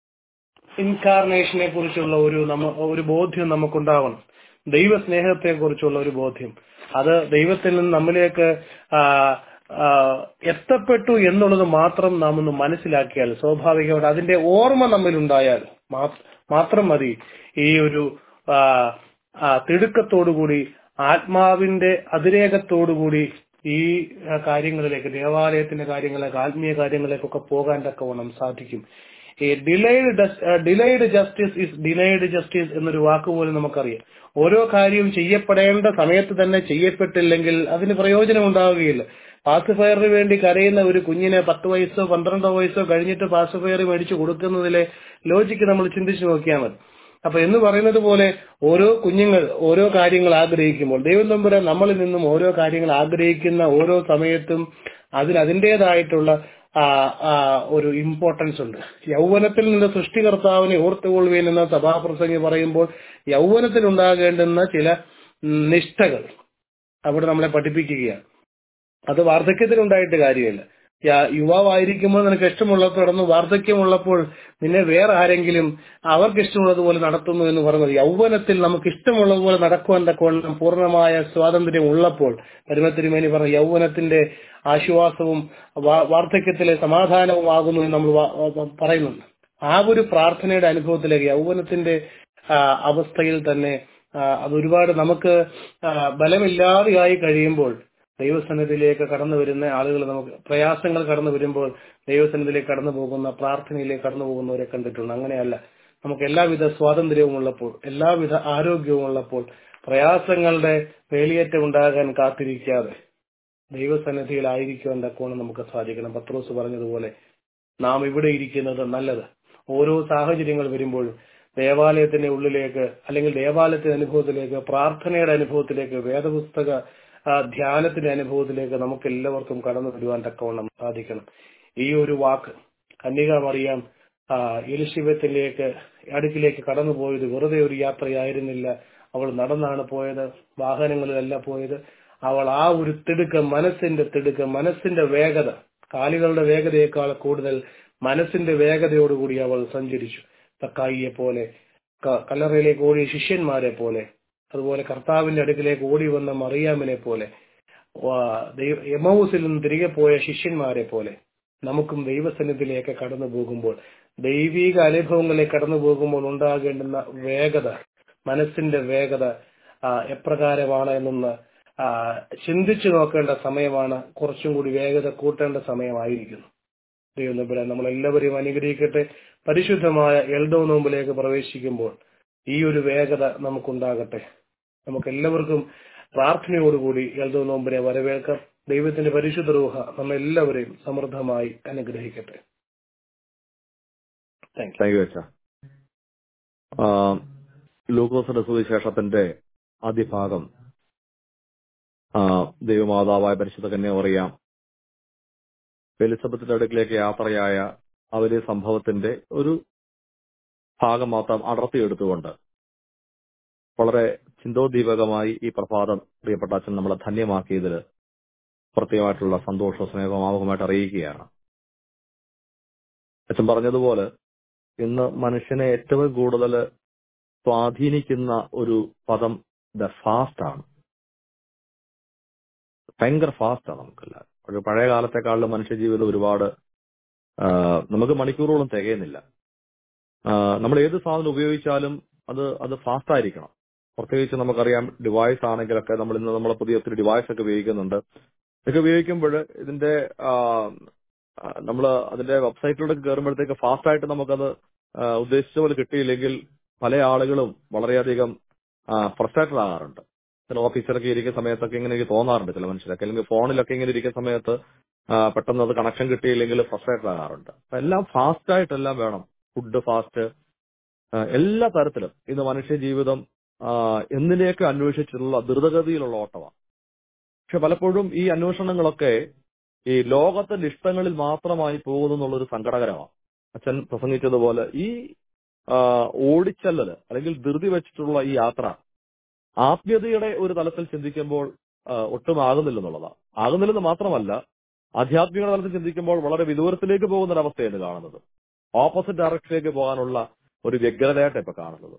ഇൻകാർണേഷനെ കുറിച്ചുള്ള ഒരു നമ്മ ഒരു ബോധ്യം നമുക്കുണ്ടാവണം ദൈവസ്നേഹത്തെ കുറിച്ചുള്ള ഒരു ബോധ്യം അത് ദൈവത്തിൽ നിന്ന് നമ്മിലേക്ക് ആ, ആ, എത്തപ്പെട്ടു എന്നുള്ളത് മാത്രം നാം ഒന്ന് മനസ്സിലാക്കിയാൽ സ്വാഭാവികമായിട്ട് അതിന്റെ ഓർമ്മ നമ്മിലുണ്ടായാൽ മാ- മാത്രം മതി ഈ ഒരു ആ, ആ, തിടുക്കത്തോടുകൂടി ആത്മാവിന്റെ അതിരേകത്തോടുകൂടി ഈ ആ, കാര്യങ്ങളിലേക്ക് ദേവാലയത്തിന്റെ കാര്യങ്ങളിലേക്ക് ആത്മീയ കാര്യങ്ങളിലേക്കൊക്കെ പോകാൻ തക്കവണ്ണം സാധിക്കും ഈ delayed delayed justice is delayed justice എന്നൊരു വാക്ക് പോലും നമുക്കറിയാം ഓരോ കാര്യവും ചെയ്യപ്പെടേണ്ട സമയത്ത് തന്നെ ചെയ്യപ്പെട്ടില്ലെങ്കിൽ അതിന് പ്രയോജനം ഉണ്ടാവുകയില്ല പാസിഫയറിന് വേണ്ടി കരയുന്ന ഒരു കുഞ്ഞിനെ പത്ത് വയസ്സോ പന്ത്രണ്ടോ വയസ്സോ കഴിഞ്ഞിട്ട് പാസിഫയർ മേടിച്ചു കൊടുക്കുന്നതിലെ ലോജിക്ക് നമ്മൾ ചിന്തിച്ചു നോക്കിയാൽ മതി അപ്പൊ എന്ന് പറയുന്നത് പോലെ ഓരോ കുഞ്ഞുങ്ങൾ ഓരോ കാര്യങ്ങൾ ആഗ്രഹിക്കുമ്പോൾ ദൈവം തമ്പുരാൻ നമ്മളിൽ നിന്നും ഓരോ കാര്യങ്ങൾ ആഗ്രഹിക്കുന്ന ഓരോ സമയത്തും അതിന് അതിൻ്റെതായിട്ടുള്ള ആ, ആ, ഒരു ഇമ്പോർട്ടൻസ് ഉണ്ട് യൗവനത്തിൽ നിന്ന് സൃഷ്ടികർത്താവിനെ ഓർത്തുകൊള്ളുവേൻ എന്ന സഭാപ്രസംഗി പറയുമ്പോൾ യൗവനത്തിൽ ഉണ്ടാകേണ്ടുന്ന ചില ഉം, നിഷ്ഠകൾ അവിടെ നമ്മളെ പഠിപ്പിക്കുകയാണ് അത് വാർദ്ധക്യത്തിൽ ഉണ്ടായിട്ട് കാര്യമില്ല യാ- യുവാവായിരിക്കുമ്പോൾ നിനക്ക് ഇഷ്ടമുള്ളത് തുടർന്ന് വാർദ്ധക്യമുള്ളപ്പോൾ നിന്നെ വേറെ ആരെങ്കിലും അവർക്ക് ഇഷ്ടമുള്ളതുപോലെ നടത്തുന്നു എന്ന് പറയുന്നത് യൗവനത്തിൽ നമുക്ക് ഇഷ്ടമുള്ളതുപോലെ നടക്കുവാൻ തക്കവണ്ണം പൂർണ്ണമായ സ്വാതന്ത്ര്യം ഉള്ളപ്പോൾ പരമത്തിരുമേനി പറഞ്ഞ യൗവനത്തിന്റെ ആശ്വാസവും വാ- വാർദ്ധക്യത്തിലെ സമാധാനവും ആകുന്നു എന്ന് നമ്മൾ വാ- വാ- പറയുന്നുണ്ട് ആ ഒരു പ്രാർത്ഥനയുടെ അനുഭവത്തിലേക്ക് യൗവനത്തിന്റെ ആ, അവസ്ഥയിൽ തന്നെ ആ, അത് ഒരുപാട് നമുക്ക് ആ, ബലമില്ലാതെയായി കഴിയുമ്പോൾ ദൈവസന്നിധിയിലേക്ക് കടന്നു വരുന്ന ആളുകൾ നമുക്ക് പ്രയാസങ്ങൾ കടന്നു വരുമ്പോൾ ദൈവസന്നിധിയിലേക്ക് കടന്നു പോകുന്ന പ്രാർത്ഥനയിലേക്ക് കടന്നു പോകുന്നവരെ കണ്ടിട്ടുണ്ട് അങ്ങനെയല്ല നമുക്ക് എല്ലാവിധ സ്വാതന്ത്ര്യവും ഉള്ളപ്പോൾ എല്ലാവിധ ആരോഗ്യവും ഉള്ളപ്പോൾ പ്രയാസങ്ങളുടെ വേലിയേറ്റം ഉണ്ടാകാൻ കാത്തിരിക്കാതെ ദൈവസന്നിധിയിലായിരിക്കുവാൻ തക്കോണം നമുക്ക് സാധിക്കണം പത്രോസ് പറഞ്ഞതുപോലെ നാം ഇവിടെ ഇരിക്കുന്നത് നല്ലത് ഓരോ സാഹചര്യങ്ങൾ വരുമ്പോഴും ദേവാലയത്തിന്റെ ഉള്ളിലേക്ക് അല്ലെങ്കിൽ ദേവാലയത്തിന്റെ അനുഭവത്തിലേക്ക് പ്രാർത്ഥനയുടെ അനുഭവത്തിലേക്ക് വേദപുസ്തക ആ, ധ്യാനത്തിന്റെ അനുഭവത്തിലേക്ക് നമുക്ക് എല്ലാവർക്കും കടന്നു വരുവാൻ തക്കവണ്ണം സാധിക്കണം ഈ ഒരു വാക്ക് കന്യക മറിയാം ആ, എലിശിബത്തിലേക്ക് അടുക്കിലേക്ക് കടന്നുപോയത് വെറുതെ ഒരു യാത്രയായിരുന്നില്ല അവൾ നടന്നാണ് പോയത് വാഹനങ്ങളിലല്ല പോയത് അവൾ ആ ഒരു തിടുക്കം മനസ്സിന്റെ തിടുക്കം മനസ്സിന്റെ വേഗത കാലുകളുടെ വേഗതയേക്കാൾ കൂടുതൽ മനസ്സിന്റെ വേഗതയോടുകൂടി അവൾ സഞ്ചരിച്ചു തക്കായിയെ പോലെ ക- കല്ലറയിലേക്ക് ഓടിയ ശിഷ്യന്മാരെ പോലെ അതുപോലെ കർത്താവിന്റെ അടുക്കിലേക്ക് ഓടി വന്ന മറിയാമിനെ പോലെ വാ- ദൈവ- എമൗസിൽ നിന്ന് തിരികെ പോയ ശിഷ്യന്മാരെ പോലെ നമുക്കും ദൈവസന്നിധിയിലേക്ക് കടന്നു പോകുമ്പോൾ ദൈവിക അനുഭവങ്ങളിലേക്ക് കടന്നു പോകുമ്പോൾ ഉണ്ടാകേണ്ടുന്ന വേഗത മനസ്സിന്റെ വേഗത ആ, എപ്രകാരമാണ് എന്നൊന്ന് ആ, ചിന്തിച്ചു നോക്കേണ്ട സമയമാണ് കുറച്ചും കൂടി വേഗത കൂട്ടേണ്ട സമയമായിരിക്കുന്നു ദൈവം നമ്പുരാൻ നമ്മളെല്ലാവരെയും അനുഗ്രഹിക്കട്ടെ പരിശുദ്ധമായ എൽഡോ നോമ്പിലേക്ക് പ്രവേശിക്കുമ്പോൾ ഈ ഒരു വേഗത നമുക്കുണ്ടാകട്ടെ നമുക്ക് എല്ലാവർക്കും പ്രാർത്ഥനയോടുകൂടി എൽദോ നോമ്പിനെ വരവേൽക്കാം ദൈവത്തിന്റെ പരിശുദ്ധ റൂഹ നമ്മെല്ലാവരെയും സമൃദ്ധമായി അനുഗ്രഹിക്കട്ടെ താങ്ക്
താങ്ക് യു അച്ഛ ലൂക്കോസിന്റെ സുവിശേഷത്തിന്റെ ആദ്യ ഭാഗം ആ, ദൈവമാതാവായ പരിശുദ്ധ കന്യ അറിയാം എലിസബത്തിന്റെ അടുക്കിലേക്ക് യാത്രയായ ആ വലിയ സംഭവത്തിന്റെ ഒരു ഭാഗം മാത്രം അടർത്തിയെടുത്തുകൊണ്ട് വളരെ ചിന്തോദ്ദീപകമായി ഈ പ്രഭാതം പ്രിയപ്പെട്ട അച്ഛൻ നമ്മളെ ധന്യമാക്കിയതിൽ പ്രത്യേകമായിട്ടുള്ള സന്തോഷവും സ്നേഹവും ആമുഖമായിട്ട് അറിയിക്കുകയാണ് അച്ഛൻ പറഞ്ഞതുപോലെ ഇന്ന് മനുഷ്യനെ ഏറ്റവും കൂടുതൽ സ്വാധീനിക്കുന്ന ഒരു പദം ദ ഫാസ്റ്റ് ആണ് ഭയങ്കര ഫാസ്റ്റ് ആണ് നമുക്കെല്ലാം ഒരു പഴയ കാലത്തെക്കാളും മനുഷ്യ ജീവിതം ഒരുപാട് ആ, നമുക്ക് മണിക്കൂറുകളും തികയുന്നില്ല ആ, നമ്മൾ ഏത് സാധനം ഉപയോഗിച്ചാലും അത് അത് ഫാസ്റ്റ് ആയിരിക്കണം പ്രത്യേകിച്ച് നമുക്കറിയാം ഡിവൈസ് ആണെങ്കിലൊക്കെ നമ്മൾ ഇന്ന് നമ്മളെ പുതിയ ഒത്തിരി ഡിവൈസ് ഒക്കെ ഉപയോഗിക്കുന്നുണ്ട് ഇതൊക്കെ ഉപയോഗിക്കുമ്പോൾ ഇതിന്റെ നമ്മൾ അതിന്റെ വെബ്സൈറ്റിലൂടെ കയറുമ്പോഴത്തേക്ക് ഫാസ്റ്റ് ആയിട്ട് നമുക്കത് ആ, ഉദ്ദേശിച്ച പോലെ കിട്ടിയില്ലെങ്കിൽ പല ആളുകളും വളരെയധികം ഫ്രസ്ട്രേറ്റഡ് ആകാറുണ്ട് ചില ഓഫീസിലൊക്കെ ഇരിക്കുന്ന സമയത്തൊക്കെ ഇങ്ങനെ എനിക്ക് തോന്നാറുണ്ട് ചില മനുഷ്യരൊക്കെ അല്ലെങ്കിൽ ഫോണിലൊക്കെ ഇങ്ങനെ ഇരിക്കുന്ന സമയത്ത് ആ, പെട്ടെന്ന് അത് കണക്ഷൻ കിട്ടിയില്ലെങ്കിൽ ഫ്രസ്ട്രേറ്റഡ് ആകാറുണ്ട് അപ്പൊ എല്ലാം ഫാസ്റ്റ് ആയിട്ടെല്ലാം വേണം ഫുഡ് ഫാസ്റ്റ് എല്ലാ തരത്തിലും ഇന്ന് മനുഷ്യ ജീവിതം ആ, എന്തിനെയൊക്കെ അന്വേഷിച്ചിട്ടുള്ള ദ്രുതഗതിയിലുള്ള ഓട്ടമാണ് പക്ഷെ പലപ്പോഴും ഈ അന്വേഷണങ്ങളൊക്കെ ഈ ലോകത്തിന്റെ ഇഷ്ടങ്ങളിൽ മാത്രമായി പോകുന്നു എന്നുള്ളൊരു സങ്കടകരമാണ് അച്ഛൻ പ്രസംഗിച്ചതുപോലെ ഈ ആ, ഓടിച്ചല്ലല് അല്ലെങ്കിൽ ധൃതി വെച്ചിട്ടുള്ള ഈ യാത്ര ആത്മീയതയുടെ ഒരു തലത്തിൽ ചിന്തിക്കുമ്പോൾ ആ, ഒട്ടും ആകുന്നില്ലെന്നുള്ളതാണ് ആകുന്നില്ലെന്ന് മാത്രമല്ല ആധ്യാത്മിക തലത്തിൽ ചിന്തിക്കുമ്പോൾ വളരെ വിദൂരത്തിലേക്ക് പോകുന്ന ഒരു അവസ്ഥയാണ് കാണുന്നത് ഓപ്പോസിറ്റ് ഡയറക്ഷനിലേക്ക് പോകാനുള്ള ഒരു വ്യഗ്രതയായിട്ട് ഇപ്പൊ കാണുന്നത്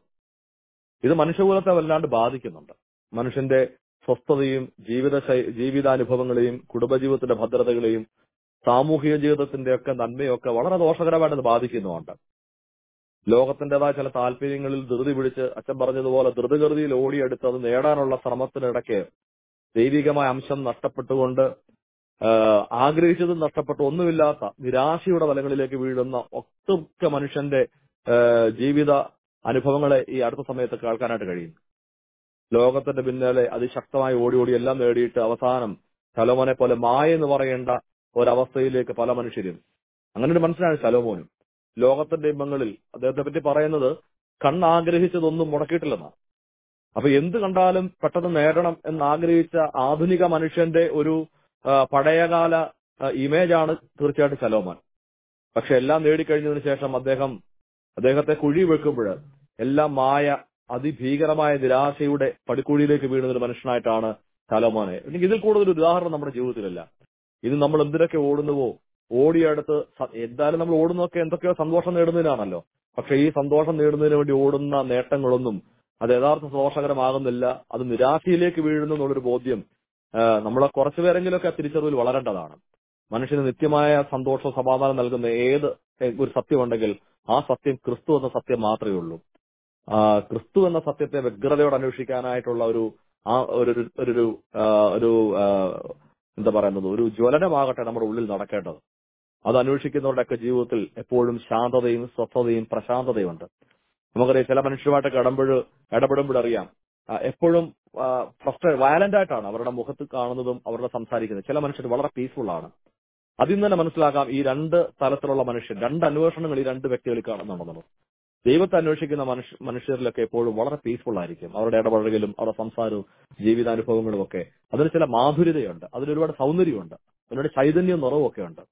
ഇത് മനുഷ്യകുലത്തെ വല്ലാണ്ട് ബാധിക്കുന്നുണ്ട് മനുഷ്യന്റെ സ്വസ്ഥതയും ജീവിത ശൈ- ജീവിതാനുഭവങ്ങളെയും കുടുംബജീവിതത്തിന്റെ ഭദ്രതകളെയും സാമൂഹിക ജീവിതത്തിന്റെ ഒക്കെ നന്മയൊക്കെ വളരെ ദോഷകരമായിട്ട് ഇത് ബാധിക്കുന്നുണ്ട് ലോകത്തിന്റേതായ ചില താല്പര്യങ്ങളിൽ ധൃതി പിടിച്ച് അച്ഛൻ പറഞ്ഞതുപോലെ ധൃതഗതിയിൽ ഓടിയെടുത്ത് അത് നേടാനുള്ള ശ്രമത്തിനിടയ്ക്ക് ദൈവികമായ അംശം നഷ്ടപ്പെട്ടുകൊണ്ട് ആ, ആഗ്രഹിച്ചതും നഷ്ടപ്പെട്ട ഒന്നുമില്ലാത്ത നിരാശയുടെ തലങ്ങളിലേക്ക് വീഴുന്ന ഒട്ടുമിക്ക മനുഷ്യന്റെ ആ, ജീവിത അനുഭവങ്ങളെ ഈ അടുത്ത സമയത്ത് കേൾക്കാനായിട്ട് കഴിയും ലോകത്തിന്റെ പിന്നാലെ അതിശക്തമായി ഓടി ഓടി എല്ലാം നേടിയിട്ട് അവസാനം ശലോമോനെ പോലെ മായ എന്ന് പറയേണ്ട ഒരവസ്ഥയിലേക്ക് പല മനുഷ്യരും അങ്ങനെ ഒരു മനുഷ്യനാണ് ശലോമോനും ലോകത്തിന്റെ ഇമ്പങ്ങളിൽ അദ്ദേഹത്തെ പറ്റി പറയുന്നത് കണ്ണാഗ്രഹിച്ചതൊന്നും മുടക്കിയിട്ടില്ലെന്നാണ് അപ്പൊ എന്ത് കണ്ടാലും പെട്ടെന്ന് നേടണം എന്നാഗ്രഹിച്ച ആധുനിക മനുഷ്യന്റെ ഒരു ആ, പഴയകാല ആ, ഇമേജാണ് തീർച്ചയായിട്ടും ശലോമോൻ പക്ഷെ എല്ലാം നേടിക്കഴിഞ്ഞതിന് ശേഷം അദ്ദേഹം അദ്ദേഹത്തെ കുഴി വെക്കുമ്പോൾ എല്ലാം മായ അതിഭീകരമായ നിരാശയുടെ പടിക്കുഴിയിലേക്ക് വീഴുന്ന ഒരു മനുഷ്യനായിട്ടാണ് ശലോമോനെ എനിക്ക് ഇതിൽ കൂടുതൽ ഒരു ഉദാഹരണം നമ്മുടെ ജീവിതത്തിലില്ല ഇത് നമ്മൾ എന്തിനൊക്കെ ഓടുന്നുവോ ഓടിയെടുത്ത് സ- എന്തായാലും നമ്മൾ ഓടുന്നതൊക്കെ എന്തൊക്കെയോ സന്തോഷം നേടുന്നതിനാണല്ലോ പക്ഷെ ഈ സന്തോഷം നേടുന്നതിന് വേണ്ടി ഓടുന്ന നേട്ടങ്ങളൊന്നും അത് യഥാർത്ഥ ദോഷകരമാകുന്നില്ല അത് നിരാശയിലേക്ക് വീഴുന്നു എന്നുള്ളൊരു ബോധ്യം ആ, നമ്മളെ കുറച്ചുപേരെങ്കിലുമൊക്കെ ആ തിരിച്ചറിവിൽ വളരേണ്ടതാണ് മനുഷ്യന് നിത്യമായ സന്തോഷവും സമാധാനം നൽകുന്ന ഏത് ഒരു സത്യമുണ്ടെങ്കിൽ ആ സത്യം ക്രിസ്തു എന്ന സത്യം മാത്രമേ ഉള്ളൂ ആ, ക്രിസ്തു എന്ന സത്യത്തെ വ്യഗ്രതയോടെ അന്വേഷിക്കാനായിട്ടുള്ള ഒരു ആ ഒരു ഒരു- ഒരു ആ, ഒരു ആ, എന്താ പറയുന്നത് ഒരു ജ്വലനമാകട്ടെ നമ്മുടെ ഉള്ളിൽ നടക്കേണ്ടത് അത് അന്വേഷിക്കുന്നവരുടെയൊക്കെ ജീവിതത്തിൽ എപ്പോഴും ശാന്തതയും സ്വസ്ഥതയും പ്രശാന്തതയും ഉണ്ട് നമുക്കറിയാം ചില മനുഷ്യരുമായിട്ടൊക്കെ ഇടപെഴ ഇടപെടുമ്പോഴറിയാം ആ, എപ്പോഴും ഫസ്റ്റ് വയലന്റ് ആയിട്ടാണ് അവരുടെ മുഖത്ത് കാണുന്നതും അവരുടെ സംസാരിക്കുന്നത് ചില മനുഷ്യർ വളരെ പീസ്ഫുൾ ആണ് അതിൽ നിന്ന് തന്നെ മനസ്സിലാക്കാം ഈ രണ്ട് തലത്തിലുള്ള മനുഷ്യർ രണ്ട് അന്വേഷണങ്ങൾ ഈ രണ്ട് വ്യക്തികളിൽ കാണുന്നുണ്ടെന്നുള്ളത് ദൈവത്തെ അന്വേഷിക്കുന്ന മനുഷ്യ മനുഷ്യരിലൊക്കെ എപ്പോഴും വളരെ പീസ്ഫുൾ ആയിരിക്കും അവരുടെ ഇടപഴകലും അവരുടെ സംസാരവും ജീവിതാനുഭവങ്ങളും ഒക്കെ അതിന് ചില മാധുര്യതയുണ്ട് അതിലൊരുപാട് സൗന്ദര്യമുണ്ട് അതിനൊരു ചൈതന്യവും നിറവും ഒക്കെ ഉണ്ട്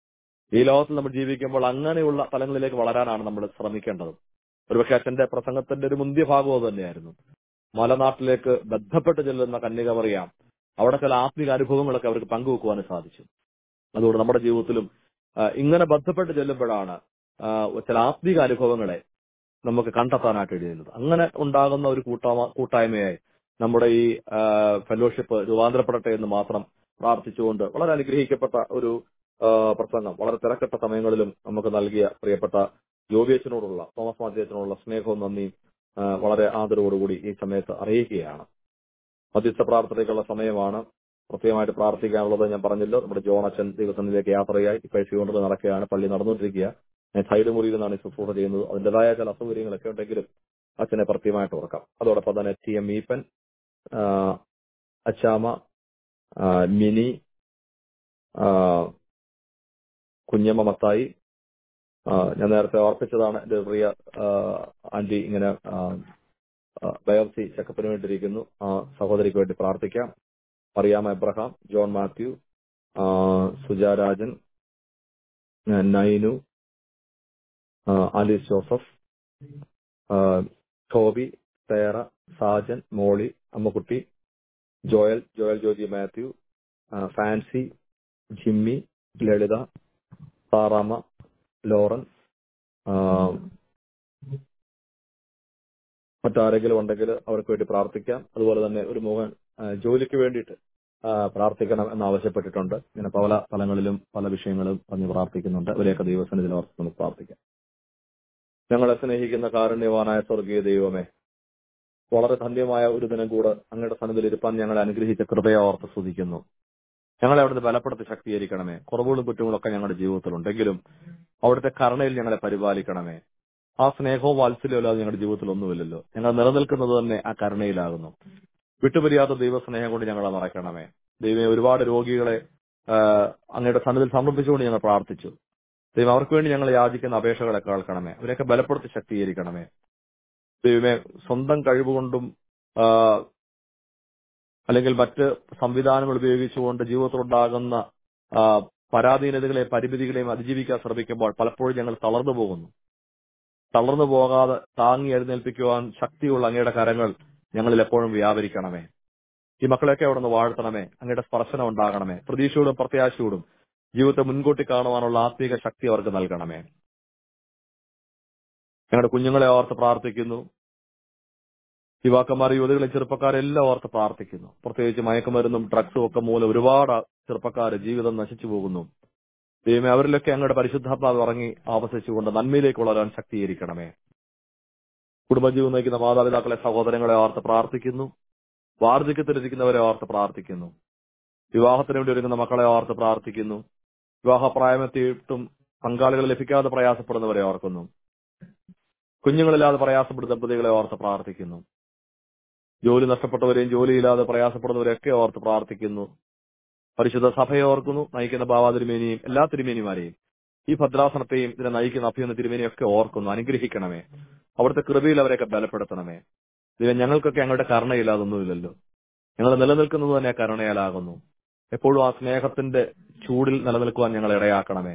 ഈ ലോകത്തിൽ നമ്മൾ ജീവിക്കുമ്പോൾ അങ്ങനെയുള്ള തലങ്ങളിലേക്ക് വളരാനാണ് നമ്മൾ ശ്രമിക്കേണ്ടത് ഒരുപക്ഷെ അച്ഛന്റെ പ്രസംഗത്തിന്റെ ഒരു മുന്തിയ ഭാഗവും അത് തന്നെയായിരുന്നു മലനാട്ടിലേക്ക് ബന്ധപ്പെട്ട് ചെല്ലുന്ന കന്യക പറയാം അവിടെ ചില ആത്മിക അനുഭവങ്ങളൊക്കെ അവർക്ക് പങ്കുവെക്കുവാനും സാധിച്ചു അതുകൊണ്ട് നമ്മുടെ ജീവിതത്തിലും ആ, ഇങ്ങനെ ബന്ധപ്പെട്ട് ചെല്ലുമ്പോഴാണ് ആ, ചില ആത്മിക അനുഭവങ്ങളെ നമുക്ക് കണ്ടെത്താനായിട്ട് കഴിയുന്നത് അങ്ങനെ ഉണ്ടാകുന്ന ഒരു കൂട്ടാമ കൂട്ടായ്മയായി നമ്മുടെ ഈ ഫെലോഷിപ്പ് രൂപാന്തരപ്പെടട്ടെ എന്ന് മാത്രം പ്രാർത്ഥിച്ചുകൊണ്ട് വളരെ അനുഗ്രഹിക്കപ്പെട്ട ഒരു ആ, പ്രസംഗം വളരെ തിരക്കട്ട സമയങ്ങളിലും നമുക്ക് നൽകിയ പ്രിയപ്പെട്ട ജോബിയച്ചനോടുള്ള തോമസ് മാധ്യത്തിനോടുള്ള സ്നേഹവും നന്ദിയും ആ, വളരെ ആദരവോടുകൂടി ഈ സമയത്ത് അറിയിക്കുകയാണ് മധ്യസ്ഥ പ്രാർത്ഥനയ്ക്കുള്ള സമയമാണ് പ്രത്യേകമായിട്ട് പ്രാർത്ഥിക്കാനുള്ളത് ഞാൻ പറഞ്ഞല്ലോ നമ്മുടെ ജോൺ അച്ഛൻ ദൈവസന്നിധിയിലേക്ക് യാത്രയായി ഇപ്പോൾ ശിവണ്ടത് നടക്കുകയാണ് പള്ളി നടന്നുകൊണ്ടിരിക്കുക ഞാൻ സൈഡ് മുറിയിൽ നിന്നാണ് ഈ ശുശ്രൂഷ ചെയ്യുന്നത് അതിൻ്റെതായ ചില അസൗകര്യങ്ങളൊക്കെ ഉണ്ടെങ്കിലും അച്ഛനെ പ്രത്യേകമായിട്ട് ഓർക്കാം അതോടൊപ്പം തന്നെ ടി എം ഈപ്പൻ ആ, അച്ചാമ ആ, മിനി ആ, കുഞ്ഞമ്മ മത്തായി ആ, ഞാൻ നേരത്തെ ഓർപ്പിച്ചതാണ് എന്റെ പ്രിയ ആ, ആന്റി ഇങ്ങനെ ആ, ആ, ബയോപ്സി ചെക്കപ്പിന് വേണ്ടിയിരിക്കുന്നു ആ സഹോദരിക്ക് വേണ്ടി പ്രാർത്ഥിക്കാം മറിയാമ എബ്രഹാം ജോൺ മാത്യു ആ, സുജാരാജൻ ആ, നൈനു ആ, ആലീസ് ജോസഫ് ആ, ടോബി തേറ Sajan Molly Ammakutty Joel Joel Joji Mathew ആ, Fancy Jimmy Lalitha Saramma Lauren ആ, മറ്റാരെങ്കിലും ഉണ്ടെങ്കിൽ അവർക്ക് വേണ്ടി പ്രാർത്ഥിക്കാം അതുപോലെ തന്നെ ഒരു മോഹൻ ആ, ജോലിക്ക് വേണ്ടിയിട്ട് ആ, പ്രാർത്ഥിക്കണം എന്ന് ആവശ്യപ്പെട്ടിട്ടുണ്ട് ഇങ്ങനെ പല സ്ഥലങ്ങളിലും പല വിഷയങ്ങളും പറഞ്ഞ് പ്രാർത്ഥിക്കുന്നുണ്ട് അവരെയൊക്കെ ദൈവസന്നിധിയിൽ ഓർത്ത് നമുക്ക് പ്രാർത്ഥിക്കാം ഞങ്ങളെ സ്നേഹിക്കുന്ന കാരുണ്യവാനായ സ്വർഗീയ ദൈവമേ വളരെ ധന്യമായ ഒരു ദിനം കൂടെ അങ്ങയുടെ സന്നിധിയിൽ ഇരുപ്പാൻ ഞങ്ങളെ അനുഗ്രഹിച്ച കൃപയെ ഓർത്ത് സ്തുതിക്കുന്നു ഞങ്ങളെ അവിടുന്ന് ബലപ്പെടുത്തി ശക്തീകരിക്കണമേ കുറവുകളും കുറ്റങ്ങളൊക്കെ ഞങ്ങളുടെ ജീവിതത്തിലുണ്ടെങ്കിലും അവിടുത്തെ കരുണയിൽ ഞങ്ങളെ പരിപാലിക്കണമേ ആ സ്നേഹവും വാത്സല്യവും അല്ലാതെ ഞങ്ങളുടെ ജീവിതത്തിൽ ഒന്നുമില്ലല്ലോ ഞങ്ങൾ നിലനിൽക്കുന്നത് തന്നെ ആ കരുണയിലാകുന്നു വിട്ടുപിരിയാത്ത ദൈവസ്നേഹം കൊണ്ട് ഞങ്ങളെ മറക്കണമേ ദൈവം ഒരുപാട് രോഗികളെ ആ, അങ്ങയുടെ സന്നിധിയിൽ സമർപ്പിച്ചുകൊണ്ട് ഞങ്ങൾ പ്രാർത്ഥിച്ചു ദൈവം അവർക്ക് വേണ്ടി ഞങ്ങൾ യാചിക്കുന്ന അപേക്ഷകളെ കേൾക്കണമേ അവരെയൊക്കെ ബലപ്പെടുത്തി ശക്തീകരിക്കണമേ ദൈവമേ സ്വന്തം കഴിവുകൊണ്ടും ആ, അല്ലെങ്കിൽ മറ്റ് സംവിധാനങ്ങൾ ഉപയോഗിച്ചുകൊണ്ട് ജീവിതത്തിലുണ്ടാകുന്ന ആ, പരാധീനതകളെയും പരിമിതികളെയും അതിജീവിക്കാൻ ശ്രമിക്കുമ്പോൾ പലപ്പോഴും ഞങ്ങൾ തളർന്നു പോകുന്നു തളർന്നു പോകാതെ താങ്ങി എഴുന്നേൽപ്പിക്കുവാൻ ശക്തിയുള്ള അങ്ങയുടെ കരങ്ങൾ ഞങ്ങളിൽ എപ്പോഴും വ്യാപരിക്കണമേ ഈ മക്കളെയൊക്കെ അവിടെ നിന്ന് വാഴ്ത്തണമേ അങ്ങയുടെ സ്പർശനം ഉണ്ടാകണമേ പ്രതീക്ഷയോടും പ്രത്യാശയോടും ജീവിതത്തെ മുൻകൂട്ടി കാണുവാനുള്ള ആത്മീക ശക്തി അവർക്ക് നൽകണമേ ഞങ്ങളുടെ കുഞ്ഞുങ്ങളെ ഓർത്ത് പ്രാർത്ഥിക്കുന്നു യുവാക്കന്മാർ യുവതികളെ ചെറുപ്പക്കാരെല്ലാം ഓർത്ത് പ്രാർത്ഥിക്കുന്നു പ്രത്യേകിച്ച് മയക്കുമരുന്നും ഡ്രഗ്സും ഒക്കെ മൂലം ഒരുപാട് ചെറുപ്പക്കാർ ജീവിതം നശിച്ചു പോകുന്നു ദൈവമേ അവരിലൊക്കെ അങ്ങയുടെ പരിശുദ്ധാത്മാവ് ഇറങ്ങി ആവസിച്ചുകൊണ്ട് നന്മയിലേക്ക് വളരാൻ ശക്തീകരിക്കണമേ കുടുംബജീവൻ നയിക്കുന്ന മാതാപിതാക്കളെ സഹോദരങ്ങളെ ഓർത്ത് പ്രാർത്ഥിക്കുന്നു വാർദ്ധക്യത്തിലിരിക്കുന്നവരെ ഓർത്ത് പ്രാർത്ഥിക്കുന്നു വിവാഹത്തിന് വേണ്ടി ഒരുങ്ങുന്ന മക്കളെ ഓർത്ത് പ്രാർത്ഥിക്കുന്നു വിവാഹപ്രായമെത്തിയിട്ടും പങ്കാളികൾ ലഭിക്കാതെ പ്രയാസപ്പെടുന്നവരെ ഓർക്കുന്നു കുഞ്ഞുങ്ങളില്ലാതെ പ്രയാസപ്പെടുന്ന ദമ്പതികളെ ഓർത്ത് പ്രാർത്ഥിക്കുന്നു ജോലി നഷ്ടപ്പെട്ടവരെയും ജോലിയില്ലാതെ പ്രയാസപ്പെടുന്നവരെയൊക്കെ ഓർത്ത് പ്രാർത്ഥിക്കുന്നു പരിശുദ്ധ സഭയെ ഓർക്കുന്നു നയിക്കുന്ന ബാബാ തിരുമേനിയും എല്ലാ തിരുമേനിമാരെയും ഈ ഭദ്രാസനത്തെയും ഇതിനെ നയിക്കുന്ന അഭിയുന്ന തിരുമേനിയും ഒക്കെ ഓർക്കുന്നു അനുഗ്രഹിക്കണമേ അവിടുത്തെ കൃപയിൽ അവരെയൊക്കെ ബലപ്പെടുത്തണമേ ദൈവം ഞങ്ങൾക്കൊക്കെ ഞങ്ങളുടെ കരുണയില്ലാതൊന്നുമില്ലല്ലോ ഞങ്ങൾ നിലനിൽക്കുന്നത് തന്നെ ആ കരുണയാലാകുന്നു എപ്പോഴും ആ സ്നേഹത്തിന്റെ ചൂടിൽ നിലനിൽക്കുവാൻ ഞങ്ങൾ ഇടയാക്കണമേ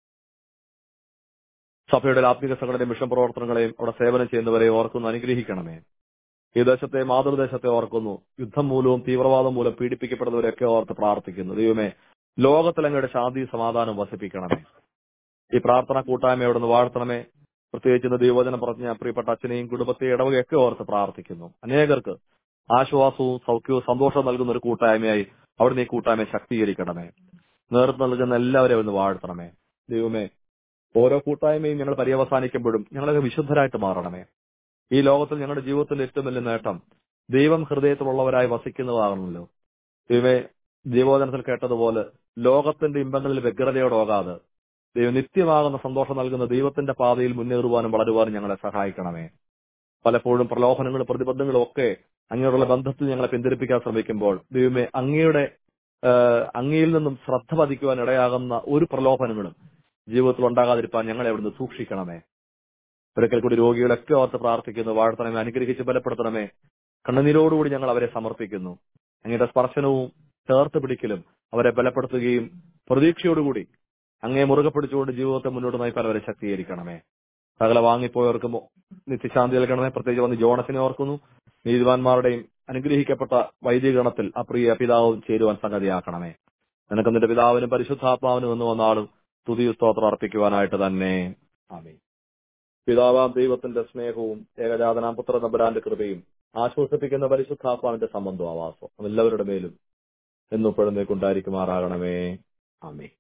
സഭയുടെ ആത്മിക സംഘടനയും മിഷൻ പ്രവർത്തനങ്ങളെയും അവിടെ സേവനം ചെയ്യുന്നവരെ ഓർക്കുന്നു അനുഗ്രഹിക്കണമേ ഈ ദേശത്തെ മാതൃദേശത്തെ ഓർക്കുന്നു യുദ്ധം മൂലവും തീവ്രവാദം മൂലം പീഡിപ്പിക്കപ്പെടുന്നവരെയൊക്കെ ഓർത്ത് പ്രാർത്ഥിക്കുന്നു ദൈവമേ ലോകത്തിൽ അങ്ങയുടെ ശാന്തി സമാധാനം വസിപ്പിക്കണമേ ഈ പ്രാർത്ഥന കൂട്ടായ്മയോട് നിന്ന് വാഴ്ത്തണമേ പ്രത്യേകിച്ച് ഇന്ന് ദൈവവചനം പറഞ്ഞ പ്രിയപ്പെട്ട അച്ഛനെയും കുടുംബത്തെയും ഇടവകയൊക്കെ ഓർത്ത് പ്രാർത്ഥിക്കുന്നു അനേകർക്ക് ആശ്വാസവും സൗഖ്യവും സന്തോഷവും നൽകുന്ന ഒരു കൂട്ടായ്മയായി അവിടുന്ന് ഈ കൂട്ടായ്മയെ ശക്തീകരിക്കണമേ നേതൃത്വം നൽകുന്ന എല്ലാവരെയും ഒന്ന് വാഴ്ത്തണമേ ദൈവമേ ഓരോ കൂട്ടായ്മയും ഞങ്ങൾ പര്യവസാനിക്കുമ്പോഴും ഞങ്ങളൊക്കെ വിശുദ്ധരായിട്ട് മാറണമേ ഈ ലോകത്തിൽ ഞങ്ങളുടെ ജീവിതത്തിൽ ഏറ്റവും വലിയ നേട്ടം ദൈവം ഹൃദയത്തിലുള്ളവരായി വസിക്കുന്നതാകണമല്ലോ ദൈവമേ ദൈവോധനത്തിൽ കേട്ടതുപോലെ ലോകത്തിന്റെ ഇമ്പങ്ങളിൽ വ്യഗ്രതയോടോകാതെ ദൈവം നിത്യമാകുന്ന സന്തോഷം നൽകുന്ന ദൈവത്തിന്റെ പാതയിൽ മുന്നേറുവാനും വളരുവാനും ഞങ്ങളെ സഹായിക്കണമേ പലപ്പോഴും പ്രലോഭനങ്ങളും പ്രതിബന്ധങ്ങളും ഒക്കെ അങ്ങയോടുള്ള ബന്ധത്തിൽ ഞങ്ങളെ പിന്തിരിപ്പിക്കാൻ ശ്രമിക്കുമ്പോൾ ദൈവമേ അങ്ങയുടെ ആ, അങ്ങയിൽ നിന്നും ശ്രദ്ധ പതിക്കുവാൻ ഇടയാകുന്ന ഒരു പ്രലോഭനങ്ങളും ജീവിതത്തിൽ ഉണ്ടാകാതിരിക്കാൻ ഞങ്ങളെ അവിടുന്ന് സൂക്ഷിക്കണമേ ഒരിക്കൽ കൂടി രോഗികളൊക്കെ ഓർത്ത് പ്രാർത്ഥിക്കുന്നു വാഴ്ത്തണമേ അനുഗ്രഹിച്ച് ബലപ്പെടുത്തണമേ കണ്ണുനീരോടുകൂടി ഞങ്ങൾ അവരെ സമർപ്പിക്കുന്നു അങ്ങയുടെ സ്പർശനവും ചേർത്ത് പിടിക്കലും അവരെ ബലപ്പെടുത്തുകയും പ്രതീക്ഷയോടുകൂടി അങ്ങേ മുറുകെ പിടിച്ചുകൊണ്ട് ജീവിതത്തെ മുന്നോട്ട് നയിക്കാൻ അവരെ ശക്തീകരിക്കണമേ സകല വാങ്ങിപ്പോയവർക്കും നിത്യശാന്തി നൽകണമേ പ്രത്യേകിച്ച് വന്ന് ജോണസിനെ ഓർക്കുന്നു നീതിവാന്മാരുടെയും അനുഗ്രഹിക്കപ്പെട്ട വൈദികഗണത്തിൽ ആ പ്രിയ പിതാവും ചേരുവാൻ സംഗതിയാക്കണമേ നിനക്ക് നിന്റെ പിതാവിനും പരിശുദ്ധാത്മാവിനും എന്ന് വന്നാളും തുതി സ്തോത്രം അർപ്പിക്കുവാനായിട്ട് തന്നെ ആമേ പിതാവാം ദൈവത്തിന്റെ സ്നേഹവും ഏകജാതനാം പുത്ര നമ്പരാന്റെ കൃപയും ആശ്വസിപ്പിക്കുന്ന പരിശുദ്ധാത്മാവിന്റെ സംബന്ധവും ആവാസം എല്ലാവരുടെ മേലും എന്നുപ്പെടുന്നേക്കുണ്ടായിരിക്കുമാറാകണമേ ആമേ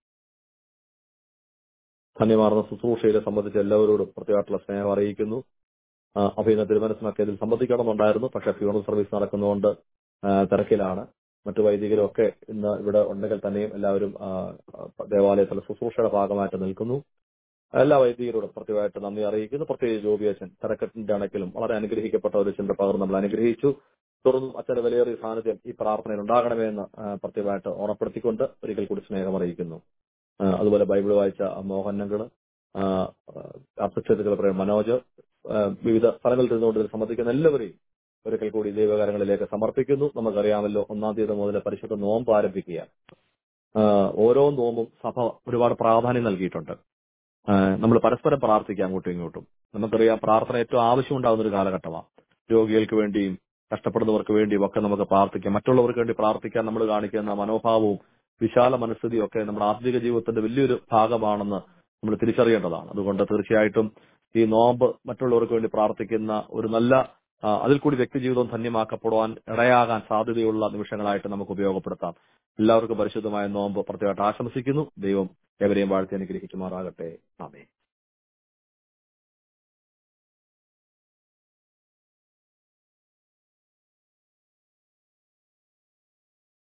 ധന്യമാർന്ന ശുശ്രൂഷയെ സംബന്ധിച്ച് എല്ലാവരോടും പ്രത്യേകമായിട്ടുള്ള സ്നേഹം അറിയിക്കുന്നു ആ, അഭിനയ തിരുമനസിനൊക്കെ ഇതിൽ സംബന്ധിക്കണമെന്നുണ്ടായിരുന്നു പക്ഷെ ഫ്യൂണൽ സർവീസ് നടക്കുന്നതുകൊണ്ട് ആ, തിരക്കിലാണ് മറ്റു വൈദികരും ഒക്കെ ഇന്ന് ഇവിടെ ഉണ്ടെങ്കിൽ തന്നെയും എല്ലാവരും ആ, ദേവാലയത്തിലെ ശുശ്രൂഷയുടെ ഭാഗമായിട്ട് നിൽക്കുന്നു എല്ലാ വൈദികരോടും പ്രത്യേകമായിട്ട് നന്ദി അറിയിക്കുന്നു പ്രത്യേകിച്ച് ജോബി അച്ഛൻ തിരക്കത്തിന്റെ അണക്കിലും വളരെ അനുഗ്രഹിക്കപ്പെട്ട ഒരു ചിന്ത പകർന്ന് നമ്മൾ അനുഗ്രഹിച്ചു തുടർന്നും അച്ഛന്റെ വിലയേറിയ സാന്നിധ്യം ഈ പ്രാർത്ഥനയിൽ ഉണ്ടാകണമേ എന്ന് ആ, പ്രത്യേകമായിട്ട് ഓർമ്മപ്പെടുത്തിക്കൊണ്ട് ഒരിക്കൽ കൂടി സ്നേഹം അറിയിക്കുന്നു ആ, അതുപോലെ ബൈബിൾ വായിച്ച മോഹനങ്ങള് അപ്രക്ഷേത്രത്തിൽ പറയുന്ന മനോജ് ആ, വിവിധ സ്ഥലങ്ങളിൽ നിന്നുകൊണ്ട് ഇതിൽ സംബന്ധിക്കുന്ന എല്ലാവരെയും ഒരിക്കൽ കൂടി ദൈവകാര്യങ്ങളിലേക്ക് സമർപ്പിക്കുന്നു നമുക്കറിയാമല്ലോ ഒന്നാം തീയതി മുതൽ പരിശുദ്ധ നോമ്പ് ആരംഭിക്കുക ആ, ഓരോ നോമ്പും സഭ ഒരുപാട് പ്രാധാന്യം നൽകിയിട്ടുണ്ട് നമ്മൾ പരസ്പരം പ്രാർത്ഥിക്കാം അങ്ങോട്ടും ഇങ്ങോട്ടും നമുക്കറിയാം പ്രാർത്ഥന ഏറ്റവും ആവശ്യമുണ്ടാകുന്ന ഒരു കാലഘട്ടമാണ് രോഗികൾക്ക് വേണ്ടിയും കഷ്ടപ്പെടുന്നവർക്ക് വേണ്ടിയും ഒക്കെ നമുക്ക് പ്രാർത്ഥിക്കാം മറ്റുള്ളവർക്ക് വേണ്ടി പ്രാർത്ഥിക്കാൻ നമ്മൾ കാണിക്കുന്ന മനോഭാവവും വിശാല മനസ്ഥിതിയും ഒക്കെ നമ്മുടെ ആത്മീക ജീവിതത്തിന്റെ വലിയൊരു ഭാഗമാണെന്ന് നമ്മൾ തിരിച്ചറിയേണ്ടതാണ് അതുകൊണ്ട് തീർച്ചയായിട്ടും ഈ നോമ്പ് മറ്റുള്ളവർക്ക് വേണ്ടി പ്രാർത്ഥിക്കുന്ന ഒരു നല്ല ആ, അതിൽ കൂടി വ്യക്തിജീവിതം ധന്യമാക്കപ്പെടുവാൻ ഇടയാകാൻ സാധ്യതയുള്ള നിമിഷങ്ങളായിട്ട് നമുക്ക് ഉപയോഗപ്പെടുത്താം എല്ലാവർക്കും പരിശുദ്ധമായ നോമ്പ് പ്രത്യേകമായിട്ട് ആശംസിക്കുന്നു ദൈവം എവരെയും വാഴ്ത്തി അനുഗ്രഹിക്കുമാറാകട്ടെ ആമേ